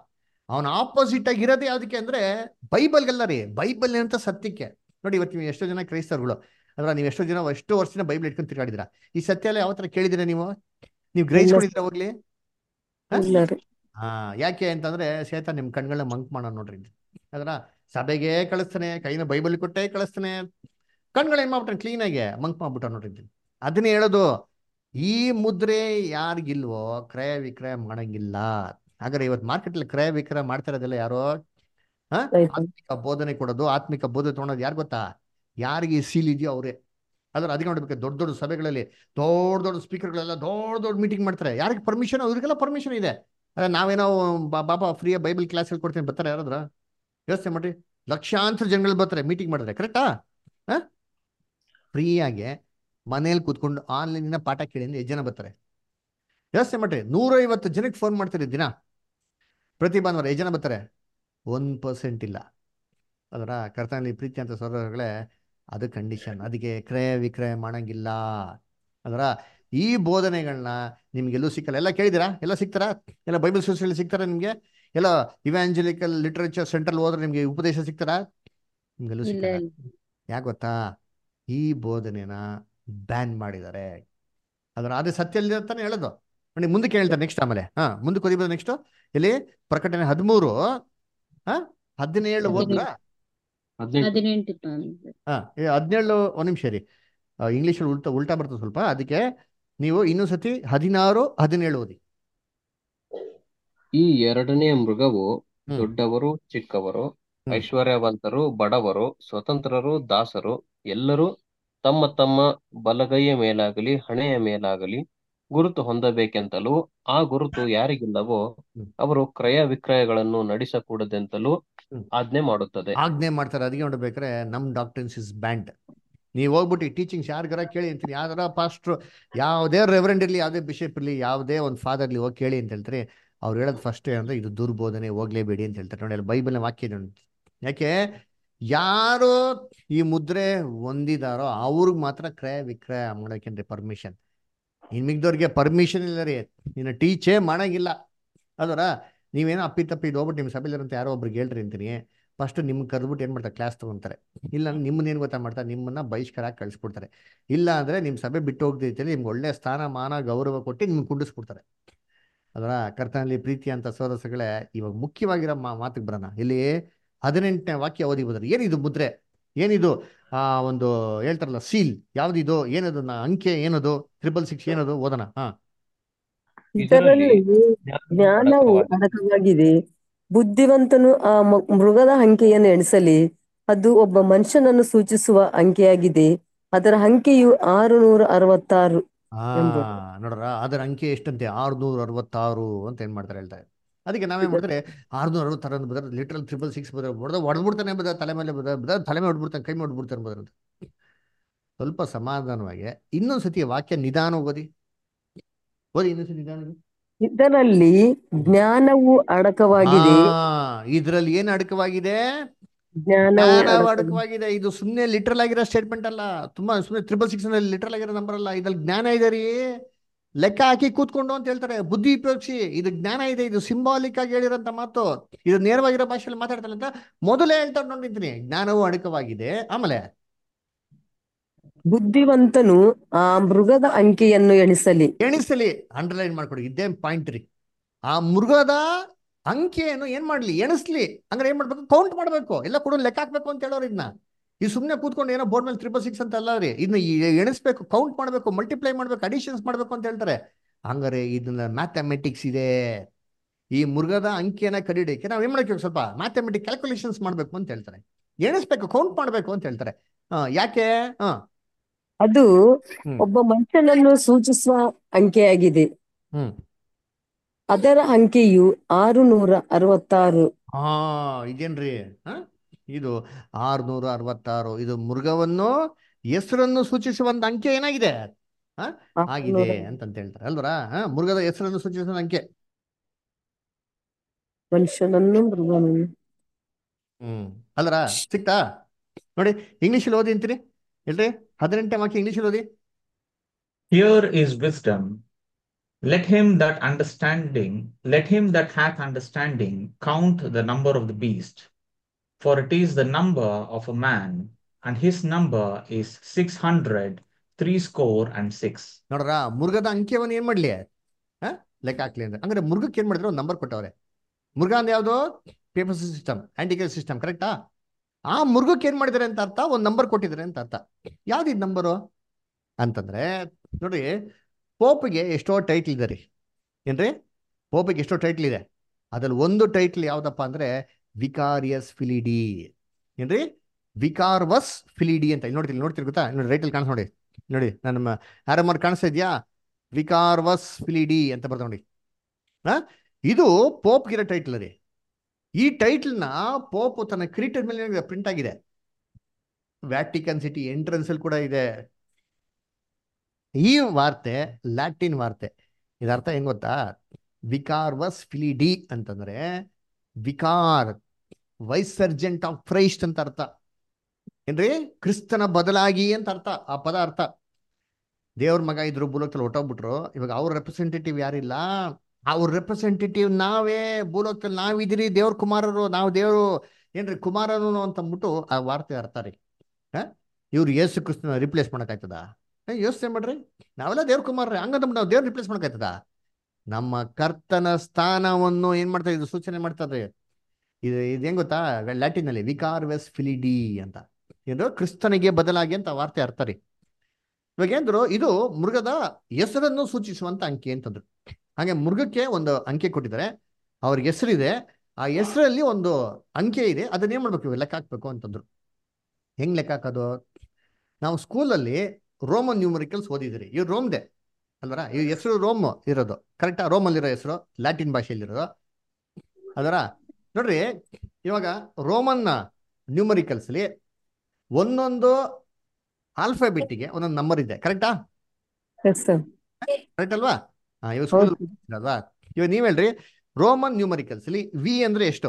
ಅವನ ಆಪೋಸಿಟ್ ಆಗಿ ಇರೋದೇ ಯಾವ್ದಕ್ಕೆ ಅಂದ್ರೆ ಬೈಬಲ್ಗೆಲ್ಲ ರೀ ಬೈಬಲ್ ಅಂತ ಸತ್ಯಕ್ಕೆ ನೋಡಿ ಇವತ್ತು ನೀವು ಎಷ್ಟೋ ಜನ ಕ್ರೈಸ್ತರುಗಳು ಅದ್ರ ನೀವು ಎಷ್ಟೋ ಜನ ಎಷ್ಟೋ ವರ್ಷದಿಂದ ಬೈಬಲ್ ಇಟ್ಕೊಂಡು ತಿರುಗಾಡಿದ್ರ ಈ ಸತ್ಯ ಎಲ್ಲ ಯಾವ ತರ ಕೇಳಿದಿರ ನೀವು ನೀವು ಗ್ರಹಿಸ್ಕೊಂಡಿದ್ರ ಹೋಗ್ಲಿ ಹ? ಇಲ್ಲ ರೀ ಹಾ ಯಾಕೆ ಅಂತಂದ್ರೆ ಸೇತ ನಿಮ್ ಕಣ್ಗಳನ್ನ ಮಂಕ್ ಮಾಡೋಣ ನೋಡ್ರಿ ಅದರ ಸಭೆಗೆ ಕಳಿಸ್ತಾನೆ ಕೈನ ಬೈಬಲ್ ಕೊಟ್ಟೆ ಕಳಿಸ್ತಾನೆ ಕಣ್ಗಳು ಏನ್ ಮಾಡ್ಬಿಟ್ಟಾನೆ ಕ್ಲೀನ್ ಆಗಿ ಮಂಕ್ ಮಾಡ್ಬಿಟ್ಟ ನೋಡ್ರಿ ಅದನ್ನೇ ಹೇಳೋದು ಈ ಮುದ್ರೆ ಯಾರಿಗಿಲ್ವೋ ಕ್ರಯ ವಿಕ್ರಯ ಮಾಡಂಗಿಲ್ಲ ಹಾಗಾದ್ರೆ ಇವತ್ತು ಮಾರ್ಕೆಟ್ ಅಲ್ಲಿ ಕ್ರಯ ವಿಕ್ರಯ ಮಾಡ್ತಾ ಇರೋದಿಲ್ಲ ಯಾರೋ ಹ ಆಯ್ತು. ಆತ್ಮಿಕ ಬೋಧನೆ ಕೊಡೋದು ಆತ್ಮಿಕ ಬೋಧನೆ ತೊಗೊಳೋದು ಯಾರು ಗೊತ್ತಾ ಯಾರಿಗೆ ಈ ಸೀಲ್ ಇದೆಯೋ ಅವರೇ ಅದ್ರ ಅದಕ್ಕೆ ನೋಡ್ಬೇಕು ದೊಡ್ಡ ದೊಡ್ಡ ಸಭೆಗಳಲ್ಲಿ ದೊಡ್ಡ ದೊಡ್ಡ ಸ್ಪೀಕರ್ಗಳೆಲ್ಲ ದೊಡ್ಡ ದೊಡ್ಡ ಮೀಟಿಂಗ್ ಮಾಡ್ತಾರೆ ಯಾರಿಗೆ ಪರ್ಮಿಷನ್ ಅವ್ರಿಗೆಲ್ಲ ಪರ್ಮಿಷನ್ ಇದೆ ಅದೇ ನಾವೇನೋ ಬಾ- ಬಾಬಾ ಫ್ರೀ ಬೈಬಲ್ ಕ್ಲಾಸ್ ಹೇಳ್ಕೊಡ್ತೀನಿ ಬರ್ತಾರೆ ಯಾರಾದ್ರ ಯೋಚನೆ ಮಾಡ್ರಿ ಲಕ್ಷಾಂತರ ಜನಗಳು ಬರ್ತಾರೆ ಮೀಟಿಂಗ್ ಮಾಡಿದ್ರೆ ಕರೆಕ್ಟಾ ಫ್ರೀಯಾಗಿ ಮನೇಲಿ ಕೂತ್ಕೊಂಡು ಆನ್ಲೈನಿನ ಪಾಠ ಕೇಳಿ ಅಂದ್ರೆ ಎಷ್ಟು ಜನ ಬರ್ತಾರೆ ಯೋಚನೆ ಮಾಡ್ರಿ ನೂರೈವತ್ತು ಜನಕ್ಕೆ ಫೋನ್ ಮಾಡ್ತೀರಿ ದಿನ ಪ್ರತಿ ಭಾನುವಾರ ಎಷ್ಟು ಜನ ಬರ್ತಾರೆ ಒನ್ ಪರ್ಸೆಂಟ್ ಇಲ್ಲ ಅದರ ಕರ್ತನಲ್ಲಿ ಪ್ರೀತಿ ಅಂತ ಸಹೋದರಗಳೇ ಅದು ಕಂಡೀಷನ್ ಅದಕ್ಕೆ ಕ್ರಯ ವಿಕ್ರಯ ಮಾಡಂಗಿಲ್ಲ ಅದರ ಈ ಬೋಧನೆಗಳನ್ನ ನಿಮ್ಗೆಲ್ಲೂ ಸಿಕ್ಕಲ್ಲ ಎಲ್ಲ ಕೇಳಿದಿರಾ ಎಲ್ಲ ಸಿಗ್ತಾರಾ ಎಲ್ಲ ಬೈಬಲ್ ಸೊಸೈಟಿ ಸಿಗ್ತಾರಾ ನಿಮ್ಗೆ ಎಲ್ಲ ಇವ್ಯಾಂಜಲಿಕಲ್ ಲಿಟರೇಚರ್ ಸೆಂಟ್ರಲ್ ಹೋದ್ರೆ ನಿಮ್ಗೆ ಉಪದೇಶ ಸಿಗ್ತಾರಾ ನಿಮ್ಗೆಲ್ಲೂ ಇಲ್ಲ ಸಿಕ್ಕಲ್ಲ ಇಲ್ಲ ಯಾಕೆ ಗೊತ್ತಾ ಈ ಬೋಧನೆನ ಬ್ಯಾನ್ ಮಾಡಿದ್ದಾರೆ ಅದರ ಅದೇ ಸತ್ಯ ಇಲ್ದಿರ ತಾನೇ ಹೇಳೋದು ನೋಡಿ ಮುಂದಕ್ಕೆ ಹೇಳ್ತಾರೆ ನೆಕ್ಸ್ಟ್ ಆಮೇಲೆ ಹಾ ಮುಂದಕ್ಕೆ ಓದಿಬೋದು ನೆಕ್ಸ್ಟ್ ಇಲ್ಲಿ ಪ್ರಕಟಣೆ ಹದಿಮೂರು ಹಾ ಹದಿನೇಳು ಓದ್ಲಾ ಹದಿನೆಂಟು ಹದಿನೆಂಟು ನಾನು ಹಾ ಹದಿನೇಳು ಒಂದ್ ನಿಮಿಷ ರೀ ಇಂಗ್ಲೀಷಲ್ಲಿ ಉಲ್ಟಾ ಉಲ್ಟಾ ಬರ್ತದೆ ಸ್ವಲ್ಪ ಅದಕ್ಕೆ ನೀವು ಇನ್ನೊಂದ್ ಸತಿ ಹದಿನಾರು ಹದಿನೇಳು ಓದಿ ಈ ಎರಡನೆಯ ಮೃಗವು ಹ್ಮ್ ದೊಡ್ಡವರು ಚಿಕ್ಕವರು ಹ್ಮ್ ಐಶ್ವರ್ಯವಂತರು ಬಡವರು ಸ್ವತಂತ್ರರು ದಾಸರು ಎಲ್ಲರೂ ತಮ್ಮ ತಮ್ಮ ಬಲಗೈಯ ಮೇಲಾಗಲಿ ಹಣೆಯ ಮೇಲಾಗಲಿ ಗುರುತು ಹೊಂದಬೇಕೆಂತಲೂ ಆ ಗುರುತು ಯಾರಿಗಿಲ್ಲವೋ ಹ್ಮ್ ಅವರು ಕ್ರಯ ವಿಕ್ರಯಗಳನ್ನು ನಡೆಸಕೂಡದೆಂತಲೂ ಹ್ಮ್ ಆಜ್ಞೆ ಮಾಡುತ್ತದೆ ಆಜ್ಞೆ ಮಾಡ್ತಾರೆ ಅದಕ್ಕೆ ನೋಡ್ಬೇಕಾದ್ರೆ ನಮ್ ಡಾಕ್ಟರ್ಸ್ ಇಸ್ ಬ್ಯಾಂಡ್ ನೀವು ಹೋಗ್ಬಿಟ್ಟು ಟೀಚಿಂಗ್ಸ್ ಯಾರಿಗಾರ ಕೇಳಿ ಅಂತೀನಿ ಯಾವ್ದಾರ ಪಾಸ್ಟ್ರು ಯಾವುದೇ ರೆವರೆಂಡ್ ಇರಲಿ ಯಾವುದೇ ಬಿಷಪ್ ಇರಲಿ ಯಾವುದೇ ಒಂದು ಫಾದರ್ ಇರಲಿ ಹೋಗಿ ಕೇಳಿ ಅಂತ ಹೇಳ್ತಾರೆ ಅವ್ರು ಹೇಳೋದು ಫಸ್ಟ್ ಏನಂದ್ರೆ ಇದು ದುರ್ಬೋಧನೆ ಹೋಗ್ಲೇಬೇಡಿ ಅಂತ ಹೇಳ್ತಾರೆ ನೋಡಿ ಅಲ್ಲಿ ಬೈಬಲ್ನ ವಾಕ್ಯ ಇದೆ ನೋಡಿ ಯಾಕೆ ಯಾರು ಈ ಮುದ್ರೆ ಹೊಂದಿದಾರೋ ಅವ್ರಿಗೆ ಮಾತ್ರ ಕ್ರಯ ವಿಕ್ರಯ ಮಾಡೋಕೆ ಪರ್ಮಿಷನ್ ಇನ್ ಮಿಗ್ದವ್ರಿಗೆ ಪರ್ಮಿಷನ್ ಇಲ್ಲ ರೀ ಇನ್ನು ಟೀಚೇ ಮಾಡಂಗಿಲ್ಲ ಅದರ ನೀವೇನೋ ಅಪ್ಪಿ ತಪ್ಪಿ ಇದು ಹೋಗ್ಬಿಟ್ಟು ನಿಮ್ಮ ಸಭೆಲಿರಂತ ಯಾರೋ ಒಬ್ರಿಗೆ ಹೇಳ್ರಿ ಅಂತೀನಿ ಫಸ್ಟ್ ನಿಮ್ಗೆ ಕರೆದ್ಬಿಟ್ಟು ಏನು ಮಾಡ್ತಾರೆ ಕ್ಲಾಸ್ ತೊಗೊಂತಾರೆ ಇಲ್ಲ ನಿಮ್ಮನ್ನ ಏನು ಗೊತ್ತಾ ಮಾಡ್ತಾರೆ ನಿಮ್ಮನ್ನ ಬಹಿಷ್ಕಾರ ಹಾಕಿ ಕಳಿಸ್ಬಿಡ್ತಾರೆ ಇಲ್ಲ ಅಂದರೆ ನಿಮ್ಮ ಸಭೆ ಬಿಟ್ಟು ಹೋಗ್ದೈತೆ ನಿಮ್ಗೆ ಒಳ್ಳೆ ಸ್ಥಾನ ಮಾನ ಗೌರವ ಕೊಟ್ಟು ನಿಮ್ಗೆ ಕುಂಡಿಸ್ಬಿಡ್ತಾರೆ ಅದರ ಕರ್ತನಲ್ಲಿ ಪ್ರೀತಿ ಅಂತ ಸೋದಸಗಳೇ ಇವಾಗ ಮುಖ್ಯವಾಗಿರೋ ಮಾ ಮಾತಿಗೆ ಬರೋಣ ಇಲ್ಲಿ ಹದಿನೆಂಟನೇ ವಾಕ್ಯ ಓದಿ ಬಂದ್ರೆ ಏನಿದು ಮುದ್ರೆ ಏನಿದು ಆ ಒಂದು ಹೇಳ್ತಾರಲ್ಲ ಸೀಲ್ ಯಾವ್ದಿದು ಏನದು ನಾ ಅಂಕೆ ಏನದು ಟ್ರಿಬಲ್ ಸಿಕ್ಸ್ ಏನದು ಓದೋಣ ಹಾ ಇದರಲ್ಲಿ ಇದರಲ್ಲಿ ಜ್ಞಾನವು ಅಡಕವಾಗಿದೆ ಅಡಕವಾಗಿದೆ ಬುದ್ಧಿವಂತನು ಆ ಮ- ಮೃಗದ ಅಂಕೆಯನ್ನು ಎಣಿಸಲಿ ಅದು ಒಬ್ಬ ಮನುಷ್ಯನನ್ನು ಸೂಚಿಸುವ ಅಂಕೆಯಾಗಿದೆ ಅದರ ಅಂಕೆಯು ಆರು ನೂರ ಅರವತ್ತಾರು ಹಾ ಎಂಬುದು ನೋಡ್ರ ಅದರ ಅಂಕೆ ಎಷ್ಟಂತೆ ಆರ್ನೂರ ಅರವತ್ತಾರು ಅಂತ ಏನ್ ಮಾಡ್ತಾರೆ ಹೇಳ್ತಾರೆ ಅದಕ್ಕೆ ನಾವೇನ್ ಮಾಡ್ತಾರೆ ಆರ್ನೂರ ಅರವತ್ತಾರು ಅಂತ brother literal triple six brother ಹೊಡೆದ ಹೊಡೆದ್ಬಿಡ್ತಾನೆ ಬದ ತಲೆ ಮೇಲೆ ಬದ ಬದ ತಲೆ ಮೇಲೆ ಹೊಡ್ಬಿಡ್ತಾನೆ ಕೈ ಮೇಲೆ ಹೊಡ್ಬಿಡ್ತಾನೆ ಬದ್ರ ಸ್ವಲ್ಪ ಸಮಾಧಾನವಾಗಿ ಇನ್ನೊಂದ್ ಸತಿ ವಾಕ್ಯ ನಿಧಾನ ಓದಿ ಓದಿ ಇನ್ನೊಂದ್ಸತಿ ನಿಧಾನ ಇದರಲ್ಲಿ ಜ್ಞಾನವು ಹಾ ಅಡಕವಾಗಿದೆ ಇದ್ರಲ್ಲಿ ಏನ್ ಅಡಕವಾಗಿದೆ ಜ್ಞಾನವು ಜ್ಞಾನ ಅಡಕವಾಗಿದೆ ಅಡಕವಾಗಿದೆ ಇದು ಸುಮ್ಮನೆ ಲಿಟ್ರಲ್ ಆಗಿರೋ ಸ್ಟೇಟ್ಮೆಂಟ್ ಅಲ್ಲ ತುಂಬಾ ಸುಮ್ಮನೆ ಟ್ರಿಬಲ್ ಸಿಕ್ಸ್ ಲಿಟ್ರಲ್ ಆಗಿರೋ ನಂಬರ್ ಅಲ್ಲ ಇದ್ರಲ್ಲಿ ಜ್ಞಾನ ಇದೆ ರೀ ಲೆಕ್ಕ ಹಾಕಿ ಕೂತ್ಕೊಂಡು ಅಂತ ಹೇಳ್ತಾರೆ ಬುದ್ಧಿ ಉಪಯೋಗಿಸಿ ಇದು ಜ್ಞಾನ ಇದೆ ಇದು ಸಿಂಬಾಲಿಕ್ ಆಗಿ ಹೇಳಿರೋಂಥ ಮಾತು ಇದು ನೇರವಾಗಿರೋ ಭಾಷೆಯಲ್ಲಿ ಮಾತಾಡ್ತಾರೆ ಅಂತ ಮೊದಲೇ ಹೇಳ್ತಾ ನೋಡಿದ್ದೀನಿ ಜ್ಞಾನವು ಅಡಕವಾಗಿದೆ ಆಮೇಲೆ ಬುದ್ಧಿವಂತನು ಆ ಮೃಗದ ಅಂಕೆಯನ್ನು ಎಣಿಸಲಿ ಎಣಿಸಲಿ ಅಂಡರ್ಲೈನ್ ಮಾಡ್ಕೊಡಿ ಇದೇ ಪಾಯಿಂಟ್ ರೀ ಆ ಮೃಗದ ಅಂಕೆಯನ್ನು ಏನ್ ಮಾಡ್ಲಿ ಎಣಿಸ್ಲಿ ಹಂಗಾರೆ ಏನ್ ಮಾಡ್ಬೇಕು ಕೌಂಟ್ ಮಾಡ್ಬೇಕು ಎಲ್ಲ ಕೂಡ ಲೆಕ್ಕ ಹಾಕ್ಬೇಕು ಅಂತ ಹೇಳೋರು ಇದನ್ನ ಈ ಸುಮ್ಮನೆ ಕೂತ್ಕೊಂಡು ಏನೋ ಬೋರ್ಡ್ ಮೇಲೆ ತ್ರಿಬಲ್ ಸಿಕ್ಸ್ ಅಂತ ಅಲ್ಲ ರೀ ಇದನ್ನ ಈ- ಎಣಿಸ್ಬೇಕು ಕೌಂಟ್ ಮಾಡ್ಬೇಕು ಮಲ್ಟಿಪ್ಲೈ ಮಾಡ್ಬೇಕು ಅಡಿಷನ್ಸ್ ಮಾಡ್ಬೇಕು ಅಂತ ಹೇಳ್ತಾರೆ ಹಂಗಾರೆ ಇದನ್ನ ಮ್ಯಾಥಮೆಟಿಕ್ಸ್ ಇದೆ ಈ ಮೃಗದ ಅಂಕಿಯನ್ನ ಕಡಿಯೋಕೆ ನಾವ್ ಏನ್ ಮಾಡಬೇಕು ಸ್ವಲ್ಪ ಮ್ಯಾಥಮೆಟಿಕ್ ಕ್ಯಾಲ್ಕುಲೇಷನ್ಸ್ ಮಾಡ್ಬೇಕು ಅಂತ ಹೇಳ್ತಾರೆ ಎಣಿಸ್ಬೇಕು ಕೌಂಟ್ ಮಾಡ್ಬೇಕು ಅಂತ ಹೇಳ್ತಾರೆ ಹಾ ಯಾಕೆ ಹಾ ಅದು ಹ್ಮ್ ಒಬ್ಬ ಮನುಷ್ಯನನ್ನು ಸೂಚಿಸುವ ಅಂಕೆಯಾಗಿದೆ ಹ್ಮ್ ಅದರ ಅಂಕೆಯು ಆರು ನೂರ ಅರವತ್ತಾರು ಹಾ ಇದೇನ್ರಿ ಹ ಇದು ಆರ್ನೂರ ಅರವತ್ತಾರು ಇದು ಮೃಗವನ್ನು ಹೆಸರನ್ನು ಸೂಚಿಸುವಂತ ಅಂಕೆ ಏನಾಗಿದೆ ಹ ಆಗಿದೆ ಆರುನೂರ ಅಂತಂತ ಹೇಳ್ತಾರೆ ಅಲ್ವರಾ ಹ ಮೃಗದ ಹೆಸರನ್ನು ಸೂಚಿಸುವ ಅಂಕೆ ಮನುಷ್ಯನನ್ನು ಮೃಗನನ್ನು ಹ್ಮ್ ಅಲ್ರ ಸಿಕ್ತಾ ನೋಡಿ ಇಂಗ್ಲೀಷಲ್ಲಿ ಓದಿ ಅಂತೀರಿ ಹೇಳ್ರಿ ಹದಿನೆಂಟನೇ ವಾಕ್ಯ ಇಂಗ್ಲೀಷಲ್ಲಿ ಓದಿ Here is wisdom. Let him that understanding, let him that hath understanding count the number of the beast, for it is the number of a man, and his number is six hundred threescore and six. ನೋಡ್ರ ಮುರುಗದ ಅಂಕೆವನ್ನು ಏನ್ ಮಾಡ್ಲಿ ಹಾ ಲೆಕ್ಕ ಹಾಕ್ಲಿ ಅಂದ್ರೆ ಹಂಗಾರೆ ಮುರುಗಕ್ಕೆ ಏನ್ ಮಾಡಿದ್ರು ಒಂದು ನಂಬರ್ ಕೊಟ್ಟವ್ರೆ ಮುರುಗ ಅಂದ್ರೆ ಯಾವ್ದು ಪೇಪರ್ ಸಿಸ್ಟಮ್ ಆಂಟಿಕಲ್ ಸಿಸ್ಟಮ್ ಕರೆಕ್ಟಾ ಆ ಮುರುಗಕ್ಕೆ ಏನ್ ಮಾಡಿದ್ದಾರೆ ಅಂತ ಅರ್ಥ ಒಂದು ನಂಬರ್ ಕೊಟ್ಟಿದ್ದಾರೆ ಅಂತ ಅರ್ಥ ಯಾವ್ದು ಇದು ನಂಬರು ಅಂತಂದ್ರೆ ನೋಡ್ರಿ ಪೋಪ್ಗೆ ಎಷ್ಟೋ ಟೈಟ್ಲ್ ಇದೆ ರೀ ಏನ್ರಿ ಪೋಪಿಗೆ ಎಷ್ಟೋ ಟೈಟ್ಲ್ ಇದೆ ಅದ್ರಲ್ಲಿ ಒಂದು ಟೈಟ್ಲ್ ಯಾವ್ದಪ್ಪ ಅಂದ್ರೆ ವಿಕಾರಿಯಸ್ ಫಿಲಿಡಿ ಏನ್ರಿ ವಿಕಾರ್ವಸ್ ಫಿಲಿಡಿ ಅಂತ ಇಲ್ಲಿ ನೋಡ್ತೀನಿ ನೋಡ್ತೀರಿ ಗೊತ್ತಾ ನೋಡಿ ರೈಟಲ್ಲಿ ಕಾಣಿಸ್ ನೋಡಿ ನೋಡಿ ನನ್ನ ಆರಮರ್ ಕಾಣಿಸ್ತಾ ಇದೆಯಾ ವಿಕಾರ್ವಸ್ ಫಿಲಿಡಿ ಅಂತ ಬರ್ತಾ ನೋಡಿ ಹಾ ಇದು ಪೋಪ್ಗಿರೋ ಟೈಟ್ಲ್ ರೀ ಈ ಟೈಟ್ಲ್ನ ಪೋಪ್ ತನ್ನ ಕ್ರೀಟದ ಮೇಲೆ ಪ್ರಿಂಟ್ ಆಗಿದೆ ವ್ಯಾಟಿಕನ್ ಸಿಟಿ ಎಂಟ್ರೆನ್ಸ್ ಅಲ್ಲಿ ಕೂಡ ಇದೆ ಈ ವಾರ್ತೆ ಲ್ಯಾಟಿನ್ ವಾರ್ತೆ ಇದರ್ಥ ಹೆಂಗ್ ಗೊತ್ತಾ ವಿಕಾರ್ವಸ್ ಫಿಲಿಡಿ ಅಂತಂದ್ರೆ vicar vice sergeant of Christ ಅಂತ ಅರ್ಥ ಏನ್ರಿ ಕ್ರಿಸ್ತನ ಬದಲಾಗಿ ಅಂತ ಅರ್ಥ ಆ ಪದ ಅರ್ಥ ದೇವ್ರ ಮಗ ಇದ್ರು ಭೂಲೋಕದಲ್ಲಿ ಹೊಟ್ಟೋಗ್ಬಿಟ್ರು ಇವಾಗ ಅವ್ರ ರೆಪ್ರೆಸೆಂಟೇಟಿವ್ ಯಾರಿಲ್ಲ ಅವ್ರ ರೆಪ್ರೆಸೆಂಟೇಟಿವ್ ನಾವೇ ಭೂಲೋಕದಲ್ಲಿ ನಾವಿದಿರಿ ದೇವ್ರ ಕುಮಾರರು ನಾವು ದೇವರು ಏನ್ರಿ ಕುಮಾರನು ಅಂತ ಅಂದ್ಬಿಟ್ಟು ಆ ವಾರ್ತೆ ಅರ್ಥ ರೀ ಹಾ ಇವ್ರು ಯೇಸು ಕ್ರಿಸ್ತನ ರಿಪ್ಲೇಸ್ ಮಾಡಕ್ಕಾಯ್ತದ ಯೋಚನೆ ಮಾಡ್ರಿ ನಾವೆಲ್ಲ ದೇವ್ರ ಕುಮಾರ್ರಿ ಹಂಗಂತ ನಾವು ದೇವ್ರ ರಿಪ್ಲೇಸ್ ಮಾಡಕ್ಕಾಯ್ತದ ನಮ್ಮ ಕರ್ತನ ಸ್ಥಾನವನ್ನು ಏನ್ ಮಾಡ್ತಾ ಇದು ಸೂಚನೆ ಮಾಡ್ತಾರೆ ಇದು ಇದು ಹೆಂಗ್ ಗೊತ್ತಾ ಲ್ಯಾಟಿನ್ ಅಲ್ಲಿ ವಿಕಾರ್ ವೆಸ್ ಫಿಲಿಡಿ ಅಂತ ಏನು ಕ್ರಿಸ್ತನಿಗೆ ಬದಲಾಗಿ ಅಂತ ವಾರ್ತೆ ಅರ್ಥ ರೀ ಇವಾಗ ಏನ್ರು ಇದು ಮೃಗದ ಹೆಸರನ್ನು ಸೂಚಿಸುವಂತ ಅಂಕೆ ಅಂತಂದ್ರು ಹಾಗೆ ಮೃಗಕ್ಕೆ ಒಂದು ಅಂಕೆ ಕೊಟ್ಟಿದ್ದಾರೆ ಅವ್ರಿಗೆ ಹೆಸರಿದೆ ಆ ಹೆಸರಲ್ಲಿ ಒಂದು ಅಂಕೆ ಇದೆ ಅದನ್ನ ಏನ್ ಮಾಡ್ಬೇಕು ಲೆಕ್ಕ ಹಾಕ್ಬೇಕು ಅಂತಂದ್ರು ಹೆಂಗ್ ಲೆಕ್ಕ ಹಾಕೋದು ನಾವು ಸ್ಕೂಲಲ್ಲಿ ರೋಮನ್ ನ್ಯೂಮರಿಕಲ್ಸ್ ಓದಿದಿರಿ ಇವ್ರು ರೋಮ್ದೆ ಅಲ್ವರ ಈ ಹೆಸರು ರೋಮ್ ಇರೋದು ಕರೆಕ್ಟಾ ರೋಮಲ್ಲಿರೋ ಹೆಸರು ಲ್ಯಾಟಿನ್ ಭಾಷೆಯಲ್ಲಿರೋದು ಅದರ ನೋಡ್ರಿ ಇವಾಗ ರೋಮನ್ ನ್ಯೂಮರಿಕಲ್ಸ್ ಅಲ್ಲಿ ಒಂದೊಂದು ಆಲ್ಫಾಬೆಟ್ಗೆ ಒಂದೊಂದು ನಂಬರ್ ಇದೆ ಕರೆಕ್ಟಾ ಎಸ್ ಸರ್ ಕರೆಕ್ಟ್ ಅಲ್ವಾ ಹಾ ಇವಾಗ ಸ್ಕೂಲ್ ಅಲ್ವಾ ಇವಾಗ ನೀವ್ ಹೇಳ್ರಿ ರೋಮನ್ ನ್ಯೂಮರಿಕಲ್ಸ್ ಅಲ್ಲಿ ವಿ ಅಂದ್ರೆ ಎಷ್ಟು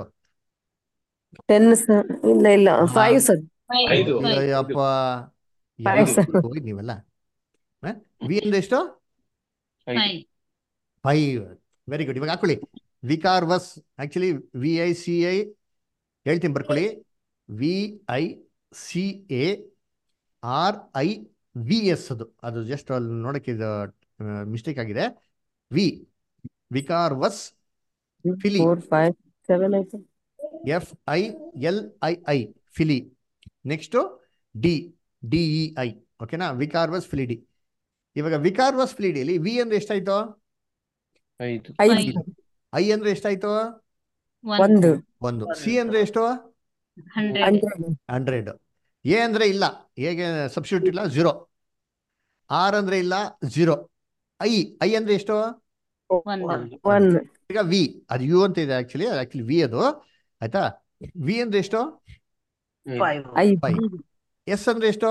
ಟೆನ್ ಸರ್ ಇಲ್ಲ ಇಲ್ಲ ಫೈವ್ ಸರ್ ಐದು. Ayyappa Five, sir. ಹೋಗಿ ನೀವೆಲ್ಲ ವಿ ಅಂದ್ರೆ ಎಷ್ಟು ಐದು. ಫೈವ್ ವೆರಿ ಗುಡ್ ಇವಾಗ ಹಾಕೊಳ್ಳಿ vicarius actually V I C I ಹೇಳ್ತೀನಿ ಬರ್ಕೊಳ್ಳಿ V I C A R I V S ಅದು ಅದು ಜಸ್ಟ್ ಅಲ್ಲಿ ನೋಡಕ್ಕೆ ಇದು ಮಿಸ್ಟೇಕ್ ಆಗಿದೆ V vicarius filii four five seven ಆಯ್ತು F I L I I filii next D D E I ಓಕೆನಾ ವಿಕಾರ್ವಸ್ ಫಿಲಿಡಿ ಇವಾಗ ವಿಕಾರ್ವಸ್ ಫಿಲಿಡಿಯಲ್ಲಿ ವಿ ಅಂದ್ರೆ ಎಷ್ಟಾಯ್ತು ಐದು ಐದು ಐ ಅಂದ್ರೆ ಎಷ್ಟಾಯ್ತು ಒಂದು ಒಂದು ಸಿ ಅಂದ್ರೆ ಎಷ್ಟು ಹಂಡ್ರೆಡ್ ಹಂಡ್ರೆಡ್ ಹಂಡ್ರೆಡ್ ಎ ಅಂದ್ರೆ ಇಲ್ಲ ಹೇಗೆ ಸಬ್ಸ್ಟಿಟ್ಯೂಟ್ ಇಲ್ಲ ಝೀರೋ ಆರ್ ಅಂದ್ರೆ ಇಲ್ಲ ಝೀರೋ ಐ ಐ ಅಂದ್ರೆ ಎಷ್ಟು ಒನ್ ಒನ್ ಈಗ ವಿ ಅದು ಯು ಅಂತ ಇದೆ ಆಕ್ಚುಲಿ ಆಕ್ಚುಲಿ ವಿ ಅದು ಆಯ್ತಾ ವಿ ಅಂದ್ರೆ ಎಷ್ಟು ಫೈವ್ ಐದು ಫೈವ್ ಎಸ್ ಅಂದ್ರೆ ಎಷ್ಟು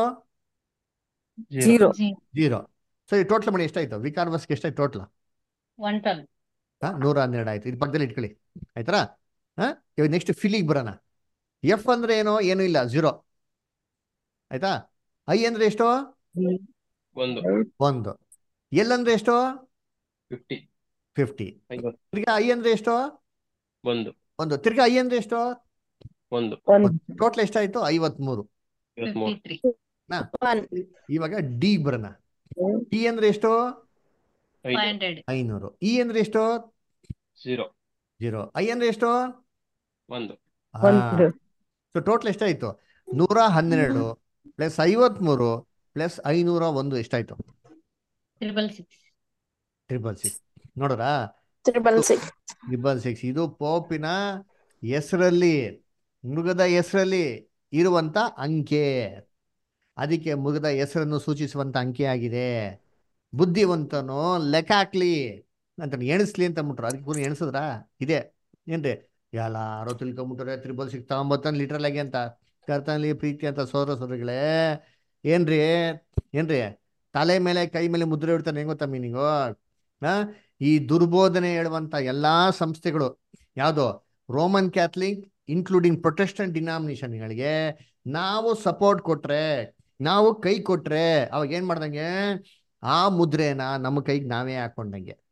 ಜೀರೋ ಜೀರೋ ಸೊ ಈ ಟೋಟಲ್ ಮನಿ ಎಷ್ಟಾಯ್ತು ವಿಕಾರ್ವಸ್ಗೆ ಎಷ್ಟಾಯ್ತು ಟೋಟಲ್ ಒನ್ ಟನ್ ಹಾ ನೂರ ಹನ್ನೆರಡು ಆಯ್ತು ಇದು ಪಕ್ಕದಲ್ಲಿ ಇಟ್ಕೊಳ್ಳಿ ಆಯ್ತಾ ಹಾ ಇವಾಗ ನೆಕ್ಸ್ಟ್ ಫಿಲಿಗೆ ಬರೋಣ ಎಫ್ ಅಂದ್ರೆ ಏನು ಏನು ಇಲ್ಲ ಝೀರೋ ಆಯ್ತಾ ಐ ಅಂದ್ರೆ ಎಷ್ಟು ಒಂದು ಒಂದು ಎಲ್ ಅಂದ್ರೆ ಎಷ್ಟು ಫಿಫ್ಟಿ ಫಿಫ್ಟಿ ಐವತ್ತು ತಿರ್ಗಾ ಐ ಅಂದ್ರೆ ಎಷ್ಟು ಒಂದು ಒಂದು ತಿರ್ಗಾ ಐ ಅಂದ್ರೆ ಎಷ್ಟು ಒಂದು ಒಂದು ಟೋಟಲ್ ಎಷ್ಟಾಯ್ತು ಐವತ್ಮೂರು ಐವತ್ಮೂರು ಫಿಫ್ಟಿ ತ್ರೀ ಒನ್ ಇವಾಗ ಡಿ ಬರೋಣ ಡಿ ಅಂದ್ರೆ ಎಷ್ಟು ಫೈವ್ ಐದು ಹಂಡ್ರೆಡ್ ಐನೂರು ಇ ಅಂದ್ರೆ ಎಷ್ಟು ಜೀರೋ ಜೀರೋ ಐ ಅಂದ್ರೆ ಎಷ್ಟು ಒಂದು ಒಂದು ಸೊ ಟೋಟಲ್ ಎಷ್ಟಾಯ್ತು ನೂರ ಹನ್ನೆರಡು ಪ್ಲಸ್ ಐವತ್ಮೂರು ಪ್ಲಸ್ ಐನೂರ ಒಂದು ಎಷ್ಟಾಯ್ತು ತ್ರಿಬಲ್ ಸಿಕ್ಸ್ ಟ್ರಿಬಲ್ ಸಿಕ್ಸ್ ನೋಡ್ರಾ ತ್ರಿಬಲ್ ಸಿಕ್ಸ್ ಟ್ರಿಬಲ್ ಸಿಕ್ಸ್ ಇದು ಪೋಪಿನ ಹೆಸರಲ್ಲಿ ಮೃಗದ ಹೆಸರಲ್ಲಿ ಇರುವಂತ ಅಂಕೆ ಅದಕ್ಕೆ ಮೃಗದ ಹೆಸರನ್ನು ಸೂಚಿಸುವಂತ ಅಂಕೆ ಆಗಿದೆ ಬುದ್ಧಿವಂತನು ಲೆಕ್ಕ ಹಾಕ್ಲಿ ಅಂತ ಎಣಿಸ್ಲಿ ಅಂತ ಅಂದ್ಬಿಟ್ರು ಅದಕ್ಕೆ ಪೂರ್ಣ ಎಣಿಸಿದ್ರ ಇದೆ ಏನ್ರಿ ಎಲ್ಲಾರು ತಿಳ್ಕೊಂಬಿಟ್ರೆ ತ್ರಿಬಲ್ ಸಿಕ್ಸ್ ತಗೊಂಬತ್ತನ್ ಲೀಟರ್ ಆಗಿ ಅಂತ ಕರ್ತನಲ್ಲಿ ಪ್ರೀತಿ ಅಂತ ಸೋದರ ಸೋದರಿಗಳೇ ಏನ್ರಿ ಏನ್ರಿ ತಲೆ ಮೇಲೆ ಕೈ ಮೇಲೆ ಮುದ್ರೆ ಇಡ್ತಾನೆ ಹೆಂಗ್ ಗೊತ್ತಾ ಮೀನಿಂಗು ಆ ಈ ದುರ್ಬೋಧನೆ ಹೇಳುವಂತ ಎಲ್ಲಾ ಸಂಸ್ಥೆಗಳು ಯಾವುದು ರೋಮನ್ ಕ್ಯಾಥಲಿಕ್ ಇನ್ಕ್ಲೂಡಿಂಗ್ ಪ್ರೊಟೆಸ್ಟೆಂಟ್ ಡಿನಾಮಿನೇಷನ್ಗಳಿಗೆ ನಾವು ಸಪೋರ್ಟ್ ಕೊಟ್ರೆ ನಾವು ಕೈ ಕೊಟ್ರೆ ಅವಾಗ ಏನ್ ಮಾಡ್ದಂಗೆ ಆ ಮುದ್ರೆನ ನಮ್ಮ ಕೈಗೆ ನಾವೇ ಹಾಕೊಂಡಂಗೆ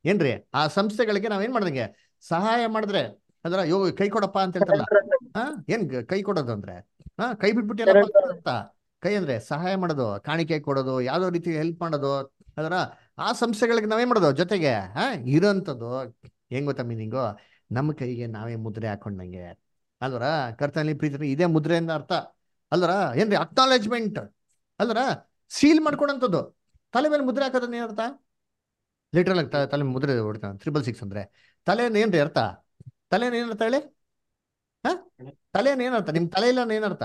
ಏನ್ರಿ ಆ ಸಂಸ್ಥೆಗಳಿಗೆ ನಾವೇನ್ ಮಾಡ್ದಂಗೆ ಸಹಾಯ ಮಾಡಿದ್ರೆ ಅಂದ್ರ ಯೋ ಕೈ ಕೊಡಪ್ಪ ಅಂತ ಹೇಳ್ತಾರಲ್ಲ ಹಾ ಏನ್ ಗ- ಕೈ ಕೊಡೋದು ಅಂದ್ರೆ ಹಾ ಕೈ ಬಿಟ್ಬಿಟ್ಟು ಏನಪ್ಪ ಅಂತ ಕೈ ಅಂದ್ರೆ ಸಹಾಯ ಮಾಡೋದು ಕಾಣಿಕೆ ಕೊಡೋದು ಯಾವ್ದೋ ರೀತಿ ಹೆಲ್ಪ್ ಮಾಡೋದು ಅದರ ಆ ಸಂಸ್ಥೆಗಳಿಗೆ ನಾವೇನ್ ಮಾಡೋದು ಜೊತೆಗೆ ಹಾ ಇರೋಂಥದ್ದು ಹೆಂಗ್ ಗೊತ್ತಾ ಮೀನಿಂಗು ನಮ್ಮ ಕೈಗೆ ನಾವೇ ಮುದ್ರೆ ಹಾಕೊಂಡಂಗೆ ಅಲ್ವರ ಕರ್ತನಲ್ಲಿ ಪ್ರೀತಿ ಇದೇ ಮುದ್ರೆಯಿಂದ ಅರ್ಥ ಅಲ್ವರ ಏನ್ರಿ ಅಕ್ನಾಲೆಜ್ಮೆಂಟ್ ಅಲ್ವರ ಸೀಲ್ ಮಾಡ್ಕೊಡಂಥದ್ದು ತಲೆ ಮೇಲೆ ಮುದ್ರೆ ಹಾಕೋದನ್ನ ಏನರ್ಥ ಲಿಟ್ರಲ್ ಆಗಿ ತ- ತಲೆ ಮೇಲೆ ಮುದ್ರೆ ಹೊಡಿತಾನೆ ತ್ರಿಬಲ್ ಸಿಕ್ಸ್ ಅಂದ್ರೆ ತಲೆನ ಏನ್ರಿ ಅರ್ಥ ತಲೆನ ಏನರ್ಥ ಹೇಳಿ ಹ ತಲೆನ ಏನರ್ಥ ನಿಮ್ ತಲೆ ಇಲ್ಲ ಏನರ್ಥ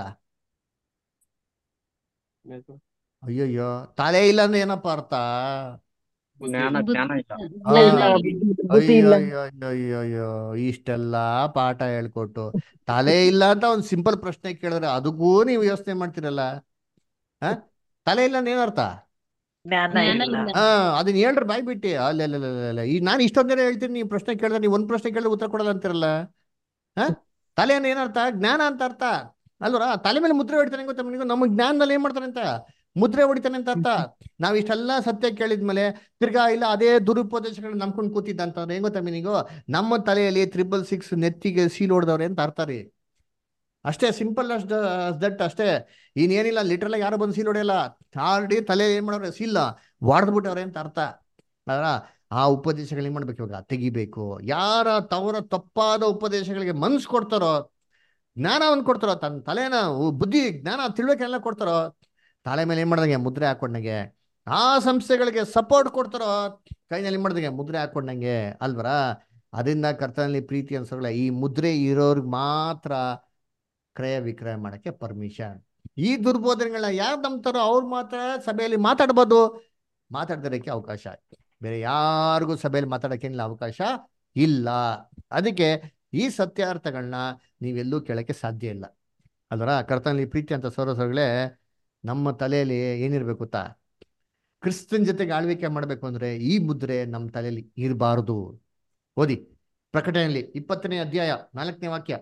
ಅಯ್ಯಯ್ಯೋ ತಲೆ ಇಲ್ಲ ಅಂದ್ರೆ ಏನಪ್ಪ ಅರ್ಥ ಜ್ಞಾನ ಜ್ಞಾನ ಇಲ್ಲ ಆ, ಬುದ್ಧಿ ಅಯ್ಯೋ ಇಲ್ಲ ಅಯ್ಯೋ ಅಯ್ಯೋ ಅಯ್ಯೋ ಅಯ್ಯೋ ಇಷ್ಟೆಲ್ಲ ಪಾಠ ಹೇಳ್ಕೊಟ್ಟು ತಲೆ ಇಲ್ಲ ಅಂತ ಒಂದ್ ಸಿಂಪಲ್ ಪ್ರಶ್ನೆ ಕೇಳಿದ್ರೆ ಅದಕ್ಕೂ ನೀವು ಯೋಚನೆ ಮಾಡ್ತೀರಲ್ಲ ಹ ತಲೆ ಇಲ್ಲ ಅಂದ್ರೆ ಏನರ್ಥ ಜ್ಞಾನ ಜ್ಞಾನ ಇಲ್ಲ ಇಲ್ಲ ಹಾ ಅದನ್ನ ಹೇಳ್ರಿ ಬಾಯ್ ಬಿಟ್ಟಿ ಅಲ್ಲ ಅಲ್ಲ ಅಲ್ಲ ಅಲ್ಲ, ಅಲ್ಲ ಈ ನಾನು ಇಷ್ಟೊಂದ್ ಜನ ಹೇಳ್ತೀನಿ ನೀವು ಪ್ರಶ್ನೆ ಕೇಳಿದ್ರೆ ನೀವು ಒಂದ್ ಪ್ರಶ್ನೆ ಕೇಳಿದ್ರೆ ಉತ್ತರ ಕೊಡಲ್ಲ ಅಂತಿರಲ್ಲ ಹ ತಲೆ ಅಂದ್ರೆ ಏನರ್ಥ ಜ್ಞಾನ ಅಂತ ಅರ್ಥ ಅಲ್ವರ ತಲೆ ಮೇಲೆ ಮುದ್ರೆ ಹೊಡಿತಾನೆ ಗೊತ್ತಾ ನಿಮಗೆ ನಮ್ಮ ಜ್ಞಾನದಲ್ಲಿ ಏನ್ ಮಾಡ್ತಾನೆ ಅಂತ ಮುದ್ರೆ ಹೊಡಿತಾನೆ ಅಂತ ಅರ್ಥ ನಾವ್ ಇಷ್ಟೆಲ್ಲ ಸತ್ಯ ಕೇಳಿದ್ಮೇಲೆ ತಿರ್ಗಾ ಇಲ್ಲ ಅದೇ ದುರುಪದೇಶಗಳನ್ನ ನಂಬ್ಕೊಂಡು ಕೂತಿದ್ದ ಅಂತಂದ್ರೆ ಹೆಂಗ್ ಗೊತ್ತಾ ಮೀನಿಂಗು ನಮ್ಮ ತಲೆಯಲ್ಲಿ ತ್ರಿಬಲ್ ಸಿಕ್ಸ್ ನೆತ್ತಿಗೆ ಸೀಲ್ ಹೊಡೆದವ್ರೆ ಅಂತ ಅರ್ಥ ರೀ ಅಷ್ಟೇ ಸಿಂಪಲ್ ಅಷ್ಟ ದಟ್ ಅಷ್ಟೇ ಇನ್ನೇನಿಲ್ಲ ಲಿಟ್ರಲ್ ಯಾರು ಬಂದು ಸೀಲ್ ಹೊಡೆಯಲ್ಲ ಆಲ್ರೆಡಿ ತಲೆ ಏನ್ ಮಾಡೋರೆ ಸೀಲ್ ಹೊಡೆದ್ಬಿಟ್ಟವ್ರೆ ಅಂತ ಅರ್ಥ ಅದರ ಆ ಉಪದೇಶಗಳು ಏನ್ ಮಾಡ್ಬೇಕು ಇವಾಗ ತೆಗಿಬೇಕು ಯಾರ ತವರ ತಪ್ಪಾದ ಉಪದೇಶಗಳಿಗೆ ಮನ್ಸು ಕೊಡ್ತಾರೋ ಜ್ಞಾನವನ್ನು ಕೊಡ್ತಾರೋ ತನ್ನ ತಲೆನ ಉ- ಬುದ್ಧಿ ಜ್ಞಾನ ತಿಳುವಳಿಕೆಲ್ಲ ಕೊಡ್ತಾರೋ ತಲೆ ಮೇಲೆ ಏನ್ ಮಾಡ್ದಂಗೆ ಮುದ್ರೆ ಹಾಕೊಂಡಂಗೆ ಆ ಸಂಸ್ಥೆಗಳಿಗೆ ಸಪೋರ್ಟ್ ಕೊಡ್ತಾರೋ ಕೈನಲ್ಲಿ ಏನ್ ಮಾಡ್ದಂಗೆ ಮುದ್ರೆ ಹಾಕೊಂಡಂಗೆ ಅಲ್ವರ ಅದರಿಂದ ಕರ್ತನಲ್ಲಿ ಪ್ರೀತಿ ಅನ್ಸೋಲ್ಲ ಈ ಮುದ್ರೆ ಇರೋರ್ಗ್ ಮಾತ್ರ ಕ್ರಯ ವಿಕ್ರಯ ಮಾಡಕ್ಕೆ ಪರ್ಮಿಷನ್ ಈ ದುರ್ಬೋಧನೆಗಳನ್ನ ಯಾರು ನಂಬ್ತಾರೋ ಅವ್ರು ಮಾತ್ರ ಸಭೆಯಲ್ಲಿ ಮಾತಾಡ್ಬೋದು ಮಾತಾಡ್ದಿರಕ್ಕೆ ಅವಕಾಶ ಬೇರೆ ಯಾರಿಗೂ ಸಭೆಯಲ್ಲಿ ಮಾತಾಡೋಕ್ಕೇನಿಲ್ಲ ಅವಕಾಶ ಇಲ್ಲ ಅದಕ್ಕೆ ಈ ಸತ್ಯಾರ್ಥಗಳನ್ನ ನೀವೆಲ್ಲೂ ಕೇಳಕ್ಕೆ ಸಾಧ್ಯ ಇಲ್ಲ ಅದರ ಕರ್ತನಲ್ಲಿ ಪ್ರೀತಿ ಅಂತ ಸೌರಸಗಳೇ ನಮ್ಮ ತಲೆಯಲ್ಲಿ ಏನಿರ್ಬೇಕು ಗೊತ್ತಾ ಕ್ರಿಸ್ತನ್ ಜೊತೆಗೆ ಆಳ್ವಿಕೆ ಮಾಡಬೇಕು ಅಂದ್ರೆ ಈ ಮುದ್ರೆ ನಮ್ಮ ತಲೆಯಲ್ಲಿ ಇರಬಾರದು ಓದಿ ಪ್ರಕಟಣೆಯಲ್ಲಿ ಇಪ್ಪತ್ತನೇ ಅಧ್ಯಾಯ ನಾಲ್ಕನೇ ವಾಕ್ಯ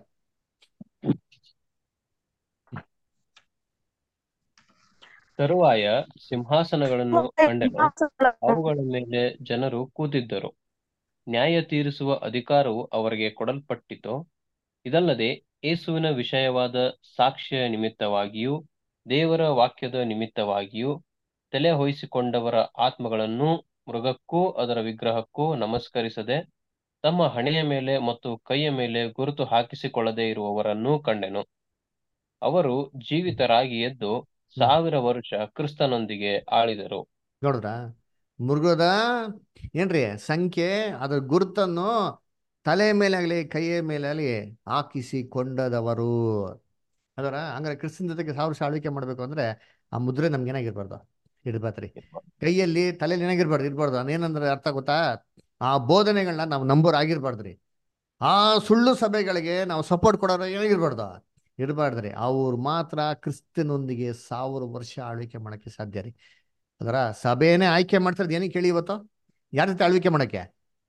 ತರುವಾಯ ಸಿಂಹಾಸನಗಳನ್ನು ಕಂಡೆನು ಅವುಗಳ ಮೇಲೆ ಜನರು ಕೂತಿದ್ದರು ನ್ಯಾಯ ತೀರಿಸುವ ಅಧಿಕಾರವು ಅವರಿಗೆ ಕೊಡಲ್ಪಟ್ಟಿತು ಇದಲ್ಲದೆ ಯೇಸುವಿನ ವಿಷಯವಾದ ಸಾಕ್ಷ್ಯ ನಿಮಿತ್ತವಾಗಿಯೂ ದೇವರ ವಾಕ್ಯದ ನಿಮಿತ್ತವಾಗಿಯೂ ತಲೆ ಹೊಯ್ಸಿಕೊಂಡವರ ಆತ್ಮಗಳನ್ನು ಮೃಗಕ್ಕೂ ಅದರ ವಿಗ್ರಹಕ್ಕೂ ನಮಸ್ಕರಿಸದೆ ತಮ್ಮ ಹಣೆಯ ಮೇಲೆ ಮತ್ತು ಕೈಯ ಮೇಲೆ ಗುರುತು ಹಾಕಿಸಿಕೊಳ್ಳದೆ ಇರುವವರನ್ನೂ ಕಂಡೆನು ಅವರು ಜೀವಿತರಾಗಿ ಎದ್ದು ಸಾವಿರ ವರ್ಷ ಕ್ರಿಸ್ತನೊಂದಿಗೆ ಆಳಿದರು ನೋಡಿದ್ರ ಮೃಗದ ಏನ್ರಿ ಸಂಖ್ಯೆ ಅದ್ರ ಗುರುತನ್ನು ತಲೆ ಮೇಲೆ ಆಗಲಿ ಕೈಯ ಮೇಲೆ ಆಗಲಿ ಹಾಕಿಸಿ ಕೊಂಡದವರು ಅದರ ಹಂಗಾರೆ ಕ್ರಿಸ್ತನ ಜೊತೆಗೆ ಸಾವಿರ ವರ್ಷ ಆಳ್ವಿಕೆ ಮಾಡ್ಬೇಕು ಅಂದ್ರೆ ಆ ಮುದ್ರೆ ನಮ್ಗೆ ಏನಾಗಿರ್ಬಾರ್ದು ಇರ್ಬಾರ್ದ್ರಿ ಕೈಯಲ್ಲಿ ತಲೆಯಲ್ಲಿ ಏನಾಗಿರ್ಬಾರ್ದು ಇರ್ಬಾರ್ದು ಅದೇನಂದ್ರೆ ಅರ್ಥ ಗೊತ್ತಾ ಆ ಬೋಧನೆಗಳನ್ನ ನಾವು ನಂಬೋರ್ ಆಗಿರ್ಬಾರ್ದ್ರಿ ಆ ಸುಳ್ಳು ಸಭೆಗಳಿಗೆ ನಾವು ಸಪೋರ್ಟ್ ಕೊಡೋರು ಏನಾಗಿರ್ಬಾರ್ದು ಇರಬಾರ್ದ್ರಿ ಅವ್ರು ಮಾತ್ರ ಕ್ರಿಸ್ತನೊಂದಿಗೆ ಸಾವಿರ ವರ್ಷ ಆಳ್ವಿಕೆ ಮಾಡಕ್ಕೆ ಸಾಧ್ಯ ರೀ ಅದರ ಸಭೆನೇ ಆಯ್ಕೆ ಮಾಡ್ತಿರೋದು ಏನಕ್ಕೆ ಕೇಳಿ ಇವತ್ತು ಯಾರ ಜೊತೆ ಆಳ್ವಿಕೆ ಮಾಡಕ್ಕೆ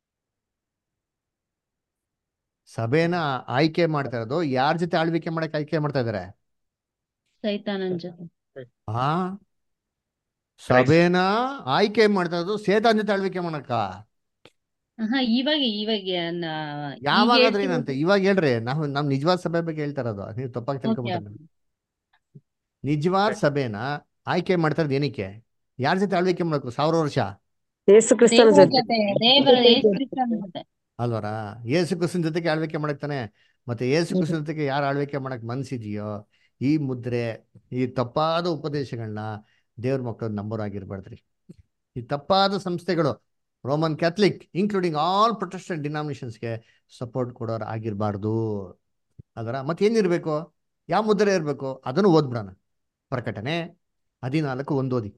ಸಭೆನ ಆಯ್ಕೆ ಮಾಡ್ತಾ ಇರೋದು ಯಾರ ಜೊತೆ ಆಳ್ವಿಕೆ ಮಾಡಕ್ಕೆ ಆಯ್ಕೆ ಮಾಡ್ತಾ ಇದಾರೆ ಸೈತಾನನ್ ಜೊತೆ ಆ ಸಭೆನ ಆಯ್ಕೆ ಮಾಡ್ತಾ ಇರೋದು ಸೇತಾನ್ ಜೊತೆ ಆಳ್ವಿಕೆ ಮಾಡಕ್ಕ ಹಾ ಇವಾಗ ಇವಾಗ ನ- ಈಗ ಯಾವಾಗಾದ್ರೆ ಹೇಳ್ತಿರೋದು- ಏನಂತೆ ಇವಾಗ ಹೇಳ್ರಿ ನಾವು ನಮ್ ನಿಜವಾದ ಸಭೆ ಬಗ್ಗೆ ಹೇಳ್ತಾ ಇರೋದು ನೀವು ತಪ್ಪಾಗಿ Okay, ತಿಳ್ಕೊಂಬಿಟ್ರೆ ನಿಜವಾದ ಸಭೆನ ಆಯ್ಕೆ ಮಾಡ್ತಾ ಇರೋದು ಏನಕ್ಕೆ ಯಾರ ಜೊತೆ ಆಳ್ವಿಕೆ ಮಾಡ್ಬೇಕು ಸಾವಿರ ವರ್ಷ ಯೇಸು ಕ್ರಿಸ್ತನ ದೇವರ ಜೊತೆ ಜೊತೆ ದೇವರ ಯೇಸು ಕ್ರಿಸ್ತನ ಜೊತೆ ಅಲ್ವರ ಯೇಸು ಕ್ರಿಸ್ತನ ಜೊತೆಗೆ ಆಳ್ವಿಕೆ ಮಾಡಕ್ ತಾನೆ ಮತ್ತೆ ಯೇಸು ಕ್ರಿಸ್ತನ ಜೊತೆಗೆ ಯಾರು ಆಳ್ವಿಕೆ ಮಾಡಕ್ ಮನ್ಸಿದೆಯೋ ಈ ಮುದ್ರೆ ಈ ತಪ್ಪಾದ ಉಪದೇಶಗಳನ್ನ ದೇವ್ರ ಮಕ್ಕಳು ನಂಬೋರಾಗಿರ್ಬಾರ್ದ್ರಿ ಈ ತಪ್ಪಾದ ಸಂಸ್ಥೆಗಳು Roman Catholic including all Protestant ಡಿನಾಮಿನೇಷನ್ಸ್ಗೆ ಸಪೋರ್ಟ್ ಕೊಡೋರು ಆಗಿರಬಾರ್ದು ಅದರ ಮತ್ತೇನಿರ್ಬೇಕು ಯಾವ ಮುದ್ರೆ ಇರಬೇಕು ಅದನ್ನು ಓದ್ಬಿಡೋಣ ಪ್ರಕಟಣೆ ಹದಿನಾಲ್ಕು ಒಂದು ಓದಿ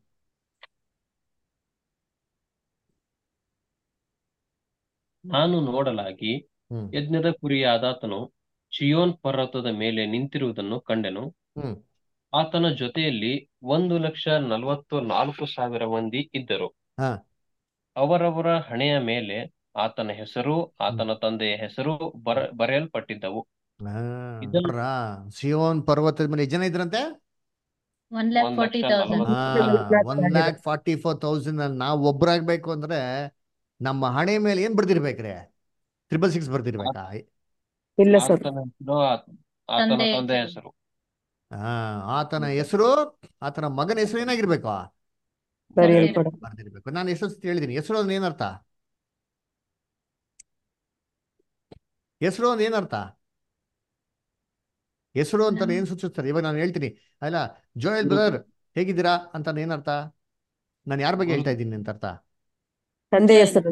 ನಾನು ನೋಡಲಾಗಿ ಹ್ಮ್ ಯಜ್ಞದ ಕುರಿಯಾದಾತನು ಚಿಯೋನ್ ಪರ್ವತದ ಮೇಲೆ ನಿಂತಿರುವುದನ್ನು ಕಂಡೆನು ಹ್ಮ್ ಆತನ ಜೊತೆಯಲ್ಲಿ ಒಂದು ಲಕ್ಷ ನಲವತ್ತು ನಾಲ್ಕು ಸಾವಿರ ಮಂದಿ ಇದ್ದರು ಹಾ ಅವರವರ ಹಣೆಯ ಮೇಲೆ ಆತನ ಹೆಸರು ಆತನ ತಂದೆಯ ಹೆಸರು ಬರ ಬರೆಯಲ್ಪಟ್ಟಿದ್ದವು ಆ, ಇದನ್ನು ನೋಡ್ರಾ ಸಿಯೋನ್ ಪರ್ವತದ ಮೇಲೆ ಎಷ್ಟು ಜನ ಇದ್ರಂತೆ ಒನ್ ಲ್ಯಾಕ್ ಒಂದ್ ಫೋರ್ಟಿ ಲಕ್ಷ ತೌಸಂಡ್ ನಲವತ್ತು one lakh forty four thousand ನಾವು ಒಬ್ಬರಾಗಬೇಕು ಅಂದ್ರೆ ನಮ್ಮ ಹಣೆ ಮೇಲೆ ಏನ್ ಬರ್ದಿರ್ಬೇಕ್ರೆ ತ್ರಿಬಲ್ ಸಿಕ್ಸ್ ಬರ್ದಿರ್ಬೇಕಾ ಇಲ್ಲ ಸರ್ ಆತನ ಹೆಸರು ಆತ- ಆತನ ತಂದೆ ತಂದೆ ಹೆಸರು. ಹೆಸರು ಆ ಆತನ ಹೆಸರು ಆತನ ಮಗನ ಹೆಸರು ಏನಾಗಿರ್ಬೇಕು ಬರೆಯಲ್ಪಡ ಬರ್ದಿರ್ಬೇಕು ನಾನು ಎಷ್ಟೋ ಸತಿ ಹೇಳಿದ್ದೀನಿ ಹೆಸರು ಅಂದ್ರೆ ಏನರ್ಥ ಹೆಸರು ಅಂದ್ರೆ ಏನರ್ಥ ಹೆಸರು ಅಂತ ಏನ್ ಸೂಚಿಸ್ತಾರೆ ಇವಾಗ ನಾನು ಹೇಳ್ತೀನಿ ಅಲ್ಲ ಜೋಯಲ್ ಬ್ರದರ್ ಹೇಗಿದ್ದೀರಾ ಅಂತ ಏನರ್ಥ ನಾನು ಯಾರ ಬಗ್ಗೆ ಹೇಳ್ತಾ ಇದ್ದೀನಿ ಅಂತ ಅರ್ಥ ತಂದೆ ಹೆಸರು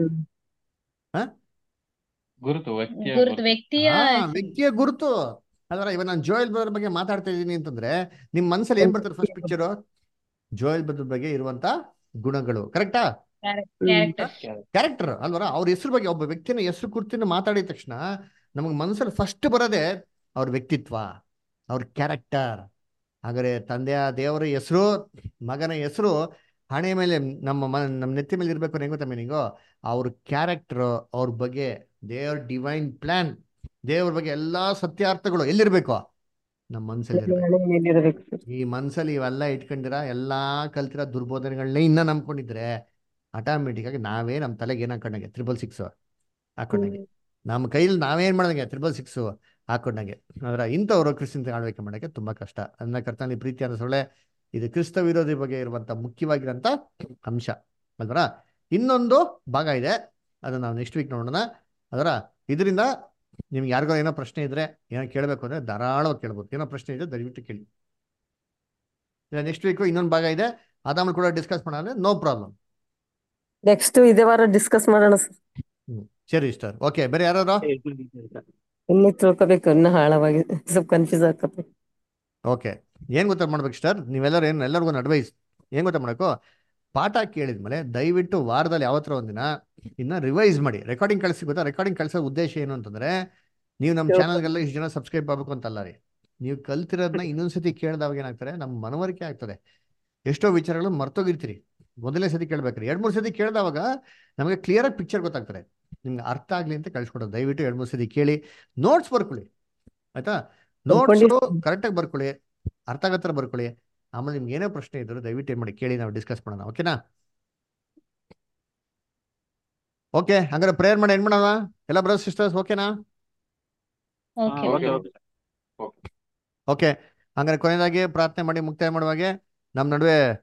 ಗುರುತು ವ್ಯಕ್ತಿಯ ಗುರುತು ಗುರುತು ವ್ಯಕ್ತಿಯ ಹಾ ಹೆಸರು. ವ್ಯಕ್ತಿಯ ಗುರುತು ಅದರ ಇವಾಗ ನಾನು ಜೋಯಲ್ ಬ್ರದರ್ ಬಗ್ಗೆ ಮಾತಾಡ್ತಾ ಇದ್ದೀನಿ ಅಂತಂದ್ರೆ ನಿಮ್ ಮನ್ಸಲ್ಲಿ ಏನ್ ಬರ್ತದೆ ಫಸ್ಟ್ ಪಿಕ್ಚರು ಜೋಯಲ್ ಬ್ರದರ್ ಬಗ್ಗೆ ಇರುವಂತ ಗುಣಗಳು ಕರೆಕ್ಟಾ ಕ್ಯಾರೆಕ್ಟರ್ ಕ್ಯಾರೆಕ್ಟರ್ ಅಲ್ವರ ಅವ್ರ ಹೆಸರು ಬಗ್ಗೆ ಒಬ್ಬ ವ್ಯಕ್ತಿನ ಹೆಸರು ಕುರ್ತಿನ ಮಾತಾಡಿದ ತಕ್ಷಣ ನಮಗೆ ಮನಸ್ಸಲ್ಲಿ ಫಸ್ಟ್ ಬರೋದೇ ಅವ್ರ ವ್ಯಕ್ತಿತ್ವ ಅವ್ರ ಕ್ಯಾರೆಕ್ಟರ್ ಹಾಗಾದ್ರೆ ತಂದೆಯ ದೇವರ ಹೆಸರು ಮಗನ ಹೆಸರು ಹಣೆ ಮೇಲೆ ನಮ್ಮ ಮ ನಮ್ಮ ನೆತ್ತಿ ಮೇಲೆ ಇರ್ಬೇಕು ಹೆಂಗ್ ಗೊತ್ತಾ ಮೀನಿಂಗು ಅವ್ರ ಕ್ಯಾರೆಕ್ಟರ್ ಅವ್ರ ಬಗ್ಗೆ ದೇವ್ರ ಡಿವೈನ್ ಪ್ಲಾನ್ ದೇವ್ರ ಬಗ್ಗೆ ಎಲ್ಲಾ ಸತ್ಯಾರ್ಥಗಳು ಎಲ್ಲಿರ್ಬೇಕು ನಮ್ಮ ಮನ್ಸಲ್ಲಿ ಇರ್ಬೇಕು ಹಣೆ ಮೇಲಿರಬೇಕು ಸರ್ ಈ ಮನ್ಸಲ್ಲಿ ಇವೆಲ್ಲ ಇಟ್ಕೊಂಡಿರ ಎಲ್ಲಾ ಕಲ್ತಿರೋ ದುರ್ಬೋಧನೆಗಳನ್ನೇ ಇನ್ನ ನಂಬ್ಕೊಂಡಿದ್ರೆ ಆಟೋಮೆಟಿಕ್ ಆಗಿ ನಾವೇ ನಮ್ಮ ತಲೆಗೆ ಏನ್ ಹಾಕೊಂಡಂಗೆ ತ್ರಿಬಲ್ ಸಿಕ್ಸ್ ಹಾಕೊಂಡಂಗೆ ನಮ್ಮ ಕೈಲಿ ನಾವೇನ್ ಮಾಡ್ದಂಗೆ ತ್ರಿಬಲ್ ಸಿಕ್ಸ್ ಹಾಕೊಂಡಂಗೆ ಅಂದ್ರೆ ಇಂಥವ್ರು ಕ್ರಿಸ್ತನ್ ಆಳ್ವಿಕೆ ಮಾಡಕ್ಕೆ ತುಂಬಾ ಕಷ್ಟ ಅದನ್ನ ಕರ್ತನಲ್ಲಿ ಪ್ರೀತಿ ಅನ್ನೋ ಸೊಳ್ಳೆ ಇದು ಕ್ರಿಸ್ತ ವಿರೋಧಿ ಬಗ್ಗೆ ಇರುವಂತ ಮುಖ್ಯವಾಗಿರೋಂಥ ಅಂಶ ಅಲ್ವರ ಇನ್ನೊಂದು ಭಾಗ ಇದೆ ಅದನ್ನ ನಾವು ನೆಕ್ಸ್ಟ್ ವೀಕ್ ನೋಡೋಣ ಅದರ ಇದರಿಂದ ನಿಮ್ಗೆ ಯಾರಿಗೋ ಏನೋ ಪ್ರಶ್ನೆ ಇದ್ರೆ ಏನೋ ಕೇಳಬೇಕು ಅಂದ್ರೆ ಧಾರಾಳವಾಗಿ ಕೇಳ್ಬೋದು ಏನೋ ಪ್ರಶ್ನೆ ಇದೆ ದಯವಿಟ್ಟು ಕೇಳಿ ನೆಕ್ಸ್ಟ್ ವೀಕ್ ಇನ್ನೊಂದು ಭಾಗ ಇದೆ ಅದಾದ್ಮೇಲೆ ಕೂಡ ಡಿಸ್ಕಸ್ ಮಾಡೋಣ ನೋ ಪ್ರಾಬ್ಲಮ್ ನೆಕ್ಸ್ಟ್ ಇದೇ ವಾರ ಡಿಸ್ಕಸ್ ಮಾಡೋಣ ಸರ್ ಸರಿ ಸರ್ ಓಕೆ ಬೇರೆ ಯಾರು ಇನ್ನೂ ತಿಳ್ಕೊಬೇಕು ಇನ್ನ ಆಳವಾಗಿ ಸ್ವಲ್ಪ ಕನ್ಫ್ಯೂಸ್ ಆಗ್ತದೆ ಓಕೆ ಏನ್ ಗೊತ್ತಾ ಮಾಡ್ಬೇಕು ಸರ್ ನೀವೆಲ್ಲರೂ ಏನು ಎಲ್ಲರಿಗೂ ಒಂದು ಅಡ್ವೈಸ್ ಏನ್ ಗೊತ್ತಾ ಮಾಡಬೇಕು ಪಾಠ ಕೇಳಿದ್ಮೇಲೆ ದಯವಿಟ್ಟು ವಾರದಲ್ಲಿ ಯಾವತ್ತರ ಒಂದಿನ ಇನ್ನ ರಿವೈಸ್ ಮಾಡಿ ರೆಕಾರ್ಡಿಂಗ್ ಕಳಿಸಿ ಗೊತ್ತಾ ರೆಕಾರ್ಡಿಂಗ್ ಕಳಿಸೋ ಉದ್ದೇಶ ಏನು ಅಂತಂದ್ರೆ ನೀವು ನಮ್ಮ ಚಾನಲ್ಗೆಲ್ಲ ಇಷ್ಟು ಜನ ಸಬ್ಸ್ಕ್ರೈಬ್ ಆಗ್ಬೇಕು ಅಂತಲ್ಲ ರೀ ನೀವು ಕಲ್ತಿರೋದನ್ನ ಇನ್ನೊಂದ್ಸತಿ ಕೇಳಿದವಾಗ ಏನಾಗ್ತಾರೆ ನಮ್ಮ ಮನವರಿಕೆ ಆಗ್ತದೆ ಎಷ್ಟೋ ವಿಚಾರಗಳು ಮರ್ತೋಗಿರ್ತೀರಿ ಮೊದಲನೇ ಸತಿ ಕೇಳ್ಬೇಕ್ರಿ ಎರಡ್ ಮೂರು ಸತಿ ಕೇಳಿದವಾಗ ನಮಗೆ ಕ್ಲಿಯರ್ ಆಗಿ ಪಿಕ್ಚರ್ ಗೊತ್ತಾಗ್ತದೆ ನಿಮ್ಗೆ ಅರ್ಥ ಆಗ್ಲಿ ಅಂತ ಕಳ್ಸ್ಕೊಡೋದು ದಯವಿಟ್ಟು ಎರಡ್ ಮೂರು ಸತಿ ಕೇಳಿ ನೋಟ್ಸ್ ಬರ್ಕೊಳ್ಳಿ ಆಯ್ತಾ ನೋಟ್ಸ್ ಕರೆಕ್ಟಾಗಿ ಬರ್ಕೊಳ್ಳಿ ಅರ್ಥ ಆಗೋ ಥರ ಬರ್ಕೊಳ್ಳಿ ಆಮೇಲೆ ನಿಮ್ಗೆ ಏನೋ ಪ್ರಶ್ನೆ ಇದ್ರು ದಯವಿಟ್ಟು ಏನು ಮಾಡಿ ಕೇಳಿ ನಾವು ಡಿಸ್ಕಸ್ ಮಾಡೋಣ ಓಕೆನಾ ಓಕೆ ಹಂಗಾರೆ ಪ್ರೇಯರ್ ಮಾಡಿ ಏನ್ ಮಾಡೋಣ ಎಲ್ಲ ಬ್ರದರ್ಸ್ ಸಿಸ್ಟರ್ಸ್ ಓಕೆನಾ ಓಕೆ ಓಕೆ ಓಕೆ ಓಕೆ ಹಂಗಾರೆ ಕೊನೆಯದಾಗಿ ಪ್ರಾರ್ಥನೆ ಮಾಡಿ ಮುಕ್ತಾಯ ಮಾಡುವಾಗೆ ನಮ್ಮ ನಡುವೆ